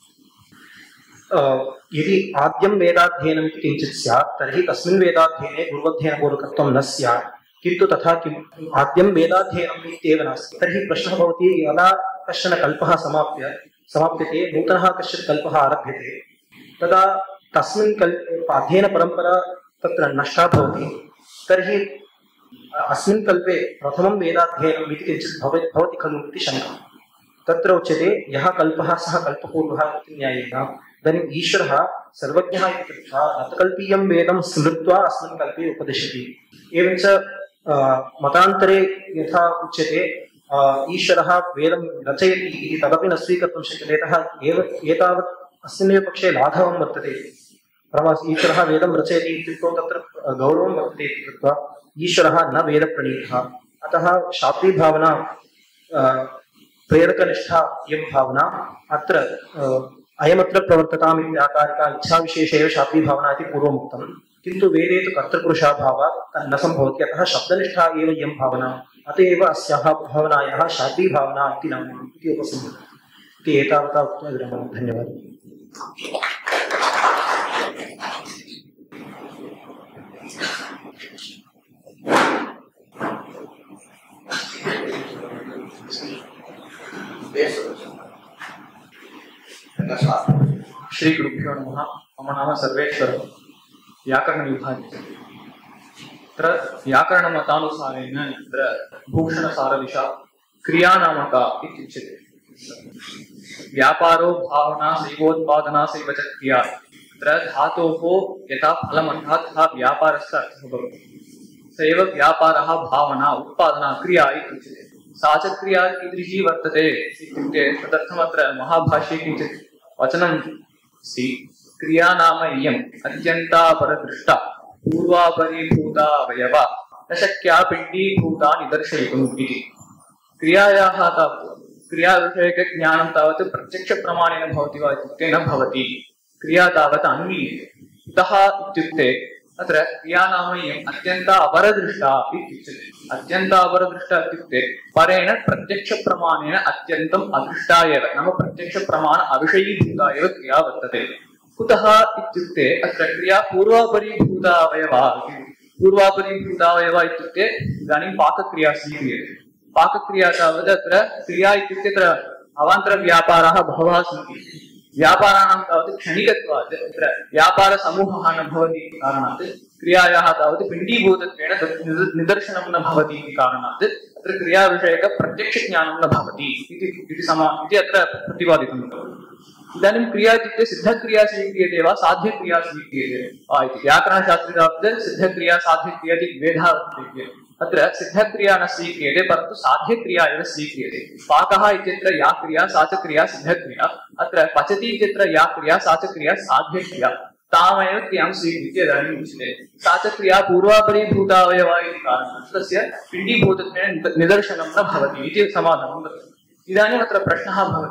आ, यदि आद्यं वेदाध्ययनम् इति किञ्चित् स्यात् तर्हि तस्मिन् वेदाध्ययने गुर्वध्ययनपूर्वकत्वं न स्यात् किन्तु तथा किम् आद्यं वेदाध्ययनम् इत्येव नास्ति तर्हि प्रश्नः भवति यदा कश्चन कल्पः समाप्य समाप्यते नूतनः कश्चित् कल्पः आरभ्यते तदा तस्मिन् कल्प अध्ययनपरम्परा तत्र नष्टा भवति तर्हि अस्मिन् कल्पे प्रथमं वेदाध्ययनम् इति किञ्चित् भव भवति खलु इति शङ्का तत्र उच्यते यः कल्पः सः कल्पपूर्वः इति न्यायेन इदानीम् ईश्वरः सर्वज्ञः इति कृत्वा रथकल्पीयं वेदं स्मृत्वा अस्मिन् कल्पे उपदिशति एवञ्च आ, मतान्तरे यथा उच्यते आ, ईश्वरः वेदं रचयति इति तदपि न स्वीकर्तुं शक्यते यतः एव एतावत् अस्मिन्नेव पक्षे लाघवं वर्तते परमास् ईश्वरः वेदं रचयति इत्युक्तौ तत्र गौरवं वर्तते इति कृत्वा ईश्वरः न वेदप्रणीतः अतः शास्त्रीभावना अ, प्रेरकनिष्ठा इयं भावना अत्र अ, अयमत्र प्रवर्तताम् इति आकारिका इच्छाविशेषे एव शास्त्रीभावना इति पूर्वमुक्तं किन्तु वेदे तु कर्तृपुरुषाभावात् तन्न सम्भवति अतः शब्दनिष्ठा एव इयं भावना अत एव अस्याः भावनायाः शास्त्रीभावना इति नाम इति उपसंहृतम् इति एतावता उक्त्वा विरमामि धन्यवादः श्रीगुरुभ्यो नमः मम नाम सर्वेश्वरः व्याकरणविभागे तत्र व्याकरणमतानुसारेण तत्र भूषणसारदिशा क्रियानामका इत्युच्यते व्यापारो भावना सैवोत्पादना सैव च क्रिया तत्र धातोः यथा फलमर्थात् तथा व्यापारस्य अर्थः भवति स एव व्यापारः भावना उत्पादना क्रिया इत्युच्यते सा च क्रिया कीदृशी वर्तते इत्युक्ते तदर्थमत्र महाभाष्ये किञ्चित् वचनं सी क्रिया नाम इयम् अत्यन्तापरदृष्टा पूर्वापरीभूता अवयवा न शक्या पिण्डीभूता निदर्शयितुम् इति क्रियायाः तावत् क्रियाविषयकज्ञानं तावत् प्रत्यक्षप्रमाणेन भवति वा इत्युक्ते न भवति क्रिया तावत् अन्वीयते कुतः इत्युक्ते अत्र क्रिया नाम इयम् अत्यन्ता अपरदृष्टा इत्युच्यते अत्यन्ता अपरदृष्टा इत्युक्ते परेण प्रत्यक्षप्रमाणेन अत्यन्तम् अदृष्टा एव नाम प्रत्यक्षप्रमाण अविषयीभूता एव क्रिया वर्तते कुतः इत्युक्ते अत्र क्रिया पूर्वापरीभूता अवयवा इति पूर्वापरीभूता अवयवा इत्युक्ते इदानीं पाकक्रिया स्वीक्रियते पाकक्रिया तावत् अत्र क्रिया इत्युक्ते अत्र अवान्तरव्यापाराः बहवः सन्ति व्यापाराणां तावत् क्षणिकत्वात् तत्र व्यापारसमूहः न भवति इति कारणात् क्रियायाः तावत् पिण्डीभूतत्वेन तत् निद- निदर्शनं न भवति इति कारणात् अत्र क्रियाविषयकप्रत्यक्षज्ञानं न भवति इति इति समा इति अत्र प्रतिपादितं इदानीं क्रिया इत्युक्ते सिद्धक्रिया स्वीक्रियते वा साध्यक्रिया स्वीक्रियते वा इति व्याकरणशास्त्रे तावत् सिद्धक्रिया साध्यक्रिया इति द्वेधा वर्तते अत्र सिद्धक्रिया न स्वीक्रियते परन्तु साध्यक्रिया एव स्वीक्रियते पाकः इत्यत्र या क्रिया सा च क्रिया सिद्धक्रिया अत्र पचति इत्यत्र या क्रिया सा च क्रिया साध्यक्रिया तामेव क्रियां स्वीकृत्य इदानीम् उच्यते सा च क्रिया पूर्वापरीभूता अवयवा इति कारणात् तस्य पिण्डीभूतत्वेन निद- निदर्शनं न भवति इति समाधानं वर्तते इदानीम् अत्र प्रश्नः भवति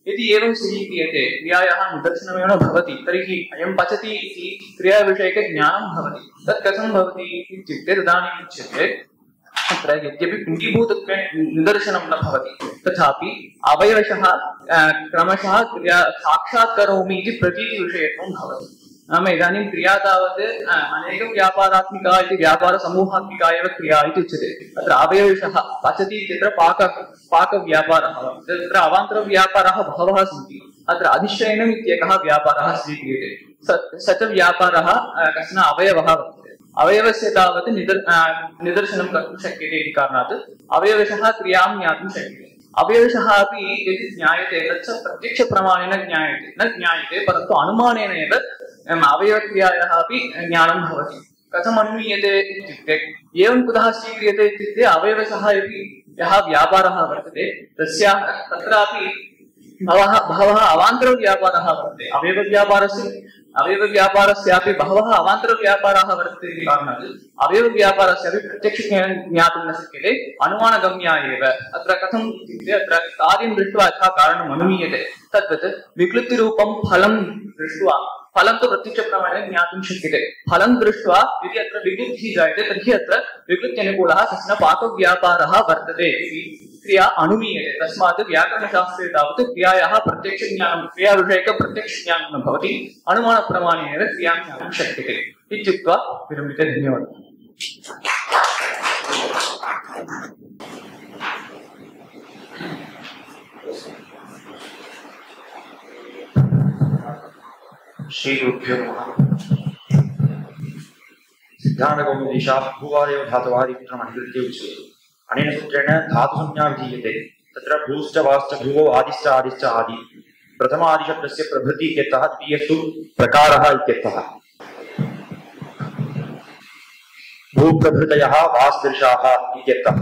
यदि एवं स्वीक्रियते क्रियायाः निदर्शनमेव न भवति तर्हि अयं पचति इति क्रियाविषयकज्ञानं भवति तत् कथं भवति इत्युक्ते तदानीम् उच्यते अत्र यद्यपि पुण्डीभूतत्वेन निदर्शनं न भवति तथापि अवयवशः अ, क्रमशः क्रिया साक्षात् करोमि इति प्रतीतिविषयत्वं भवति नाम इदानीं क्रिया तावत् अ, अनेकव्यापारात्मिका इति व्यापारसमूहात्मिका एव क्रिया इति उच्यते अत्र अवयवशः पचति इत्यत्र पाक पाकव्यापारः तत्र अवान्तरव्यापाराः बहवः सन्ति अत्र अधिश्रयणम् इत्येकः व्यापारः स्वीक्रियते स स च व्यापारः अ, कश्चन अवयवः वर्तते अवयवस्य तावत् निदर् अ, निदर्शनं कर्तुं शक्यते इति कारणात् अवयवशः क्रियां ज्ञातुं शक्यते अवयवशः अपि यदि ज्ञायते तच्च प्रत्यक्षप्रमाणेन ज्ञायते न ज्ञायते परन्तु अनुमानेन एव अम्, अवयवक्रियायाः अपि ज्ञानं भवति कथम् अनुमीयते इत्युक्ते एवं कुतः स्वीक्रियते इत्युक्ते अवयवशः यदि यः व्यापारः वर्तते तस्याः तत्रापि बहवः बहवः अवान्तरव्यापारः वर्तते अवयवव्यापारस्य अवयवव्यापारस्यापि बहवः अवान्तरव्यापाराः वर्तते इति कारणात् अवयवव्यापारस्यापि प्रत्यक्षज्ञानं ज्ञातुं न शक्यते अनुमानगम्या एव अत्र कथम् इत्युक्ते अत्र कार्यं दृष्ट्वा यथा कारणम् अनुमीयते तद्वत् विकृतिरूपं फलं दृष्ट्वा फलं तु प्रत्यक्षप्रमाणेन ज्ञातुं शक्यते फलं दृष्ट्वा यदि अत्र विकृतिः जायते तर्हि अत्र विकृत्यनुकूलः कश्चन पाकव्यापारः वर्तते इति क्रिया अनुमीयते तस्मात् व्याकरणशास्त्रे तावत् क्रियायाः प्रत्यक्षज्ञानं क्रियाविषयकप्रत्यक्षज्ञानं न भवति अनुमानप्रमाणेन एव क्रियां ज्ञातुं शक्यते इत्युक्त्वा विरम्यते धन्यवादः श्रीगुरुभ्यो नमः सिद्धान्तकौमुदीशा भूवादेव धातवादित्रम् अधिकृत्य उच्यते अनेन सूत्रेण धातुसंज्ञा विधीयते तत्र भूश्च वाश्च भुवो आदिश्च आदिश्च आदि प्रथमादिशब्दस्य प्रभृति इत्यर्थः द्वितीयस्तु प्रकारः इत्यर्थः भूप्रभृतयः वास्दृशाः इत्यर्थः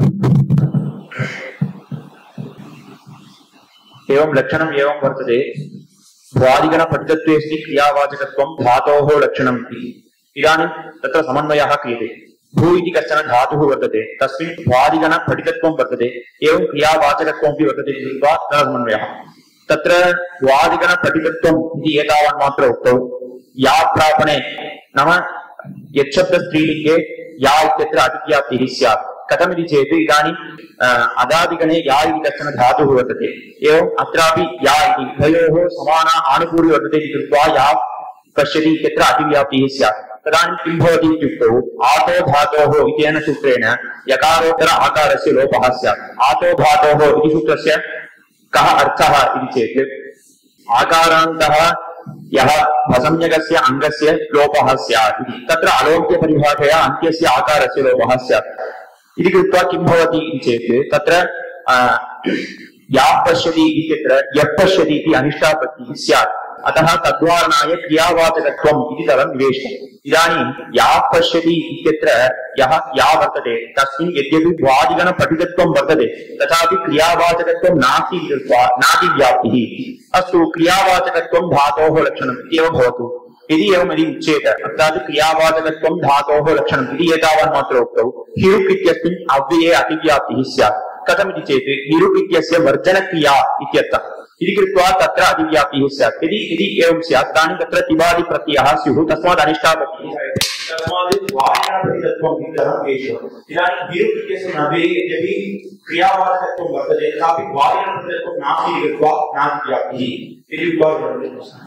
एवं लक्षणम् एवं वर्तते भ्वादिगणपठितत्वेऽस्ति क्रियावाचकत्वं धातोः लक्षणम् इति इदानीं तत्र समन्वयः क्रियते भू इति कश्चन धातुः वर्तते तस्मिन् भ्वादिगणपठितत्वं वर्तते एवं क्रियावाचकत्वमपि वर्तते इति कृत्वा तत्र समन्वयः तत्र भ्वादिगणपठितत्वम् इति एतावन्मात्र उक्तौ या प्रापणे नाम यच्छब्दस्त्रीलिङ्गे या इत्यत्र अतिव्याप्तिः स्यात् कथमिति चेत् इदानीम् अ, अदादिगणे या इति कश्चन धातुः वर्तते एवम् अत्रापि या इति उभयोः समाना आनुकूल्य वर्तते इति कृत्वा या पश्यति इत्यत्र अतिव्याप्तिः स्यात् तदानीं किं भवति इत्युक्तौ आतो धातोः इत्येन सूत्रेण यकारोत्तर आकारस्य लोपः स्यात् आतो धातोः इति सूत्रस्य कः अर्थः इति चेत् आकारान्तः यः असंज्ञकस्य अङ्गस्य लोपः स्यात् इति तत्र अलोक्यपरिभाषया अन्त्यस्य आकारस्य लोपः स्यात् इति कृत्वा किं भवति इति चेत् तत्र आ, या पश्यति इत्यत्र यः पश्यति इति अनिष्टापत्तिः स्यात् अतः तद्वारणाय क्रियावाचकत्वम् इति तदं निवेशितम् इदानीं या पश्यति इत्यत्र यः या वर्तते तस्मिन् यद्यपि द्वादिगणपठितत्वं वर्तते तथापि क्रियावाचकत्वं नास्ति इति कृत्वा नातिव्याप्तिः अस्तु क्रियावाचकत्वं धातोः लक्षणम् इत्येव भवतु यदि एवम् यदि उच्येत अर्थात् क्रियावाचकत्वं धातोः लक्षणम् इति एतावन्मात्र उक्तौ हिरुक् इत्यस्मिन् अव्यये अतिव्याप्तिः स्यात् कथमिति चेत् हिरुक् इत्यस्य वर्जनक्रिया इत्यर्थः इति कृत्वा तत्र अतिव्याप्तिः स्यात् यदि यदि एवं स्यात् तदानीं तत्र तिवादिप्रत्ययः स्युः तस्मात् अनिष्टापत्तिः जायते। तस्मात् वाचनप्रतितत्वम् इति धर्मम् एषः। इदानीं हिरुक् इत्यस्य नवे यदि क्रियावाचकत्वं वर्तते तथापि वाचनप्रतितत्वं नास्ति इति कृत्वा नातिव्याप्तिः इति उपादनं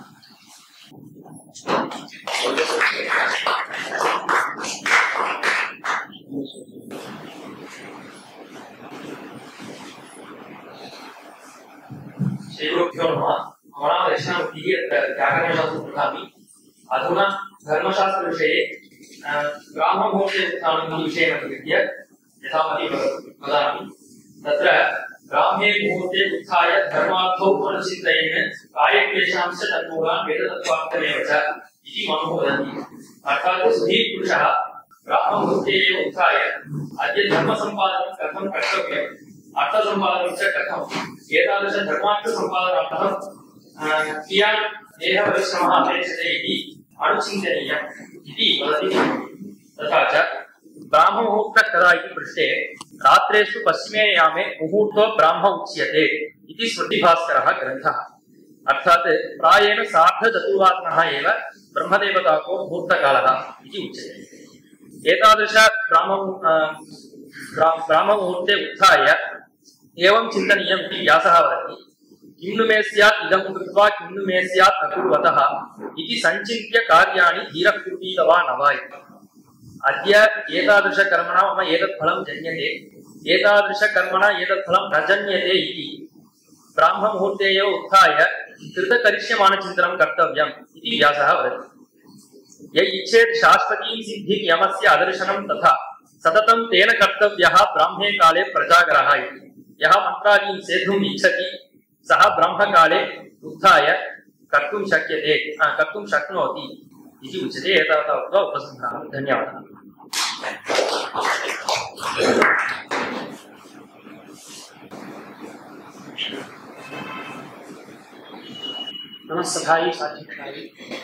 श्रीगुरुभ्यो नमः मम नाम दक्षिणामूर्तिः अत्र व्याकरणशास्त्रं पठामि अधुना धर्मशास्त्रविषये अ, ब्राह्ममुहूर्ते विषयम् अधिकृत्य यथामति वद- वदामि तत्र ब्राह्मे मुहूर्ते उत्थाय धर्मार्थौ पुनश्चिन्तयेन कायक्लेशांश तन्मूलान् वेदतत्त्वार्थमेव च इति मम वदन्ति अर्थात् सुधीपुरुषः ब्राह्ममुहूर्ते एव उत्थाय अद्य धर्मसम्पादनं कथं कर्तव्यम् अर्थसम्पादनं च कथम् एतादृशधर्मार्थसम्पादनार्थं अ, कियान् देहपरिश्रमः अपेक्षते इति अनुचिन्तनीयम् इति वदति तथा च ब्राह्ममुहूर्तः कदा इति पृष्टे रात्रेषु पश्चिमे यामे मुहूर्तो ब्राह्म उच्यते इति स्मृतिभास्करः ग्रन्थः अर्थात् प्रायेण सार्धचतुर्वादनः एव ब्रह्मदेवताको मुहूर्तकालः इति उच्यते एतादृश ब्राह्म ब्रा- ब्राह्ममुहूर्ते उत्थाय एवं चिन्तनीयम् इति व्यासः वदति किं नु मे स्यात् इदं कृत्वा किं नु मे स्यात् अकुर्वतः इति सञ्चिन्त्य कार्याणि धीरः कुर्वीत वा न वा इति अद्य एतादृशकर्मणा मम एतत् फलं जन्यते एतादृशकर्मणा एतत् फलं न जन्यते इति ब्राह्ममुहूर्ते एव उत्थाय कृतकरिष्यमाणचिन्तनं कर्तव्यम् इति व्यासः वदति य इच्छेत् शाश्वतीं सिद्धिं यमस्य अदर्शनं तथा सततं तेन कर्तव्यः ब्राह्मे काले प्रजागरः इति यः मन्त्रादीन् सेतुम् इच्छति सः ब्रह्मकाले उत्थाय कर्तुं शक्यते अ, कर्तुं शक्नोति इति उच्यते एतावता उक्त्वा उपसंहारः धन्यवादः नमस्सभायै साध्यक्षायै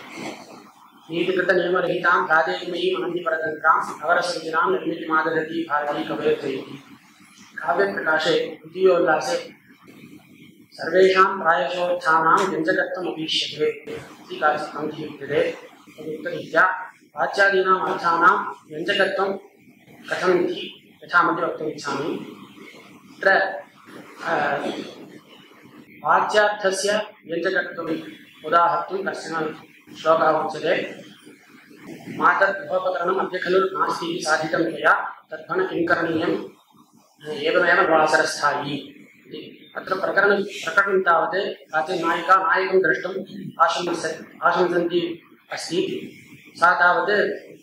नीतिकृतनियमरहितां प्रादेशिकमयीम् अनन्यपरतन्त्राम् अवरसविजनां निर्मितिमादधति भारती कवयत्रयति काव्यप्रकाशे द्वितीयोल्लासे सर्वेषां प्रायशोत्थानां व्यञ्जकत्वमपीक्ष्यते इति काचित् पङ्क्तिः विद्यते तदुक्तरीत्या वाच्यादीनाम् अर्थानां व्यञ्जकत्वं कथम् इति यथामति वक्तुमिच्छामि तत्र अ, वाच्यार्थस्य व्यञ्जकत्वम् उदाहर्तुं कश्चन श्लोकः उच्यते मातद्भोपकरणम् अद्य खलु नास्ति इति साधितं त्वया तद्भन किं करणीयम् एवमेव वासरस्थायी इति। अत्र प्रकरण प्रकरणं तावत् काचित् नायिका नायकं द्रष्टुम् आशंस आशंसन्ती अस्ति सा तावत्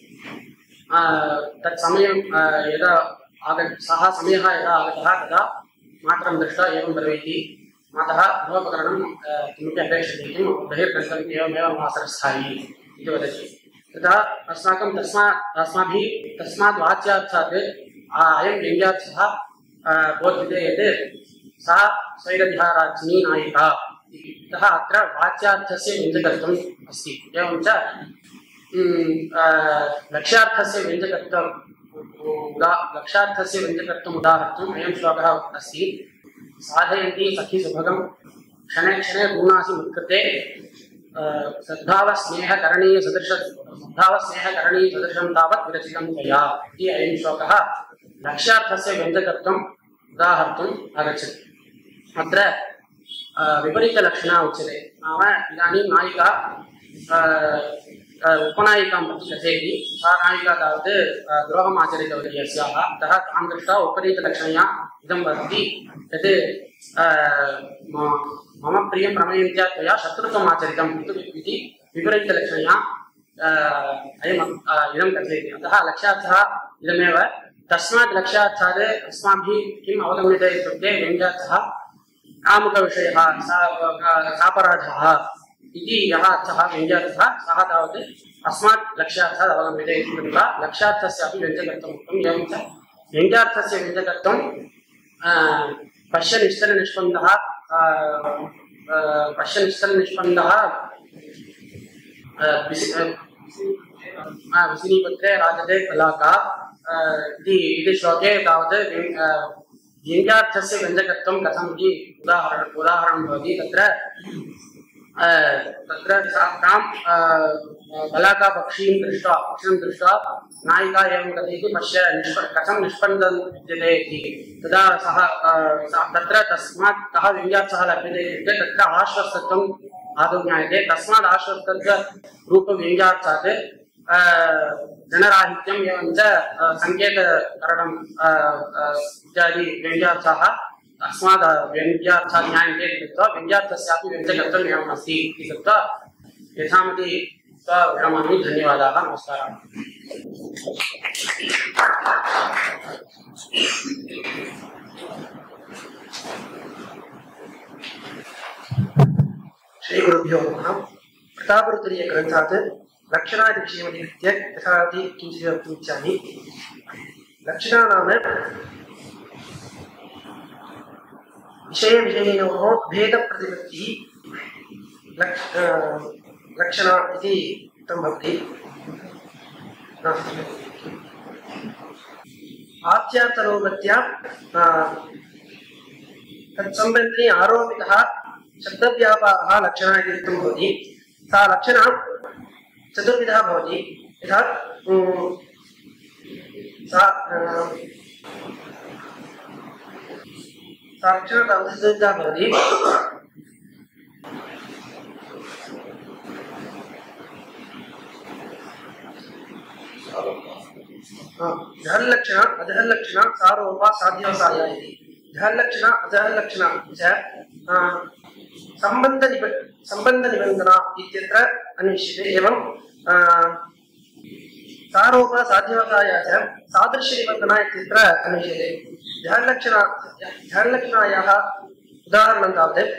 आ, तत् समयं आ, यदा आग सः समयः यदा आगतः तदा मातरं दृष्ट्वा एवं ब्रवीति मातः गृहोपकरणं आ, किमपि अपेक्षते किं बहिर्गन्तव्यम् एवमेव वासरस्थायी इति वदति तदा अस्माकं तस्मात् अस्माभिः तस्मात् वाच्यार्थात् आ, अयं व्यङ्ग्यार्थः आ, बोध्यते यत् सा स्वैरविहाराज्ञी नायिका इति। अतः अत्र वाच्यार्थस्य व्यञ्जकत्वम् अस्ति एवं च म्, आ, लक्ष्यार्थस्य व्यञ्जकत्वम् उदा लक्ष्यार्थस्य व्यञ्जकत्वम् उदाहर्तुम् अयं श्लोकः अस्ति साधयन्ति सखि सुभगं क्षणे क्षणे गुणासि मत्कृते आ, सद्भावस्नेहकरणीयसदृश सद्भावस्नेहकरणीयसदृशं तावत् विरचितं त्वया इति अयं श्लोकः लक्ष्यार्थस्य व्यञ्जकत्वम् उदाहर्तुम् आगच्छति अत्र आ, विपरीतलक्षणा उच्यते नाम इदानीं नायिका आ, आ, उपनायिकां प्रति गच्छति सा नायिका तावत् आ, द्रोहम् आचरितवती यस्याः अतः तां दृष्ट्वा विपरीतलक्षणया इदं वदति यत् आ, म- मम प्रियं प्रमेयन्त्या त्वया शत्रुत्वम् आचरितम् इति इति विपरीतलक्षणया आ, अयम् आ, इदं कथयति अतः लक्ष्यार्थः इदमेव तस्मात् लक्ष्यार्थात् अस्माभिः किम् अवगम्यते इत्युक्ते व्यङ्ग्यार्थः कामुकविषयः सा- सापराधः इति यः अर्थः व्यङ्ग्यार्थः सः तावत् अस्मात् लक्ष्यार्थात् अवगम्यते इति कृत्वा लक्ष्यार्थस्य अपि व्यञ्जकत्वम् उक्तम् एवं च व्यङ्ग्यार्थस्य व्यञ्जकत्वं आ, पश्य निश्चलनिष्पन्दः आ, आ, पश्य निश्चलनिष्पन्दः आ, विसि- आ, विसिनीपत्रे राजते कलाका आ, इति इति श्लोके तावत् व्यङ्- आ, व्यङ्ग्यार्थस्य व्यञ्जकत्वं कथम् इति उदाहरण उदाहरणं भवति तत्र आ, तत्र सा- तां आ, बलाकापक्षीं दृष्ट्वा पक्षीं दृष्ट्वा नायिका एवं कथयति पश्य निष्प कथं निष्पन्दं विद्यते इति तदा सः आ, सा- तत्र तस्मात् कः व्यङ्ग्यार्थः लभ्यते इत्युक्ते तत्र आश्वस्तत्वम् आदौ ज्ञायते तस्मात् आश्वस्तस्य रूपव्यङ्ग्यार्थात् आ, जनराहित्यम् एवं च आ, सङ्केतकरणम् आ, आ, इत्यादि व्यङ्ग्यार्थाः अस्मात् व्यङ्ग्यार्थात् ज्ञायन्ते इति कृत्वा व्यङ्ग्यार्थस्यापि व्यञ्जकत्वम् एवम् अस्ति इति कृत्वा यथामति उक्त्वा विरमामि धन्यवादाः नमस्काराः श्रीगुरुभ्यो नमः प्रतापरुद्रीयग्रन्थात् लक्षणादिविषयमधिकृत्य यथावति किञ्चित् वक्तुमिच्छामि लक्षणा नाम विषयविषयिणोः भेदप्रतिपत्तिः लक्ष अ, लक्षणा इति उक्तं भवति आत्यातरोगत्या तत्सम्बन्धी आरोपितः शब्दव्यापारः लक्षणा इति उक्तं भवति सा लक्षणा चतुर्विधः भवति यथा उम्, सा अ, सा लक्षणा तावत् चतुर्विधः भवति जहल्लक्षण अजहल्लक्षण सारोपा साध्यवसाय इति जहल्लक्षण अजहल्लक्षण च अ, सम्बन्धनिब सम्बन्धनिबन्धना इत्यत्र अन्विष्यते एवं अ, सारोप साध्यवसाय च सादृश्यनिबन्धना इत्यत्र अन्विष्यते जहल्लक्षण जहल्लक्षणायाः उदाहरणं तावत्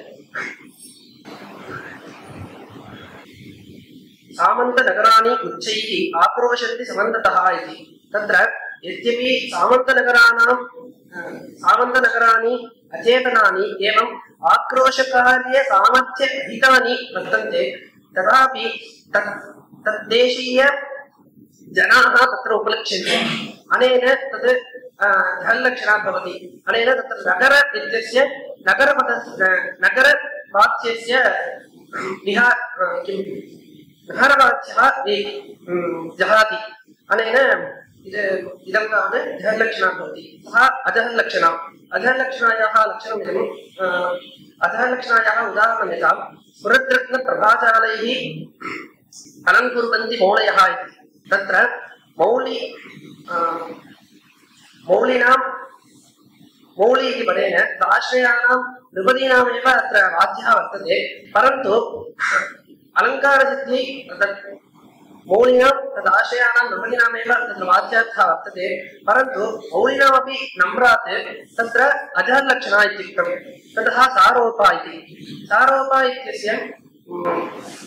सामन्तनगराणि उच्चैः आक्रोशन्ति समन्ततः इति तत्र यद्यपि सामन्तनगराणां अ, सामन्तनगराणि अचेतनानि एवम् आक्रोशकार्यसामर्थ्यहितानि वर्तन्ते तथापि तत् तद्देशीय जनाः तत्र उपलक्ष्यन्ते अनेन तत् अ, जहल्लक्षणा भवति अनेन तत्र नगर इत्यस्य नगरपद नगरवाच्यस्य विहा अ, किं नगरवाच्यः वि- उम्, जहाति अनेन इद- इदं तावत् जहल्लक्षणा भवति सः अजहल्लक्षणा अजहल्लक्षणायाः लक्षणमिदम् अ, अजहल्लक्षणायाः उदाहरणं यथा स्फुरद्रत्नप्रभाजालैः अलङ्कुर्वन्ति मौलयः इति तत्र मौलि अ, मौलिनां मौलि इति पदेन आश्रयाणां नृपदीनामेव अत्र वाद्यः वर्तते परन्तु अलङ्कारसिद्धिः तत् मौलिनां तदाश्रयाणां नृपदीनामेव तत्र वाद्यार्थः वर्तते परन्तु मौलिनामपि नम्रात् तत्र अजहल्लक्षणा इत्युक्तं ततः सारोपा इति सारोपा इत्यस्य उम्,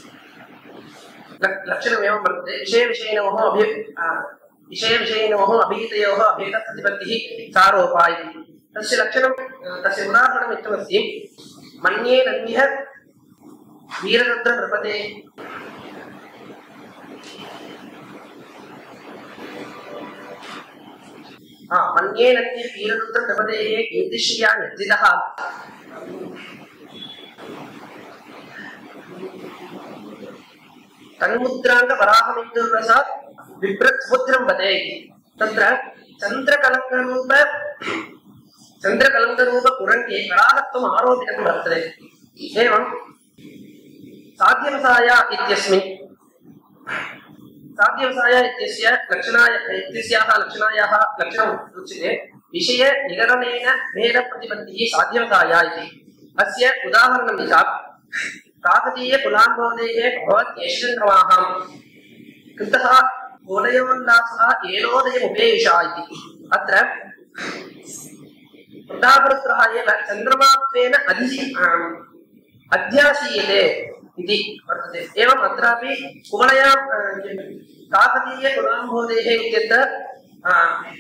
लक्- लक्षणमेवं वर्तते विषयविषयिणोः अभि आ, विषयविषयिणोः अभिहितयोः अभेदप्रतिपत्तिः सारोपा इति तस्य लक्षणं आ, तस्य उदाहरणम् इत्थमस्ति मन्ये नन्यः वीरभद्रनृपते हा मन्ये नन्यः वीररुद्रनृपतेः कीर्तिश्रिया निर्जितः तन्मुद्राङ्गवराहमिन्दुरसात् विप्रत्समुद्रं वदे इति तत्र चन्द्रकलङ्करूप चन्द्रकलङ्करूपकुरङ्गे वराहत्वम् आरोपितं वर्तते एवं साध्यवसाय इत्यस्मिन् साध्यवसाय इत्यस्य लक्षणाय इत्यस्याः लक्षणायाः लक्षणम् उच्यते विषय निगरणेन भेदप्रतिपत्तिः साध्यवसाय इति अस्य उदाहरणं यथा काकतीय कुलाम्बोधेः भवत् यशचन्द्रमाहां कृतः गोलयोल्लासः एनोदयमुपेयुषा इति अत्र वृद्धापुत्रः एव चन्द्रमात्वेन अधि आम्, अध्यासीयते इति वर्तते एवम् अत्रापि कुवलयां आ, किं, काकतीयकुलाम्बोधेः इत्यत्र आ,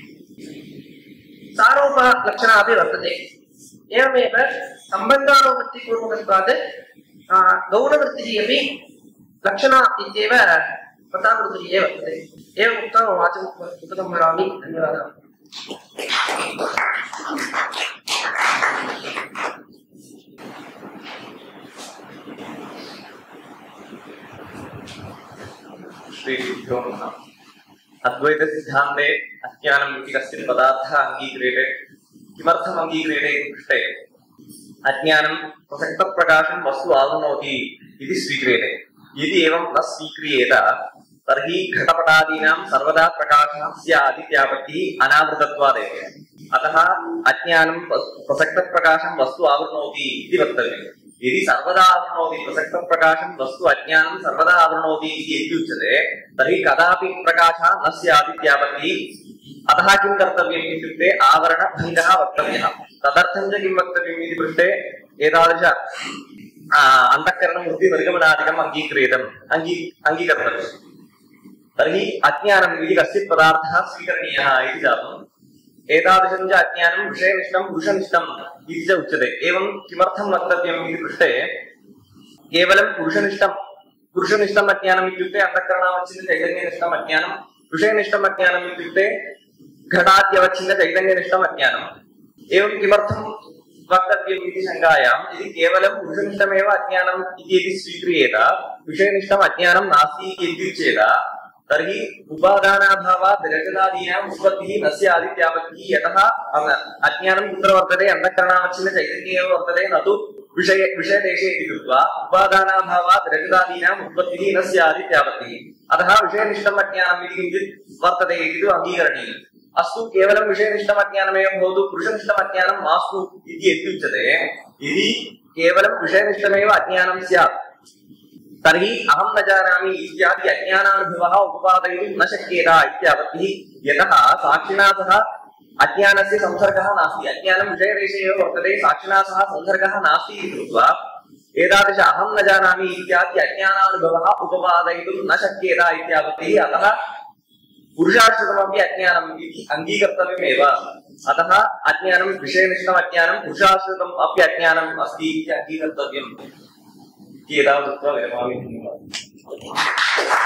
सारोपलक्षणा अपि वर्तते एवमेव सम्बन्धानुवृत्तिपूर्वकत्वात् आ, गौणवृत्तिः अपि लक्षणा इत्येव प्रतापवृत्तिः एव वर्तते एवम् उक्त्वा मम वाचम् उपसंहरामि धन्यवादः श्रीगुरुभ्यो नमः अद्वैतसिद्धान्ते अज्ञानम् इति कश्चित् पदार्थः अङ्गीक्रियते किमर्थम् अङ्गीक्रियते इति पृष्टे अज्ञानं प्रसक्तप्रकाशं वस्तु आवृणोति इति स्वीक्रियते यदि एवं न स्वीक्रियेत तर्हि घटपटादीनां सर्वदा प्रकाशः स्यात् इत्यापत्तिः अनावृतत्वादेव अतः अज्ञानं प्रसक्तप्रकाशं वस्तु आवृणोति इति वक्तव्यम् यदि सर्वदा आवृणोति प्रसक्तप्रकाशं वस्तु अज्ञानं सर्वदा आवृणोति इति यदि उच्यते तर्हि कदापि प्रकाशः न स्यात् इत्यापत्तिः अतः किं कर्तव्यम् इत्युक्ते आवरणभङ्गः वक्तव्यः तदर्थं च किं वक्तव्यम् इति पृष्टे एतादृश आ, अन्तःकरणं वृत्तिनिर्गमनादिकम् अङ्गीक्रियतम् अङ्गी अङ्गीकर्तव्यम् तर्हि अज्ञानम् इति कश्चित् पदार्थः स्वीकरणीयः इति जातम् एतादृशं च अज्ञानं विषयनिष्ठं पुरुषनिष्ठम् इति च उच्यते एवं किमर्थं वक्तव्यम् इति पृष्टे केवलं पुरुषनिष्ठं पुरुषनिष्ठम् अज्ञानम् इत्युक्ते अन्तःकरणावच्छिन्न चैतन्यनिष्ठम् अज्ञानं विषयनिष्ठम् अज्ञानम् इत्युक्ते घटाद्यवच्छिन्न चैतन्यनिष्ठम् अज्ञानम् एवं किमर्थं वक्तव्यम् इति शङ्कायाम् यदि केवलं पुरुषनिष्ठमेव अज्ञानम् इति यदि स्वीक्रियेत विषयनिष्ठम् अज्ञानं नास्ति इति चेत् तर्हि उपादानाभावात् रजतादीनाम् उत्पत्तिः न स्यादित्यापत्तिः यतः अन- अज्ञानं कुत्र वर्तते अन्धकरणावच्छिन्न चैतन्ये एव वर्तते न तु विषय विषयदेशे इति कृत्वा उपादानाभावात् रजतादीनाम् उत्पत्तिः न स्यादित्यापत्तिः अतः विषयनिष्ठम् अज्ञानम् इति किञ्चित् वर्तते इति तु अङ्गीकरणीयम् अस्तु केवलं विषयनिष्ठम् अज्ञानमेव भवतु पुरुषनिष्ठम् अज्ञानं मास्तु इति यद्युच्यते यदि केवलं विषयनिष्ठमेव अज्ञानं स्यात् तर्हि अहं न जानामि इत्यादि अज्ञानानुभवः उपपादयितुं न शक्येत इत्यापत्तिः यतः साक्षिणा सह अज्ञानस्य संसर्गः नास्ति अज्ञानं विषयदेशे एव वर्तते साक्षिणा सह संसर्गः नास्ति इति कृत्वा एतादृश अहं न जानामि इत्यादि अज्ञानानुभवः उपपादयितुं न शक्येत इत्यापत्तिः अतः पुरुषाश्रितमपि अज्ञानम् इति अङ्गीकर्तव्यमेव अतः अज्ञानं विषयनिष्ठम् अज्ञानं पुरुषाश्रितम् अपि अज्ञानम् अस्ति इति अङ्गीकर्तव्यम् इति एतावत् उक्त्वा विरमामि धन्यवादः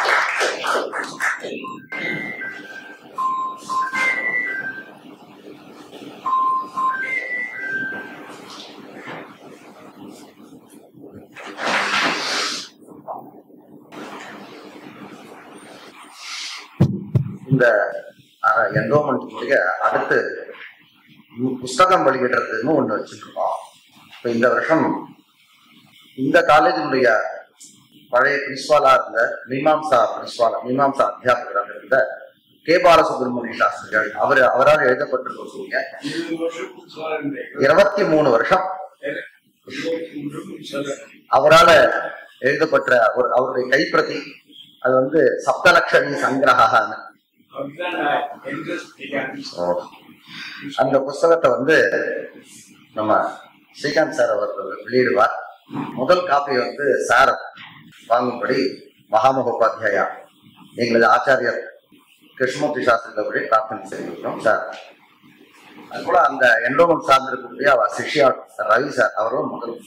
இந்த என்ரோமெண்ட்டுடைய அடுத்து பு- புஸ்தகம் வெளியிடுறதுன்னு ஒண்ணு வச்சுருக்கோம் இப்ப இந்த வருஷம் இந்த காலேஜினுடைய பழைய பிரின்சிபாலா இருந்த மீமாம்சா பிரின்சிபால் மீமாம்சா அத்தியாபகராக இருந்த கே பாலசுப்ரமணிய சாஸ்திரிகள் அவர் அவரால் எழுதப்பட்டிருக்கக்கூடிய இருபத்தி மூணு வருஷம் அவரால எழுதப்பட்ட ஒரு அவருடைய கைப்பிரதி அது வந்து சப்தலட்சணி சங்கிரகான்னு அந்த புஸ்தகத்தை வந்து நம்ம ஸ்ரீகாந்த் சார் அவர்கள் வெளியிடுவார் முதல் காப்பி வந்து சார் வாங்கும்படி மகாமகோபாத்தியாயா எங்களது ஆச்சாரியர் கிருஷ்ணமூர்த்தி சாஸ்திரிகள் வழி பிரார்த்தனை செய்திருக்கிறோம் சார் அது கூட அந்த என்ரோமெண்ட் சார்ந்திருக்கக்கூடிய அவர் சிஷ்யா ரவி சார் அவரும் முதல்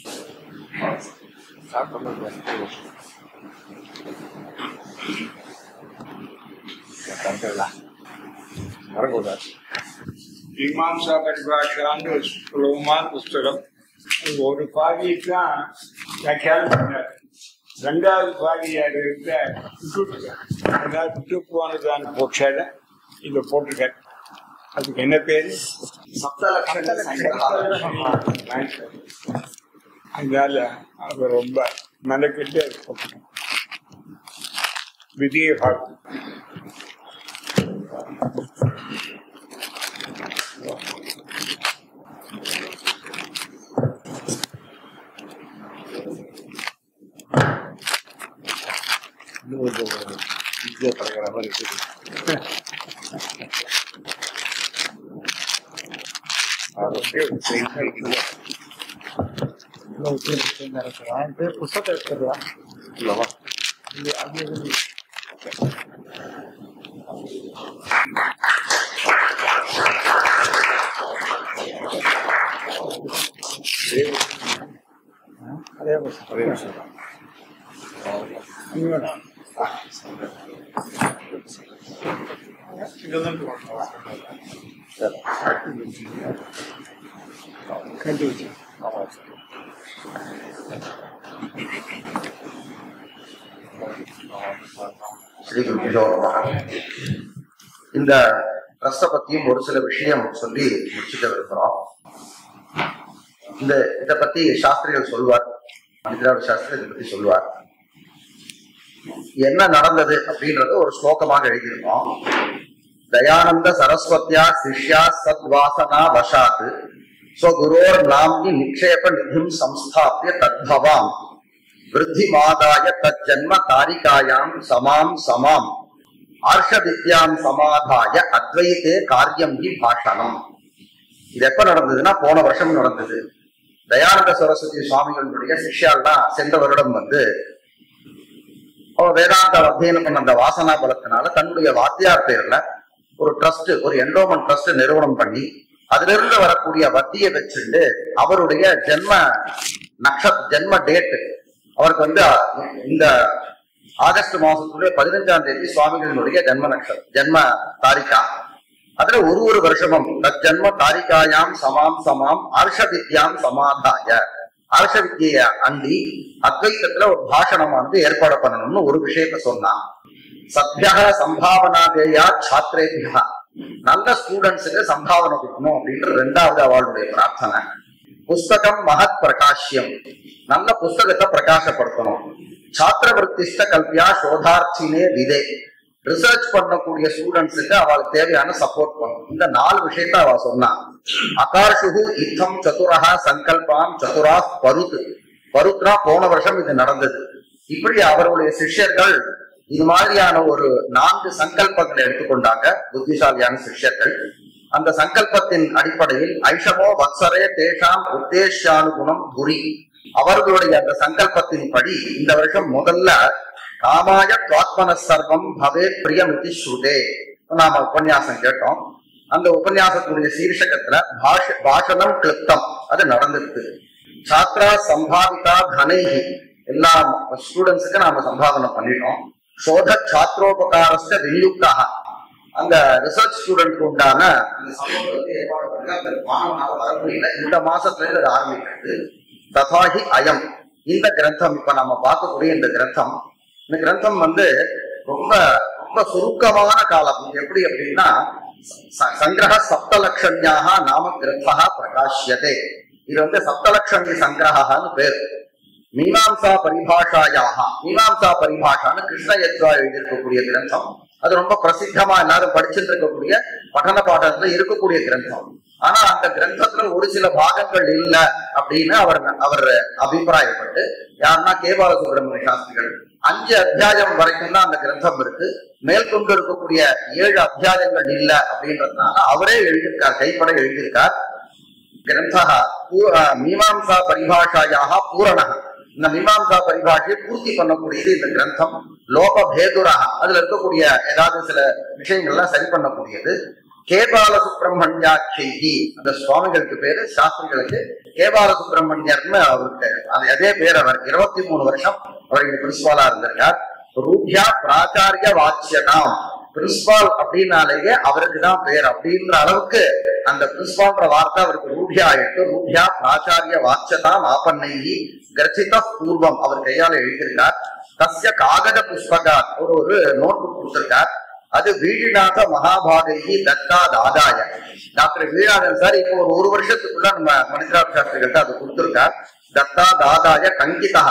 மீமாம்சா பரிபாஷான்னு ஒரு சுலபமான புஸ்தகம் அது ஒரு பாதிக்கு தான் வியாக்கியானம் பண்ணார் ரெண்டாவது பாதி அது இருக்க விட்டுட்டார் அதனால விட்டு போனதான போட்சால இதை போட்டிருக்கார் அதுக்கு என்ன பேரு சப்தலட்சணி சங்கிரகா அதனால அவர் ரொம்ப மெனக்கிட்டு போட்டிருக்கார் விதியை பார்த்து ஸ்ரீ குருபியோ நமஹ. இந்த ட்ரஸ்ட பத்தியும் ஒரு சில விஷயம் சொல்லி முடிச்சுக்க விரும்புறோம் இந்த இத பத்தி சாஸ்திரிகள் சொல்வார் மனிதராட சாஸ்திரி இதை பத்தி சொல்வார் என்ன நடந்தது அப்படின்றது ஒரு ஸ்லோகமாக எழுதியிருக்கோம் தயானந்த சரஸ்வத்யா சிஷ்யா சத்வாசனா வசாத் ஸ்வகுரோர் நாம்னி நிக்ஷேப நிதிம் சம்ஸ்தாபிய தத்பவாம் விருத்திமாதாய தஜ்ஜன்ம காரிகாயாம் சமாம் சமாம் ஆர்ஷவித்யாம் சமாதாய அத்வைதே காரியம் ஹி பாஷணம் இது எப்ப நடந்ததுன்னா போன வருஷம் நடந்தது தயானந்த சரஸ்வதி சுவாமிகளுடைய சிஷ்யாலாம் சென்ற வருடம் வந்து அவ வேதாந்த அத்தியனம் பண்ண அந்த வாசனா பலத்தினால தன்னுடைய வாத்தியார் பேர்ல ஒரு ட்ரஸ்ட் ஒரு என்ரோமெண்ட் ட்ரஸ்ட் நிறுவனம் பண்ணி அதிலிருந்து வரக்கூடிய வட்டியை வச்சுட்டு அவருடைய ஜென்ம நக்ஷத் ஜென்ம டேட் அவருக்கு வந்து இந்த ஆகஸ்ட் மாசத்துடைய பதினஞ்சாம் தேதி சுவாமிகளினுடைய ஜென்ம நக்ஷத் ஜென்ம தாரிகா அதுல ஒரு ஒரு வருஷமும் தஜ்ஜன்ம தாரிகாயாம் சமாம் சமாம் ஆர்ஷ வித்யாம் சமாதாய ஆர்ஷ வித்திய அண்டி அத்வைத்தத்துல ஒரு பாஷணமானது ஏற்பாடு பண்ணணும்னு ஒரு விஷயத்த சொன்னான் சத்யா சம்பாவனாதேயா சாத்திரேபியா நல்ல ஸ்டூடெண்ட்ஸுக்கு சம்பாவனை கொடுக்கணும் அப்படின்ற ரெண்டாவது அவளுடைய பிரார்த்தனை புஸ்தகம் மகத் பிரகாஷ்யம் நல்ல புஸ்தகத்தை பிரகாசப்படுத்தணும் சாத்திரவருத்திஷ்ட கல்வியா சோதார்த்தினே விதே ரிசர்ச் பண்ணக்கூடிய ஸ்டூடெண்ட்ஸுக்கு அவளுக்கு தேவையான சப்போர்ட் பண்ணணும் இந்த நாலு விஷயத்த அவ சொன்னா அகார்ஷுகு யுத்தம் சதுரஹா சங்கல்பாம் சதுரா பருத் பருத்ரா போன வருஷம் இது நடந்தது இப்படி அவருடைய சிஷ்யர்கள் இது மாதிரியான ஒரு நான்கு சங்கல்பங்களை எடுத்துக்கொண்டாங்க புத்திசாலியான சிஷ்யர்கள் அந்த சங்கல்பத்தின் அடிப்படையில் ஐஷமோ வத்சரே தேஷாம் உத்தேஷானுகுணம் புரி அவர்களுடைய அந்த சங்கல்பத்தின் படி இந்த வருஷம் முதல்ல காமாய துவாத்மன சர்வம் பவே பிரியமிதி ஸ்ருதே நாம உபன்யாசம் கேட்டோம் அந்த உபன்யாசத்துடைய சீர்ஷகத்துல பாஷ பாஷணம் கிளிப்தம் அது நடந்திருக்கு சாத்ரா சம்பாவிதா கனைகி எல்லா ஸ்டூடெண்ட்ஸுக்கு நாம சம்பாதனை பண்ணிட்டோம் சோத சாத்ரோபகாரஸ்த விநியுக்தா அந்த ரிசர்ச் ஸ்டூடெண்ட் உண்டான அந்த சமூகத்தை ஏற்பாடு பண்ணி அந்த மாணவனால வர முடியல இந்த மாசத்துல இருந்து அது ஆரம்பிக்கிறது ததாஹி அயம் இந்த கிரந்தம் இப்ப நம்ம பார்க்கக்கூடிய இந்த கிரந்தம் இந்த கிரந்தம் வந்து ரொம்ப ரொம்ப சுருக்கமான காலம் இது எப்படி அப்படின்னா ச- சங்கிரக சப்தலட்சண்யாக நாம கிரந்தா பிரகாஷ்யதே இது வந்து சப்தலட்சணி சங்கிரகான்னு பேர் மீமாம்சா பரிபாஷாயாக மீமாம்சா பரிபாஷான்னு கிருஷ்ண யத்வா எழுதியிருக்கக்கூடிய கிரந்தம் அது ரொம்ப பிரசித்தமா எல்லாரும் படிச்சுட்டு இருக்கக்கூடிய பఠன பாடத்துல இருக்கக்கூடிய கிரந்தம் ஆனா அந்த கிரந்தத்துல ஒரு சில பாகங்கள் இல்ல அப்படின்னு அவர் அவர் அபிப்பிராயப்பட்டு யாருன்னா கேபால சுப்பிரமணிய சாஸ்திரிகள் அஞ்சு அத்தியாயம் வரைக்கும் தான் அந்த கிரந்தம் இருக்கு மேற்கொண்டு இருக்கக்கூடிய ஏழு அத்தியாயங்கள் இல்ல அப்படின்றதுனால அவரே எழுதியிருக்கார் கைப்பட எழுதியிருக்கார் கிரந்தः பூ- அஹ், மீமாம்சா பரிபாஷாயாக பூரணः இந்த மீமாம்சா பரிபாஷையை பூர்த்தி பண்ணக்கூடியது இந்த கிரந்தம் லோக பேதுரக அதுல இருக்கக்கூடிய ஏதாவது சில விஷயங்கள்லாம் சரி பண்ணக்கூடியது கேபால சுப்பிரமணியாட்சி அந்த சுவாமிகளுக்கு பேரு சாஸ்திரிகளுக்கு கேபால சுப்பிரமணியர்னு அவருக்கு அது அதே பேர் அவர் இருபத்தி மூணு வருஷம் அவர் இங்க பிரின்சிபாலா இருந்திருக்கார் ரூபியா பிராச்சாரிய வாச்சியதாம் பிரின்சிபால் அப்படின்னாலேயே அவருக்கு தான் பேர் அப்படின்ற அளவுக்கு அந்த பிரின்சிபால்ன்ற வார்த்தை அவருக்கு ரூபியா ஆயிட்டு ரூபியா பிராச்சாரிய வாச்சதாம் ஆபன்னைகி கிரச்சித பூர்வம் அவர் கையால எழுதியிருக்கார் தஸ்ய காகத புஷ்பகா ஒரு ஒரு நோட் புக் கொடுத்திருக்கார் அது வீழிநாத மகாபாகைகி தத்தா தாதாய டாக்டர் வீழாதன் சார் இப்போ ஒரு ஒரு வருஷத்துக்குள்ள நம்ம மணிதராஜ் சாஸ்திரிகள்ட்ட அது கொடுத்திருக்கார் தத்தா தாதாய கங்கிதா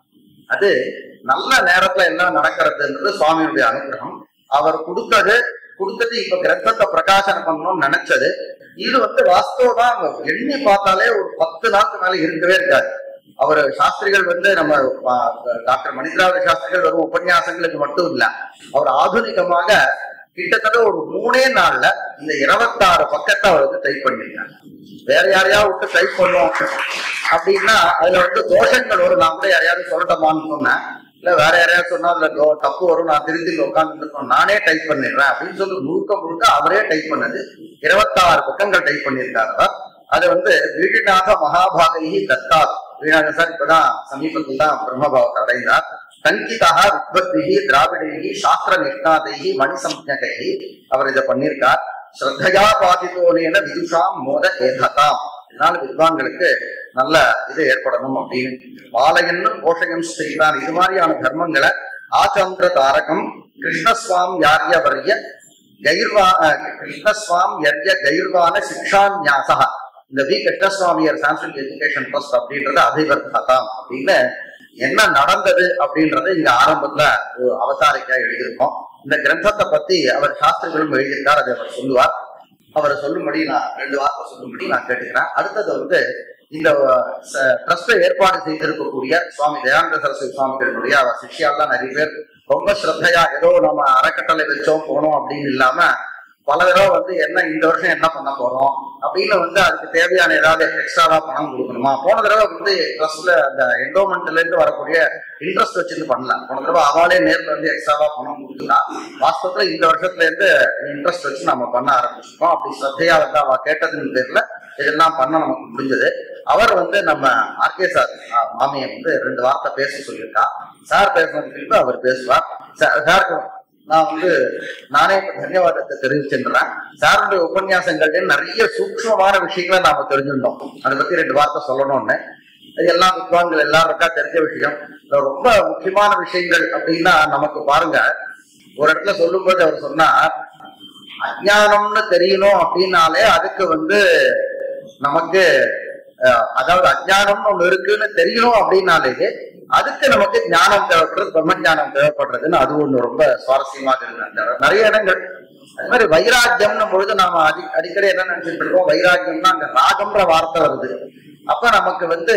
அது நல்ல நேரத்துல எல்லாம் நடக்கிறதுன்றது சுவாமியுடைய அனுகிரகம் அவர் கொடுத்தது கொடுத்தது இப்ப கிரந்தத்தை பிரகாசனம் பண்ணணும்னு நினைச்சது இது வந்து வாஸ்தவமா எண்ணி பார்த்தாலே ஒரு பத்து நாளுக்கு மேல இருக்கவே இருக்காது அவர் சாஸ்திரிகள் வந்து நம்ம ஆ, டாக்டர் மணிந்திராவிட சாஸ்திரிகள் வரும் உபன்யாசங்களுக்கு மட்டும் இல்ல அவர் ஆதுனிகமாக கிட்டத்தட்ட ஒரு மூணே நாள்ல இந்த இருபத்தாறு பக்கத்தை அவர் வந்து டைப் பண்ணிருக்காங்க வேற யாரையா விட்டு டைப் பண்ணோம் அப்படின்னா அதுல வந்து தோஷங்கள் வரும் நான் கூட யாரையாவது சொல்லட்டமான்னு சொன்னேன் இல்ல வேற யாரையாவது சொன்னா அதுல தோ- தப்பு வரும் நான் திருத்தி உட்கார்ந்து நானே டைப் பண்ணிடுறேன் அப்படின்னு சொல்லி முழுக்க முழுக்க அவரே டைப் பண்ணது இருபத்தாறு பக்கங்கள் டைப் பண்ணியிருக்காரு அவர். அது வந்து வீடிநாத மகாபாகி தத்தா வீணாக சார் இப்பதான் சமீபத்தில் தான் பிரம்மபாவத்தை அடைந்தார் கங்கிதா வித்வத்பிகி திராவிடைகி சாஸ்திர நிஷ்ணாதைகி மணி சம்ஞகைகி அவர் இதை பண்ணியிருக்கார் ஸ்ரத்தையா பாதிதோனேன விதுஷாம் மோத ஏததாம் இதனால வித்வான்களுக்கு நல்ல இது ஏற்படணும் அப்படின்னு பாலயன்னு போஷகம் செய்தான் இது மாதிரியான தர்மங்களை ஆச்சந்திர தாரகம் கிருஷ்ணஸ்வாம் யாரியவர்ய கைர்வா அஹ், கிருஷ்ணஸ்வாம் யர்ய கைர்வான சிக்ஷான்யாசா இந்த வி கிருஷ்ணசுவாமியர் சாம்சங் எஜுகேஷன் ட்ரஸ்ட் அப்படின்றது அபிவர்த்ததாம் அப்படின்னு என்ன நடந்தது அப்படின்றத இங்க ஆரம்பத்துல ஒரு அவதாரிக்கா எழுதியிருக்கோம் இந்த கிரந்தத்தை பத்தி அவர் சாஸ்திரிகளும் எழுதியிருக்கார் அதை அவர் சொல்லுவார் அவரை சொல்லும்படி நான் ரெண்டு வார்த்தை சொல்லும்படி நான் கேட்டுக்கிறேன் அடுத்தது வந்து இந்த ட்ரஸ்டை ஏற்பாடு செய்திருக்கக்கூடிய சுவாமி தயானந்த சரஸ்வதி சுவாமிகளுடைய அவர் சிஷ்யாலாம் நிறைய பேர் ரொம்ப ஸ்ரத்தையா ஏதோ நம்ம அறக்கட்டளை வச்சோம் போனோம் அப்படின்னு இல்லாம பல தடவை வந்து என்ன இந்த வருஷம் என்ன பண்ண போறோம் அப்படின்னு வந்து அதுக்கு தேவையான ஏதாவது எக்ஸ்ட்ராவா பணம் கொடுக்கணுமா போன தடவை வந்து ட்ரஸ்ட்ல அந்த என்டோமெண்ட்ல இருந்து வரக்கூடிய இன்ட்ரெஸ்ட் வச்சுட்டு பண்ணல போன தடவை அவளே நேர்ல வந்து எக்ஸ்ட்ராவா பணம் கொடுத்துட்டா வாஸ்தவத்துல இந்த வருஷத்துல இருந்து இன்ட்ரெஸ்ட் வச்சு நம்ம பண்ண ஆரம்பிச்சிருக்கோம் அப்படி ஸ்ரத்தையா வந்து அவ கேட்டதின் பேர்ல இதெல்லாம் பண்ண நமக்கு முடிஞ்சது அவர் வந்து நம்ம ஆர்கே சார் அஹ், மாமியை வந்து ரெண்டு வார்த்தை பேச சொல்லியிருக்கா சார் பேசுனதுக்கு பின்பு அவர் பேசுவார் சார் சாருக்கு நான் வந்து நானே இப்ப தன்யவாதத்தை தெரிவிச்சிருந்தேன் சாருடைய உபன்யாசங்கள்ல நிறைய சூக்ஷ்மமான விஷயங்களை நாம தெரிஞ்சிருந்தோம் அதை பத்தி ரெண்டு வார்த்தை சொல்லணும்னு அது எல்லாம் வித்வான்கள் எல்லாருக்கா தெரிஞ்ச விஷயம் இதுல ரொம்ப முக்கியமான விஷயங்கள் அப்படின்னா நமக்கு பாருங்க ஒரு இடத்துல சொல்லும்போது அவர் சொன்னார் அஜ்ஞானம்னு தெரியணும் அப்படின்னாலே அதுக்கு வந்து நமக்கு அஹ், அதாவது அஜ்ஞானம்னு ஒண்ணு இருக்குன்னு தெரியணும் அப்படின்னாலே அதுக்கு நமக்கு ஞானம் தேவைப்படுறது பிரம்ம ஞானம் தேவைப்படுறதுன்னு அது ஒண்ணு ரொம்ப சுவாரஸ்யமாக இருக்கு நிறைய இடங்கள் அது மாதிரி வைராக்கியம்னு பொழுது நாம அடி அடிக்கடி என்ன நினைச்சிட்டு இருக்கோம் வைராக்கியம்னா அங்க ராகம்ன்ற வார்த்தை வருது அப்ப நமக்கு வந்து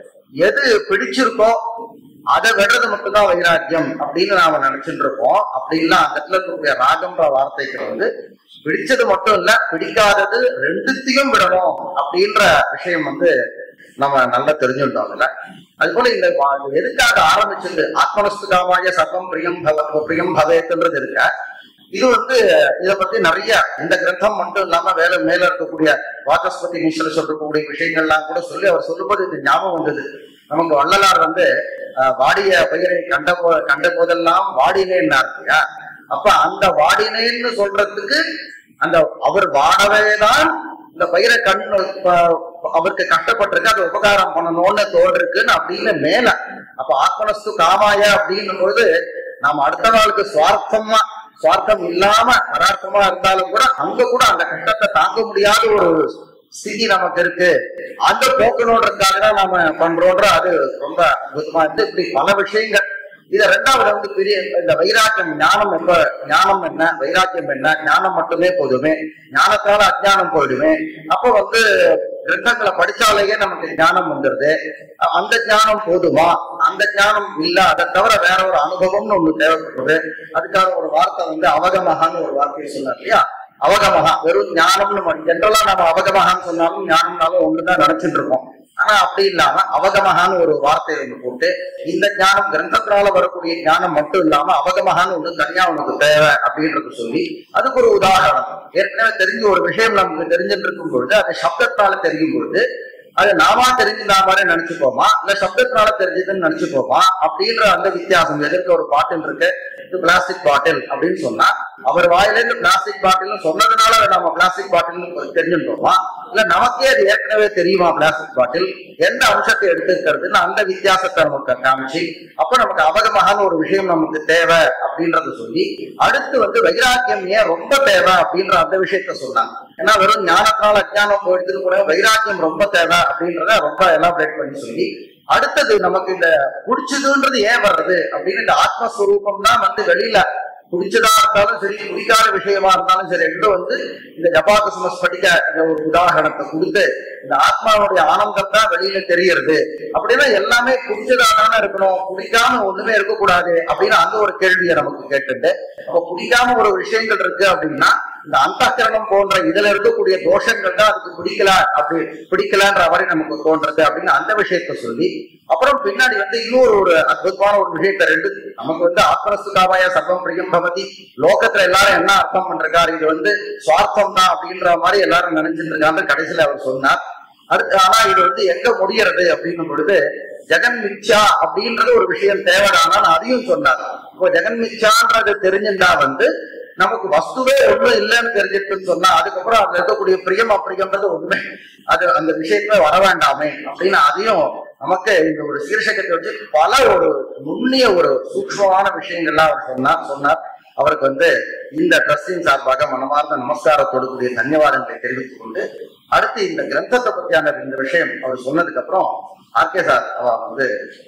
எது பிடிச்சிருக்கோ அதை விடுறது மட்டும்தான் வைராக்கியம் அப்படின்னு நாம நினைச்சிட்டு இருக்கோம் அப்படின்னா அந்த இடத்துல இருக்கக்கூடிய ராகம்ன்ற வார்த்தைக்கு வந்து பிடிச்சது மட்டும் இல்ல பிடிக்காதது ரெண்டுத்தையும் விடணும் அப்படின்ற விஷயம் வந்து நம்ம நல்லா தெரிஞ்சுட்டோம் அதுல அது போல இந்த வா- இது எதுக்காக ஆரம்பிச்சது ஆத்மனஸ்துகாமாய சர்வம் பிரியம் பவ பிரியம் பவேத்துன்றது இருக்க இது வந்து இத பத்தி நிறைய இந்த கிரந்தம் மட்டும் இல்லாம வேற மேல இருக்கக்கூடிய வாசஸ்பதி மிஸ்ர சொல்லக்கூடிய விஷயங்கள்லாம் கூட சொல்லி அவர் சொல்லும்போது இது ஞாபகம் வந்தது நமக்கு வள்ளலார் வந்து அஹ், வாடிய பயிரை கண்ட போ கண்ட போதெல்லாம் வாடினேன்னார் இல்லையா அப்ப அந்த வாடினேன்னு சொல்றதுக்கு அந்த அவர் வாடவேதான் இந்த பயிரை கண் ப- அவருக்கு கஷ்டப்பட்டிருக்கு அதை உபகாரம் பண்ணணும்னு தோன்றிருக்குன்னு அப்படின்னு மேல அப்ப ஆத்மனஸ்து காமாய அப்படின்னும் பொழுது நாம அடுத்த நாளுக்கு சுவார்த்தமா சுவார்த்தம் இல்லாம பரார்த்தமா இருந்தாலும் கூட அங்க கூட அந்த கஷ்டத்தை தாங்க முடியாத ஒரு ஸ்திதி நமக்கு இருக்கு அந்த போக்கணுன்றதுக்காக தான் நாம பண்றோன்ற அது ரொம்ப அற்புதமா இருந்து இப்படி பல விஷயங்கள் இத ரெண்டாவது வந்து பெரிய இந்த வைராக்கியம் ஞானம் எப்ப ஞானம் என்ன வைராக்கியம் என்ன ஞானம் மட்டுமே போதுமே ஞானத்தால அஜ்ஞானம் போயிடுமே அப்ப வந்து கிரந்தங்களை படிச்சாலேயே நமக்கு ஞானம் வந்துருது அ- அந்த ஞானம் போதுமா அந்த ஞானம் இல்ல அதை தவிர வேற ஒரு அனுபவம்னு ஒண்ணு தேவைப்படுது அதுக்காக ஒரு வார்த்தை வந்து அவகமகான்னு ஒரு வார்த்தையை சொன்னார் இல்லையா அவகமகா வெறும் ஞானம்னு ஜென்ரலா நம்ம அவகமகான்னு சொன்னாலும் ஞானம்னாலும் ஒண்ணுதான் நினைச்சிட்டு இருக்கோம் ஆனா அப்படி இல்லாம அவகமகான்னு ஒரு வார்த்தை ஒண்ணு போட்டு இந்த ஞானம் கிரந்தத்தினால வரக்கூடிய ஞானம் மட்டும் இல்லாம அவகமகான்னு ஒண்ணு தனியா உனக்கு தேவை அப்படின்றது சொல்லி அதுக்கு ஒரு உதாரணம் ஏற்கனவே தெரிஞ்ச ஒரு விஷயம் நமக்கு தெரிஞ்சுட்டு இருக்கும் பொழுது அது சப்தத்தால தெரியும் பொழுது அது நாமா தெரிஞ்சுதா மாதிரி நினைச்சுப்போமா இல்ல சப்தத்தினால தெரிஞ்சதுன்னு நினைச்சுப்போமா அப்படின்ற அந்த வித்தியாசம் எதற்கு ஒரு பாட்டில் இருக்கு இது பிளாஸ்டிக் பாட்டில் அப்படின்னு சொன்னா அவர் வாயில இருந்து பிளாஸ்டிக் பாட்டில் சொன்னதுனால அதை நம்ம பிளாஸ்டிக் பாட்டில் தெரிஞ்சுட்டோமா இல்ல நமக்கே அது ஏற்கனவே தெரியுமா பிளாஸ்டிக் பாட்டில் எந்த அம்சத்தை எடுத்துக்கிறதுன்னு அந்த வித்தியாசத்தை நமக்கு காமிச்சு அப்ப நமக்கு அவகமகான ஒரு விஷயம் நமக்கு தேவை அப்படின்றத சொல்லி அடுத்து வந்து வைராக்கியம் ஏன் ரொம்ப தேவை அப்படின்ற அந்த விஷயத்த சொன்னாங்க ஏன்னா வெறும் ஞானத்தினால அஜ்ஞானம் போயிட்டு கூட வைராக்கியம் ரொம்ப தேவை அப்படின்றத ரொம்ப எலாபரேட் பண்ணி சொல்லி அடுத்தது நமக்கு இந்த பிடிச்சதுன்றது ஏன் வர்றது அப்படின்னு இந்த ஆத்மஸ்வரூபம் தான் வந்து வெளியில பிடிச்சதா இருந்தாலும் சரி பிடிக்காத விஷயமா இருந்தாலும் சரி என்று வந்து இந்த ஜபாகசுமஸ் படிக்க இந்த ஒரு உதாரணத்தை கொடுத்து இந்த ஆத்மாவுடைய ஆனந்தம் தான் வெளியில தெரியறது அப்படின்னா எல்லாமே பிடிச்சதா தானே இருக்கணும் பிடிக்காம ஒண்ணுமே இருக்கக்கூடாது அப்படின்னு அந்த ஒரு கேள்வியை நமக்கு கேட்டுட்டு அப்ப பிடிக்காம ஒரு விஷயங்கள் இருக்கு அப்படின்னா இந்த அந்தகரணம் போன்ற இதுல இருக்கக்கூடிய தோஷங்கள் தான் அதுக்கு பிடிக்கல அப்படி பிடிக்கலன்ற மாதிரி நமக்கு தோன்றது அப்படின்னு அந்த விஷயத்த சொல்லி அப்புறம் பின்னாடி வந்து இன்னொரு ஒரு அற்புதமான ஒரு விஷயத்த ரெண்டு நமக்கு வந்து ஆத்மனசுகாவாய சர்வம் பிரியம் பவதி லோகத்துல எல்லாரும் என்ன அர்த்தம் பண்றாரு இது வந்து சுவார்த்தம் தான் அப்படின்ற மாதிரி எல்லாரும் நினைச்சிட்டு இருக்காங்க கடைசியில அவர் சொன்னார் அடுத்து ஆனா இது வந்து எங்க முடியறது அப்படின்னும் பொழுது ஜெகன் மிச்சா அப்படின்றது ஒரு விஷயம் தேவைதானா அதையும் சொன்னார் இப்போ ஜெகன் மிச்சான்றது தெரிஞ்சிருந்தா வந்து நமக்கு வஸ்துவே ஒண்ணும் இல்லைன்னு தெரிஞ்சிருக்குன்னு சொன்னா அதுக்கப்புறம் அதுல இருக்கக்கூடிய பிரியம் அப்பிரியம்ன்றது உண்மை அது அந்த விஷயத்துல வர வேண்டாமே அப்படின்னு அதையும் நமக்கு இந்த ஒரு சீர்ஷகத்தை வச்சு பல ஒரு நுண்ணிய ஒரு சூக்ஷ்மமான விஷயங்கள்லாம் அவர் சொன்னார் சொன்னார் அவருக்கு வந்து இந்த ட்ரஸ்டின் சார்பாக மனமார்ந்த நமஸ்காரத்தோடு கூடிய தன்யவாதங்களை தெரிவித்துக் கொண்டு அடுத்து இந்த கிரந்தத்தை பத்தியான இந்த விஷயம் அவர் சொன்னதுக்கு அப்புறம் ஆர்கே சார் அவ வந்து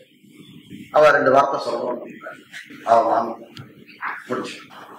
அவர் ரெண்டு வார்த்தை சொல்லணும் அப்படின்றார். அவர் நான் முடிச்சு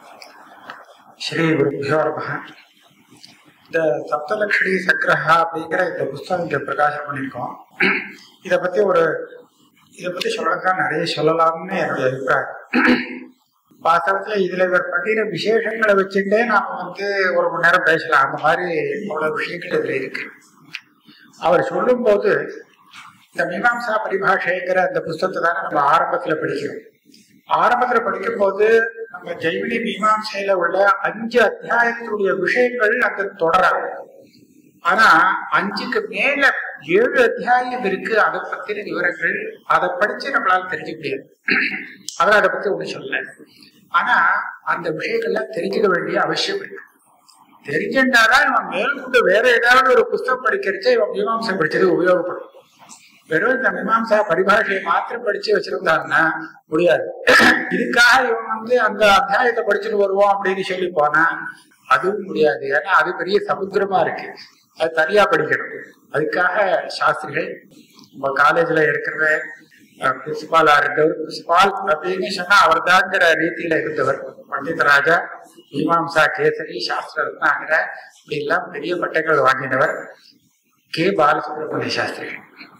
ஸ்ரீ குருபியோ நமः இந்த சப்தலக்ஷணி சக்கிரஹா அப்படிங்கிற இந்த புஸ்தகம் இங்க பிரகாசம் பண்ணியிருக்கோம் இதை பத்தி ஒரு இதை பத்தி சொல்லத்தான் நிறைய சொல்லலாம்னு என்னுடைய அபிப்பிராயம் வாஸ்தவத்துல இதுல இவர் பண்ணின விசேஷங்களை வச்சுட்டே நாம வந்து ஒரு மணி நேரம் பேசலாம் அந்த மாதிரி அவ்வளவு விஷயங்கள் இதுல இருக்கு அவர் சொல்லும்போது இந்த மீமாம்சா பரிபாஷைங்கிற அந்த புஸ்தகத்தை தானே நம்ம ஆரம்பத்துல படிக்கிறோம் ஆரம்பத்துல படிக்கும்போது நம்ம ஜெய்வினி மீமாம்சையில உள்ள அஞ்சு அத்தியாயத்தினுடைய விஷயங்கள் அங்க தொடராங்க ஆனா அஞ்சுக்கு மேல ஏழு அத்தியாயம் இருக்கு அதை பத்தின விவரங்கள் அதை படிச்சு நம்மளால தெரிஞ்சுக்க முடியாது அதனால அதை பத்தி ஒண்ணு சொல்லல ஆனா அந்த விஷயங்கள்லாம் தெரிஞ்சுக்க வேண்டிய அவசியம் இருக்கு தெரிஞ்சுட்டாதான் இவன் மேற்கொண்டு வேற ஏதாவது ஒரு புஸ்தகம் படிக்கிறச்சே இவன் மீமாம்சை படிச்சது உபயோகப்படும் வெறும் இந்த மீமாம்சா பரிபாஷையை மாத்திரம் படிச்சு வச்சிருந்தாருன்னா முடியாது இதுக்காக இவன் வந்து அந்த அத்தியாயத்தை படிச்சுட்டு வருவோம் அப்படின்னு சொல்லி போனா அதுவும் முடியாது ஏன்னா அது பெரிய சமுத்திரமா இருக்கு அது தனியா படிக்கணும் அதுக்காக சாஸ்திரிகள் நம்ம காலேஜ்ல இருக்கிற பிரின்சிபாலா இருந்தவர் பிரின்சிபால் அப்படின்னு சொன்னா அவர் தாங்கிற ரீதியில இருந்தவர் பண்டிதராஜா மீமாம்சா கேசரி சாஸ்திர ரத்னாங்கிற இப்படி எல்லாம் பெரிய பட்டங்கள் வாங்கினவர் கே பாலசுப்ரமணிய சாஸ்திரிகள்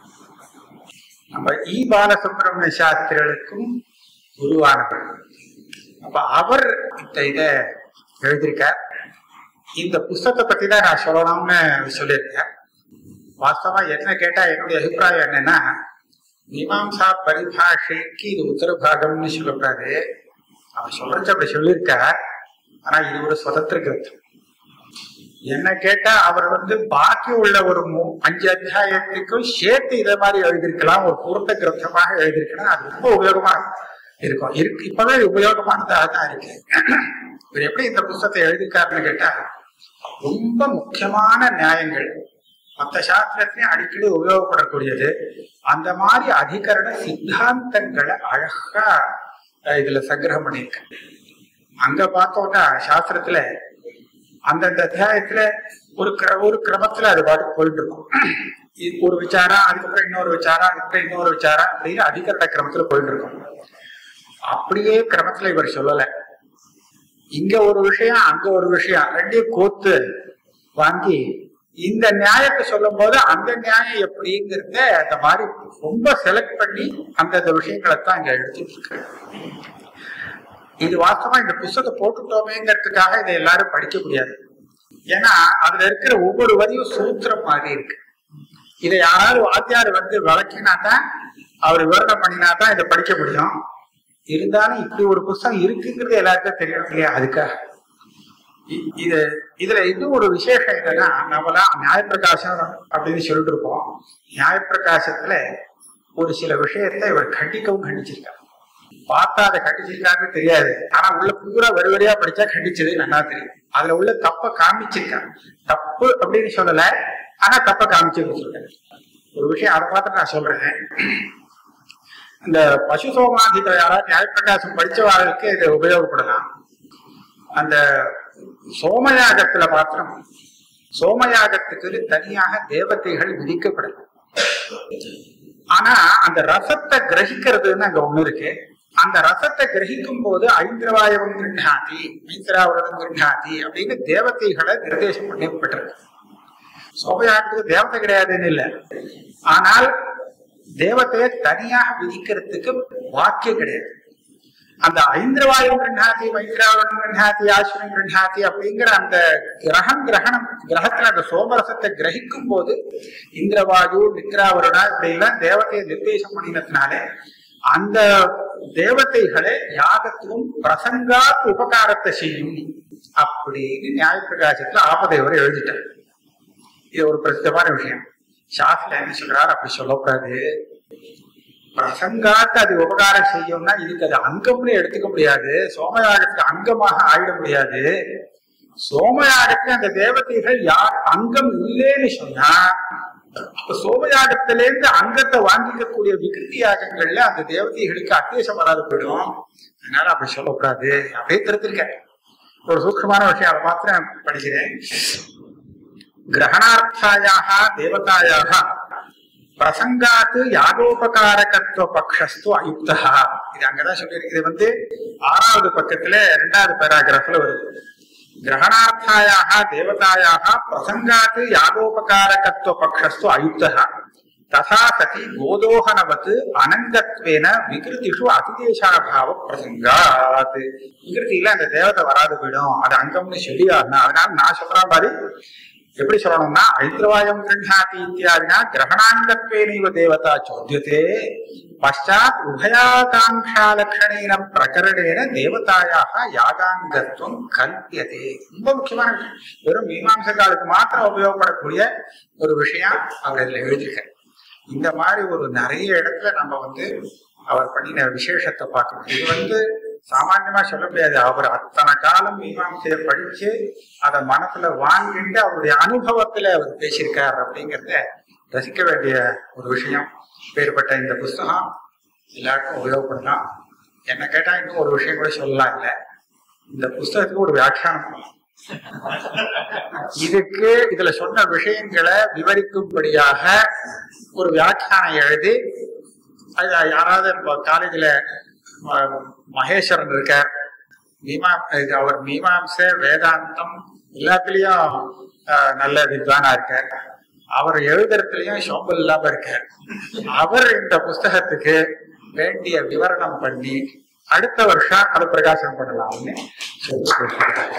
நம்ம இ பாலசுப்ரமணிய சாஸ்திரிகளுக்கும் குருவானவர் அப்ப அவர் இந்த இத எழுதியிருக்கார் இந்த புஸ்தகத்தை பத்தி தான் நான் சொல்லணும்னு சொல்லியிருக்கேன் வாஸ்தவா என்ன கேட்டா என்னுடைய அபிப்பிராயம் என்னன்னா மீமாம்சா பரிபாஷைக்கு இது உத்தர பாகம்னு சொல்லக்கூடாது அவர் சொல்றது அப்படி சொல்லியிருக்கார் ஆனா இது ஒரு சுதந்திர கிரந்தம் என்ன கேட்டா அவர் வந்து பாக்கி உள்ள ஒரு மூ- அஞ்சு அத்தியாயத்துக்கும் சேர்த்து இதே மாதிரி எழுதியிருக்கலாம் ஒரு பூர்த்த கிரந்தமாக எழுதியிருக்கலாம் அது ரொம்ப உபயோகமா இருக்கும் இருக்கு இப்பவே இது உபயோகமானதாக தான் இருக்கு இவர் எப்படி இந்த புஸ்தகத்தை எழுதியிருக்காருன்னு கேட்டா ரொம்ப முக்கியமான நியாயங்கள் மற்ற சாஸ்திரத்திலையும் அடிக்கடி உபயோகப்படக்கூடியது அந்த மாதிரி அதிகரண சித்தாந்தங்களை அழகா அஹ், இதுல சங்கிரகம் பண்ணியிருக்கு அங்க பார்த்தோம்னா சாஸ்திரத்துல அந்தந்த அத்தியாயத்துல ஒரு கிர- ஒரு கிரமத்துல அது பாட்டுக்கு போயிட்டு இருக்கும் இது ஒரு விசாரம் அதுக்கப்புறம் இன்னொரு விசாரம் அதுக்கப்புறம் இன்னொரு விசாரம் அப்படின்னு அதிகரண கிரமத்துல போயிட்டு இருக்கும் அப்படியே கிரமத்துல இவர் சொல்லல இங்க ஒரு விஷயம் அங்க ஒரு விஷயம் ரெண்டையும் கோத்து வாங்கி இந்த நியாயத்தை சொல்லும் போது அந்த நியாயம் எப்படிங்கிறத அந்த மாதிரி ரொம்ப செலக்ட் பண்ணி அந்தந்த விஷயங்களை தான் இங்க எடுத்துட்டு இருக்கு இது வாஸ்தவமா இந்த புஸ்தகம் போட்டுட்டோமேங்கிறதுக்காக இதை எல்லாரும் படிக்க முடியாது ஏன்னா அதுல இருக்கிற ஒவ்வொரு வரியும் சூத்திரம் மாதிரி இருக்கு இதை யாராவது வாத்தியார் வந்து விளக்கினா தான் அவர் விவரணம் பண்ணினா தான் இதை படிக்க முடியும் இருந்தாலும் இப்படி ஒரு புஸ்தகம் இருக்குங்கிறது எல்லாருக்கும் தெரியணும் இல்லையா அதுக்காக இ- இது இதுல இன்னும் ஒரு விசேஷம் என்னன்னா நம்மளாம் நியாயப்பிரகாசம் அப்படின்னு சொல்லிட்டு இருப்போம் நியாயப்பிரகாசத்துல ஒரு சில விஷயத்தை இவர் கண்டிக்கவும் கண்டிச்சிருக்கார் பார்த்தா அதை கண்டிச்சிருக்காருன்னு தெரியாது ஆனா உள்ள பூரா வரி வரியா படிச்சா கண்டிச்சது நல்லா தெரியும் அதுல உள்ள தப்ப காமிச்சிருக்காங்க தப்பு அப்படின்னு சொல்லல ஆனா தப்ப காமிச்சு வச்சிருக்காரு ஒரு விஷயம் அதை பார்த்து நான் சொல்றேன் இந்த பசு சோமாதிகள் யாராவது நியாயப்பிரகாசம் படிச்சவர்களுக்கு இது உபயோகப்படலாம் அந்த சோமயாகத்துல மாத்திரம் சோமயாகத்துக்கு தனியாக தேவதைகள் விதிக்கப்படல ஆனா அந்த ரசத்தை கிரகிக்கிறதுன்னு அங்க ஒண்ணு இருக்கு அந்த ரசத்தை கிரகிக்கும் போது ஐந்திரவாயவம் கிருண்ணாதி ஐந்திராவரம் கிருண்ணாதி அப்படின்னு தேவதைகளை நிர்தேசம் பண்ணப்பட்டிருக்கு சோமயாகத்துக்கு தேவதை கிடையாதுன்னு இல்லை ஆனால் தேவதையை தனியாக விதிக்கிறதுக்கு வாக்கியம் கிடையாது அந்த ஐந்திரவாயு கிரண்ணாதி மைத்ராவரம் கிரண்ணாதி ஆசுரம் கிரண்ணாதி அப்படிங்கிற அந்த கிரகம் கிரகணம் கிரகத்துல அந்த சோமரசத்தை கிரகிக்கும் போது இந்திரவாயு நித்ராவருடா இப்படி எல்லாம் தேவதையை நிர்தேசம் பண்ணினதுனாலே அந்த தேவதைகளை யாகத்துக்கும் பிரசங்காத் உபகாரத்தை செய்யும் அப்படின்னு நியாயப்பிரகாசத்துல ஆபதேவர் எழுதிட்டார் இது ஒரு பிரசித்தமான விஷயம் சாஸ்திரம் என்ன சொல்றாரு அப்படி சொல்லக்கூடாது பிரசங்காத்து அது உபகாரம் செய்யும்னா இதுக்கு அது அங்கம்னு எடுத்துக்க முடியாது சோமயாகத்துக்கு அங்கமாக ஆயிட முடியாது சோமயாகத்துக்கு அந்த தேவதைகள் யார் அங்கம் இல்லைன்னு சொன்னா அப்ப சோமயாகத்திலேருந்து அங்கத்தை வாங்கிக்கக்கூடிய விகிருதி யாகங்கள்ல அந்த தேவதைகளுக்கு அத்தியசம் வராது போயிடும் அதனால அப்படி சொல்லக்கூடாது அப்படியே திருத்திருக்க ஒரு சூக்ஷமான விஷயம் அதை மாத்திரம் படிக்கிறேன் கிரகணார்த்தாயாக தேவதாயாக பிரசங்காத்து யாகோபகாரகத்துவ பக்ஷஸ்து அயுக்தா இது அங்கதான் சொல்லியிருக்கு இது வந்து ஆறாவது பக்கத்துல ரெண்டாவது பேராகிராஃப்ல வருது கிரகணார்த்தாயாக தேவதாயாக பிரசங்காத்து யாகோபகாரகத்துவ பக்ஷஸ்து அயுக்தா ததா சதி கோதோகனவத் அனங்கத்வேன விகிருதிஷு அதிதேசாபாவ பிரசங்காத் விகிருதியில அந்த தேவதை வராது போயிடும் அது அங்கம்னு சொல்லியாருன்னா அதனால நான் சொல்ற மாதிரி எப்படி சொல்லணும்னா ஐந்திரவாயம் கிருண்ணாதி இத்தியாதினா கிரகணாங்கத்வேனைவ தேவதா சோத்தியதே பஷாத் உபயாகாங்ஷா லட்சணேன பிரகரணேன தேவதாயாக யாகாங்கத்துவம் கல்பியதே ரொம்ப முக்கியமான விஷயம் வெறும் மீமாம்சகாலுக்கு மாத்திரம் உபயோகப்படக்கூடிய ஒரு விஷயம் அவர் இதுல எழுதியிருக்கார் இந்த மாதிரி ஒரு நிறைய இடத்துல நம்ம வந்து அவர் பண்ணின விசேஷத்தை பார்க்கணும் இது வந்து சாமான்யமா சொல்ல முடியாது அவர் அத்தனை காலம் மீமாம்சையை படிச்சு அதை மனசுல வாங்கிட்டு அவருடைய அனுபவத்துல அவர் பேசியிருக்கார் அப்படிங்கறத ரசிக்க வேண்டிய ஒரு விஷயம் பேர்பட்ட இந்த புஸ்தகம் எல்லாருக்கும் உபயோகப்படலாம் என்ன கேட்டா இன்னும் ஒரு விஷயம் கூட சொல்லலாம் இல்ல இந்த புஸ்தகத்துக்கு ஒரு வியாக்கியானம் பண்ணலாம் இதுக்கு இதுல சொன்ன விஷயங்களை விவரிக்கும்படியாக ஒரு வியாக்கியானம் எழுதி அது யாராவது காலேஜில் மகேஸ்வரன் இருக்கார் மீமா இது அவர் மீமாம்சை வேதாந்தம் எல்லாத்துலயும் ஆஹ், நல்ல வித்வானா இருக்கார் அவர் எழுதுறதுலயும் சோம்பல் இல்லாம இருக்கார் அவர் இந்த புஸ்தகத்துக்கு வேண்டிய விவரணம் பண்ணி அடுத்த வருஷம் அதை பிரகாசனம் பண்ணலாம்னு சொல்லி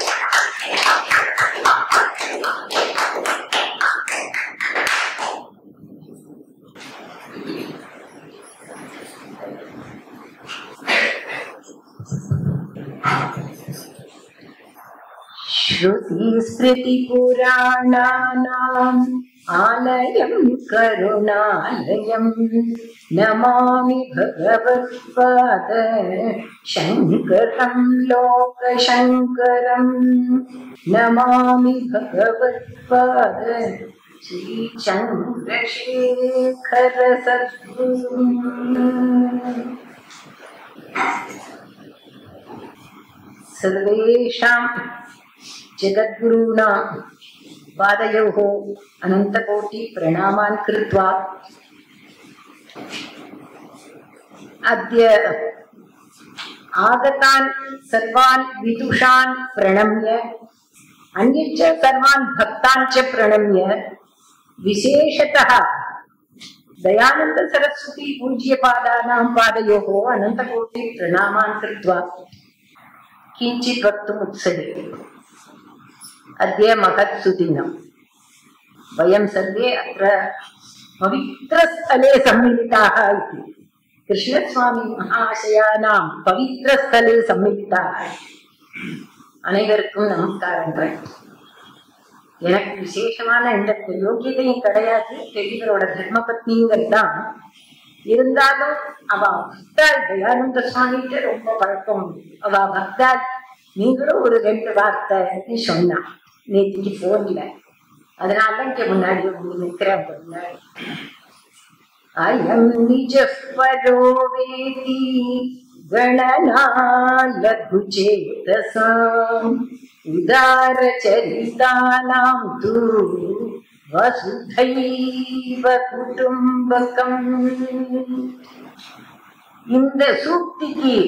श्रुतिस्मृतिपुराणानाम् आलयम् करुणालयम् नमामि भगवत्पाद शङ्करम् लोकशङ्करम् नमामि भगवत्पाद श्रीचन्द्रशेखर सर्वेषाम् जगद्गुरूणां पादयोः अनन्तकोटिप्रणामान् कृत्वा अद्य आगतान् सर्वान् विदुषान् प्रणम्य अन्यच्च सर्वान् भक्तान् च प्रणम्य विशेषतः दयानन्द सरस्वती पूज्यपादानां पादयोः अनन्तकोटिप्रणामान् कृत्वा किञ्चित् वक्तुम् उत्सहे अद्य महत्सुदिनम् वयं सर्वे अत्र पवित्रस्थले सम्मिलिताः इति कृष्णस्वामी महाशयानां पवित्रस्थले सम्मिलिताः அனைவருக்கும் நமஸ்காரங்கள் எனக்கு விசேஷமான எந்த யோகியதையும் கிடையாது பெரியவரோட தர்ம பத்னிங்கிறது தான் இருந்தாலும் அவ பக்தாள் தயானந்த சுவாமிகிட்ட ரொம்ப பழக்கம் அவ பக்தாள் நீங்களும் ஒரு ரெண்டு வார்த்தை சொன்னா நேற்றுக்கு போன்ல அதனால இங்க முன்னாடி வந்து நிக்கிறேன் உங்க முன்னாடி அயம் நிஜ பரோ வேதி கணனா லகு சேதசாம் உதார சரிதானாம் தூ வசுதைவ குடும்பகம் இந்த சூக்திக்கு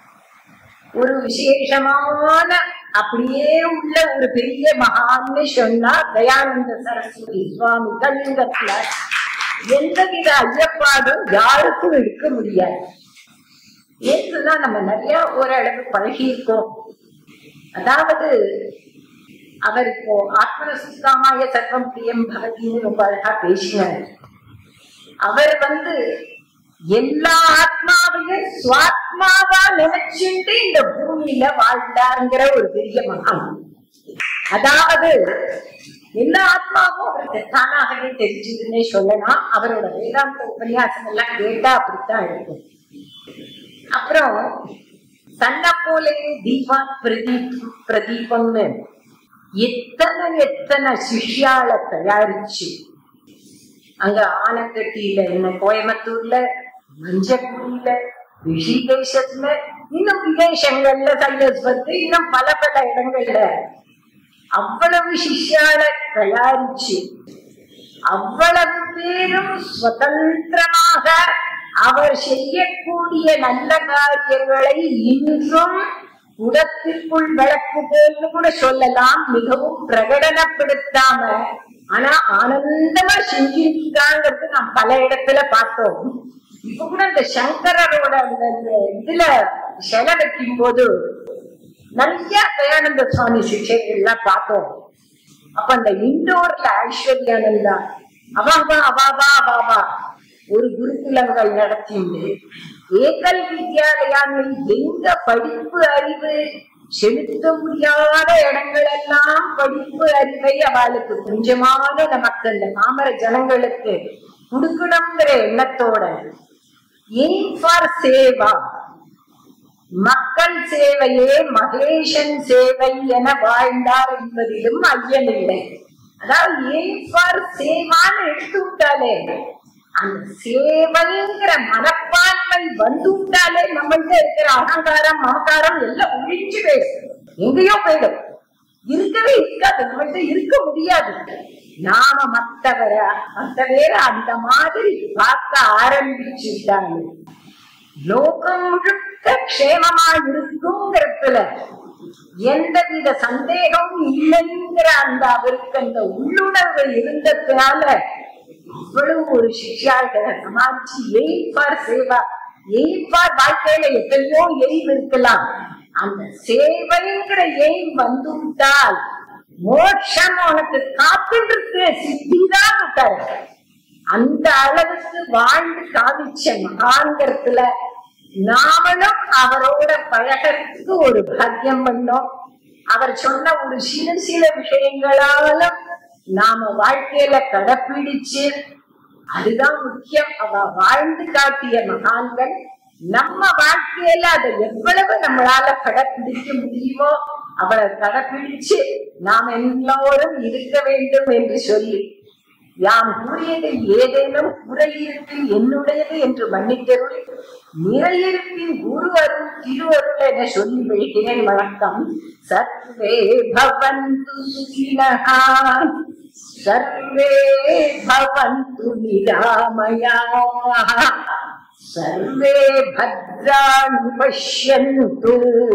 ஒரு விசேஷமான அப்படியே உள்ள ஒரு பெரிய மகான்னு சொன்னா தயானந்த சரஸ்வதி சுவாமி கலிங்கத்துல எந்தவித ஐயப்பாடும் யாருக்கும் எடுக்க முடியாது ஏன்னா நம்ம நிறைய ஓரளவு பழகி இருக்கோம் அதாவது அவர் இப்போ ஆத்மனசுக்காமாய சர்வம் பிரியம் பகவதின்னு ரொம்ப அழகா பேசினார் அவர் வந்து எல்லா ஆத்மாவையும் சுவாத்மாவா நினைச்சுட்டு இந்த பூமியில வாழ்ந்தாருங்கிற ஒரு பெரிய மகான் அதாவது எல்லா ஆத்மாவும் அவருக்கு தானாகவே தெரிஞ்சதுன்னே சொல்லலாம் அவரோட வேதாந்த உபன்யாசம் எல்லாம் கேட்டா அப்படித்தான் இருக்கும் அப்புறம் தன்னை போலே தீபா பிரதீப் பிரதீபம்னு எத்தனை எத்தனை சிஷ்யால தயாரிச்சு அங்க ஆனக்கட்டியில என்ன கோயம்புத்தூர்ல மஞ்சக்குடியில ரிஷிகேஷத்துல இன்னும் விதேசங்கள்ல சைலஸ்பத்து இன்னும் பல பல இடங்கள்ல அவ்வளவு சிஷ்யால தயாரிச்சு அவ்வளவு பேரும் சுதந்திரமாக அவர் செய்யக்கூடிய நல்ல காரியங்களை இன்றும் குடத்திற்குள் விளக்கு போல்னு கூட சொல்லலாம் மிகவும் பிரகடனப்படுத்தாம ஆனா ஆனந்தமா செஞ்சிருக்காங்கிறது நாம் பல இடத்துல பார்த்தோம் இப்ப கூட இந்த சங்கரரோட அந்த அந்த இதுல சிலை வைக்கும் போது நிறைய தயானந்த சுவாமி சிக்ஷைகள்லாம் பார்த்தோம் அப்ப அந்த இண்டோர்ல ஐஸ்வர்யானந்தா அவாவா அவாவா அவாவா ஒரு குருகுலங்கள் நடத்திண்டு ஏகல் வித்யாலயாவில் எங்க படிப்பு அறிவு செலுத்த முடியாத இடங்கள் எல்லாம் படிப்பு அறிவை அவளுக்கு கொஞ்சமான நமக்கு அந்த மாமர ஜனங்களுக்கு கொடுக்கணுங்கிற எண்ணத்தோட எய்ம் ஃபார் சேவா மக்கள் சேவையே மகேஷன் சேவை என வாழ்ந்தார் என்பதிலும் ஐயமில்லை அதாவது ஏற்பார் சேவான்னு எடுத்து விட்டாலே அந்த சேவைங்கிற மனப்பான்மை வந்து விட்டாலே நம்மள்ட்ட இருக்கிற அகங்காரம் மமகாரம் எல்லாம் ஒழிஞ்சு போயிடும் எங்கேயோ போயிடும் இருக்கவே இருக்காது நம்மள்ட்ட இருக்க முடியாது நாம மத்தவரை மத்த பேரை அந்த மாதிரி பார்க்க ஆரம்பிச்சுட்டாங்க லோகம் முழுக்க க்ஷேமமா இருக்குங்கிறதுல எந்தவித சந்தேகமும் இல்லைங்கிற அந்த அவருக்கு அந்த உள்ளுணர்வு இருந்ததுனால இவ்வளவு ஒரு சிஷ்யாள்களை சமாளிச்சு எய்ப்பார் சேவா எய்ப்பார் வாழ்க்கையில எத்தனையோ எய்ம் இருக்கலாம் அந்த சேவைங்கிற எய்ம் வந்து விட்டால் மோட்சம் உனக்கு காத்துட்டு இருக்கு சித்திதான் விட்டாரு அந்த அளவுக்கு வாழ்ந்து காமிச்ச மகான்கிறதுல நாமளும் அவரோட பழகறதுக்கு ஒரு பாக்கியம் பண்ணோம் அவர் சொன்ன ஒரு சில சில விஷயங்களாலும் நாம வாழ்க்கையில கடைப்பிடிச்சு அதுதான் முக்கியம் அவ வாழ்ந்து காட்டிய மகான்கள் நம்ம வாழ்க்கையில அதை எவ்வளவு நம்மளால கடைப்பிடிக்க முடியுமோ அவளை கடைப்பிடிச்சு நாம் எல்லோரும் இருக்க வேண்டும் என்று சொல்லி யாம் கூறியதில் ஏதேனும் குறையிருப்பின் என்னுடையது என்று மன்னித்தருள் நிறையிருப்பின் குரு அருள் திருவருள் என சொல்லி வைக்கிறேன் வணக்கம் சர்வே பவந்து சுகினஹா சர்வே பவந்து நிராமயாः सर्वे भद्राणि पश्यन्तु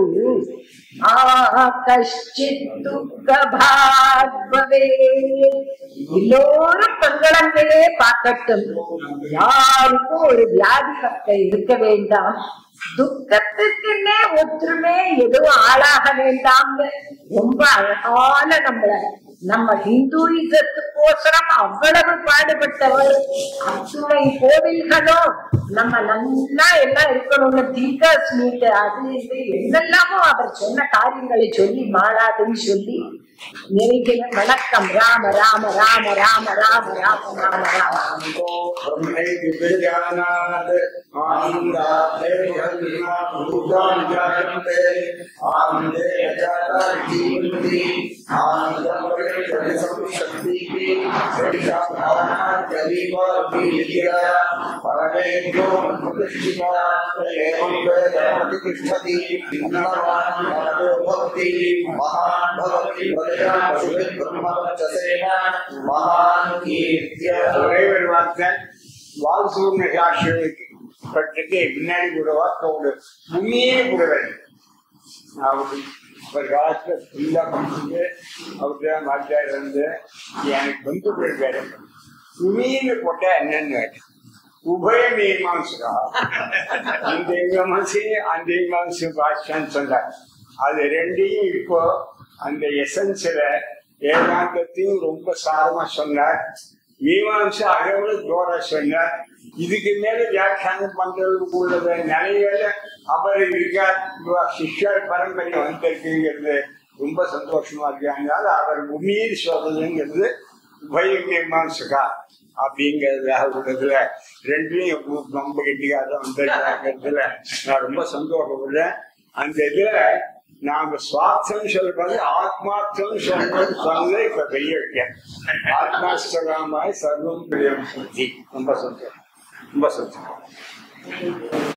मा कश्चित् दुःखभाग् भवेत् எல்லோரும் பங்களங்களே பார்க்கட்டும் யாருக்கும் ஒரு வியாதி பக்க இருக்க வேண்டாம் துக்கத்துக்குன்னே ஒற்றுமே எதுவும் ஆளாக வேண்டாம்னு ரொம்ப அழகான நம்மள நம்ம ஹிந்துயிசத்துக்கோசரம் அவ்வளவு பாடுபட்டவர் அத்துணை கோவில்களும் நம்ம நல்லா எல்லாம் இருக்கணும்னு தீகாஸ் மீட் அது இது என்னெல்லாமோ அவர் சொன்ன காரியங்களை சொல்லி மாளாதுன்னு சொல்லி நிறைகிற வணக்கம் ராம ராம ராம ராம ராம ராம ராம ராம महान भगवती महान कीर्त्य தலைவர் வார்த்தன் வால்சூர்ண சாஸ்திரத்துக்கு பட்டுக்கு பின்னாடி கூடவா தோடு உண்மையே கூடவே அவரு ஒரு காலத்துல ஃபுல்லா பண்ணிட்டு அவருக்கு தான் வாத்தியார் வந்து எனக்கு வந்து போயிருக்காரு உண்மையில போட்டா என்னன்னு கேட்டேன். உபய மீமாம்சகா இந்த மீமாம்சை அந்த மீமாம்சை பாஷ்யான்னு சொன்னார் அது ரெண்டையும் இப்போ அந்த எசன்ஸ்ல ஏகாந்தத்தையும் ரொம்ப சாரமா சொன்னார் மீமாம்சை அளவுல தோற சொன்னார் இதுக்கு மேல வியாக்கியானம் பண்றதுக்கு உள்ளத நிலையில அவர் இருக்கார் சிஷ்யர் பரம்பரை வந்திருக்குங்கிறது ரொம்ப சந்தோஷமா இருக்கு அதனால அவர் உண்மையை சொல்றதுங்கிறது உபய மீமாம்சகா அப்படிங்கிறதுல உள்ளதுல ரெண்டையும் ரொம்ப கெட்டிக்காக வந்திருக்காங்கிறதுல நான் ரொம்ப சந்தோஷப்படுறேன் அந்த இதுல நாம சுவார்த்தம் சொல்றது ஆத்மார்த்தம் சொல்றது சொன்னது இப்ப பெரிய விஷயம் ஆத்மாஸ்தகாமாய் சர்வம் பிரியம் சுத்தி ரொம்ப சந்தோஷம் ரொம்ப சந்தோஷம்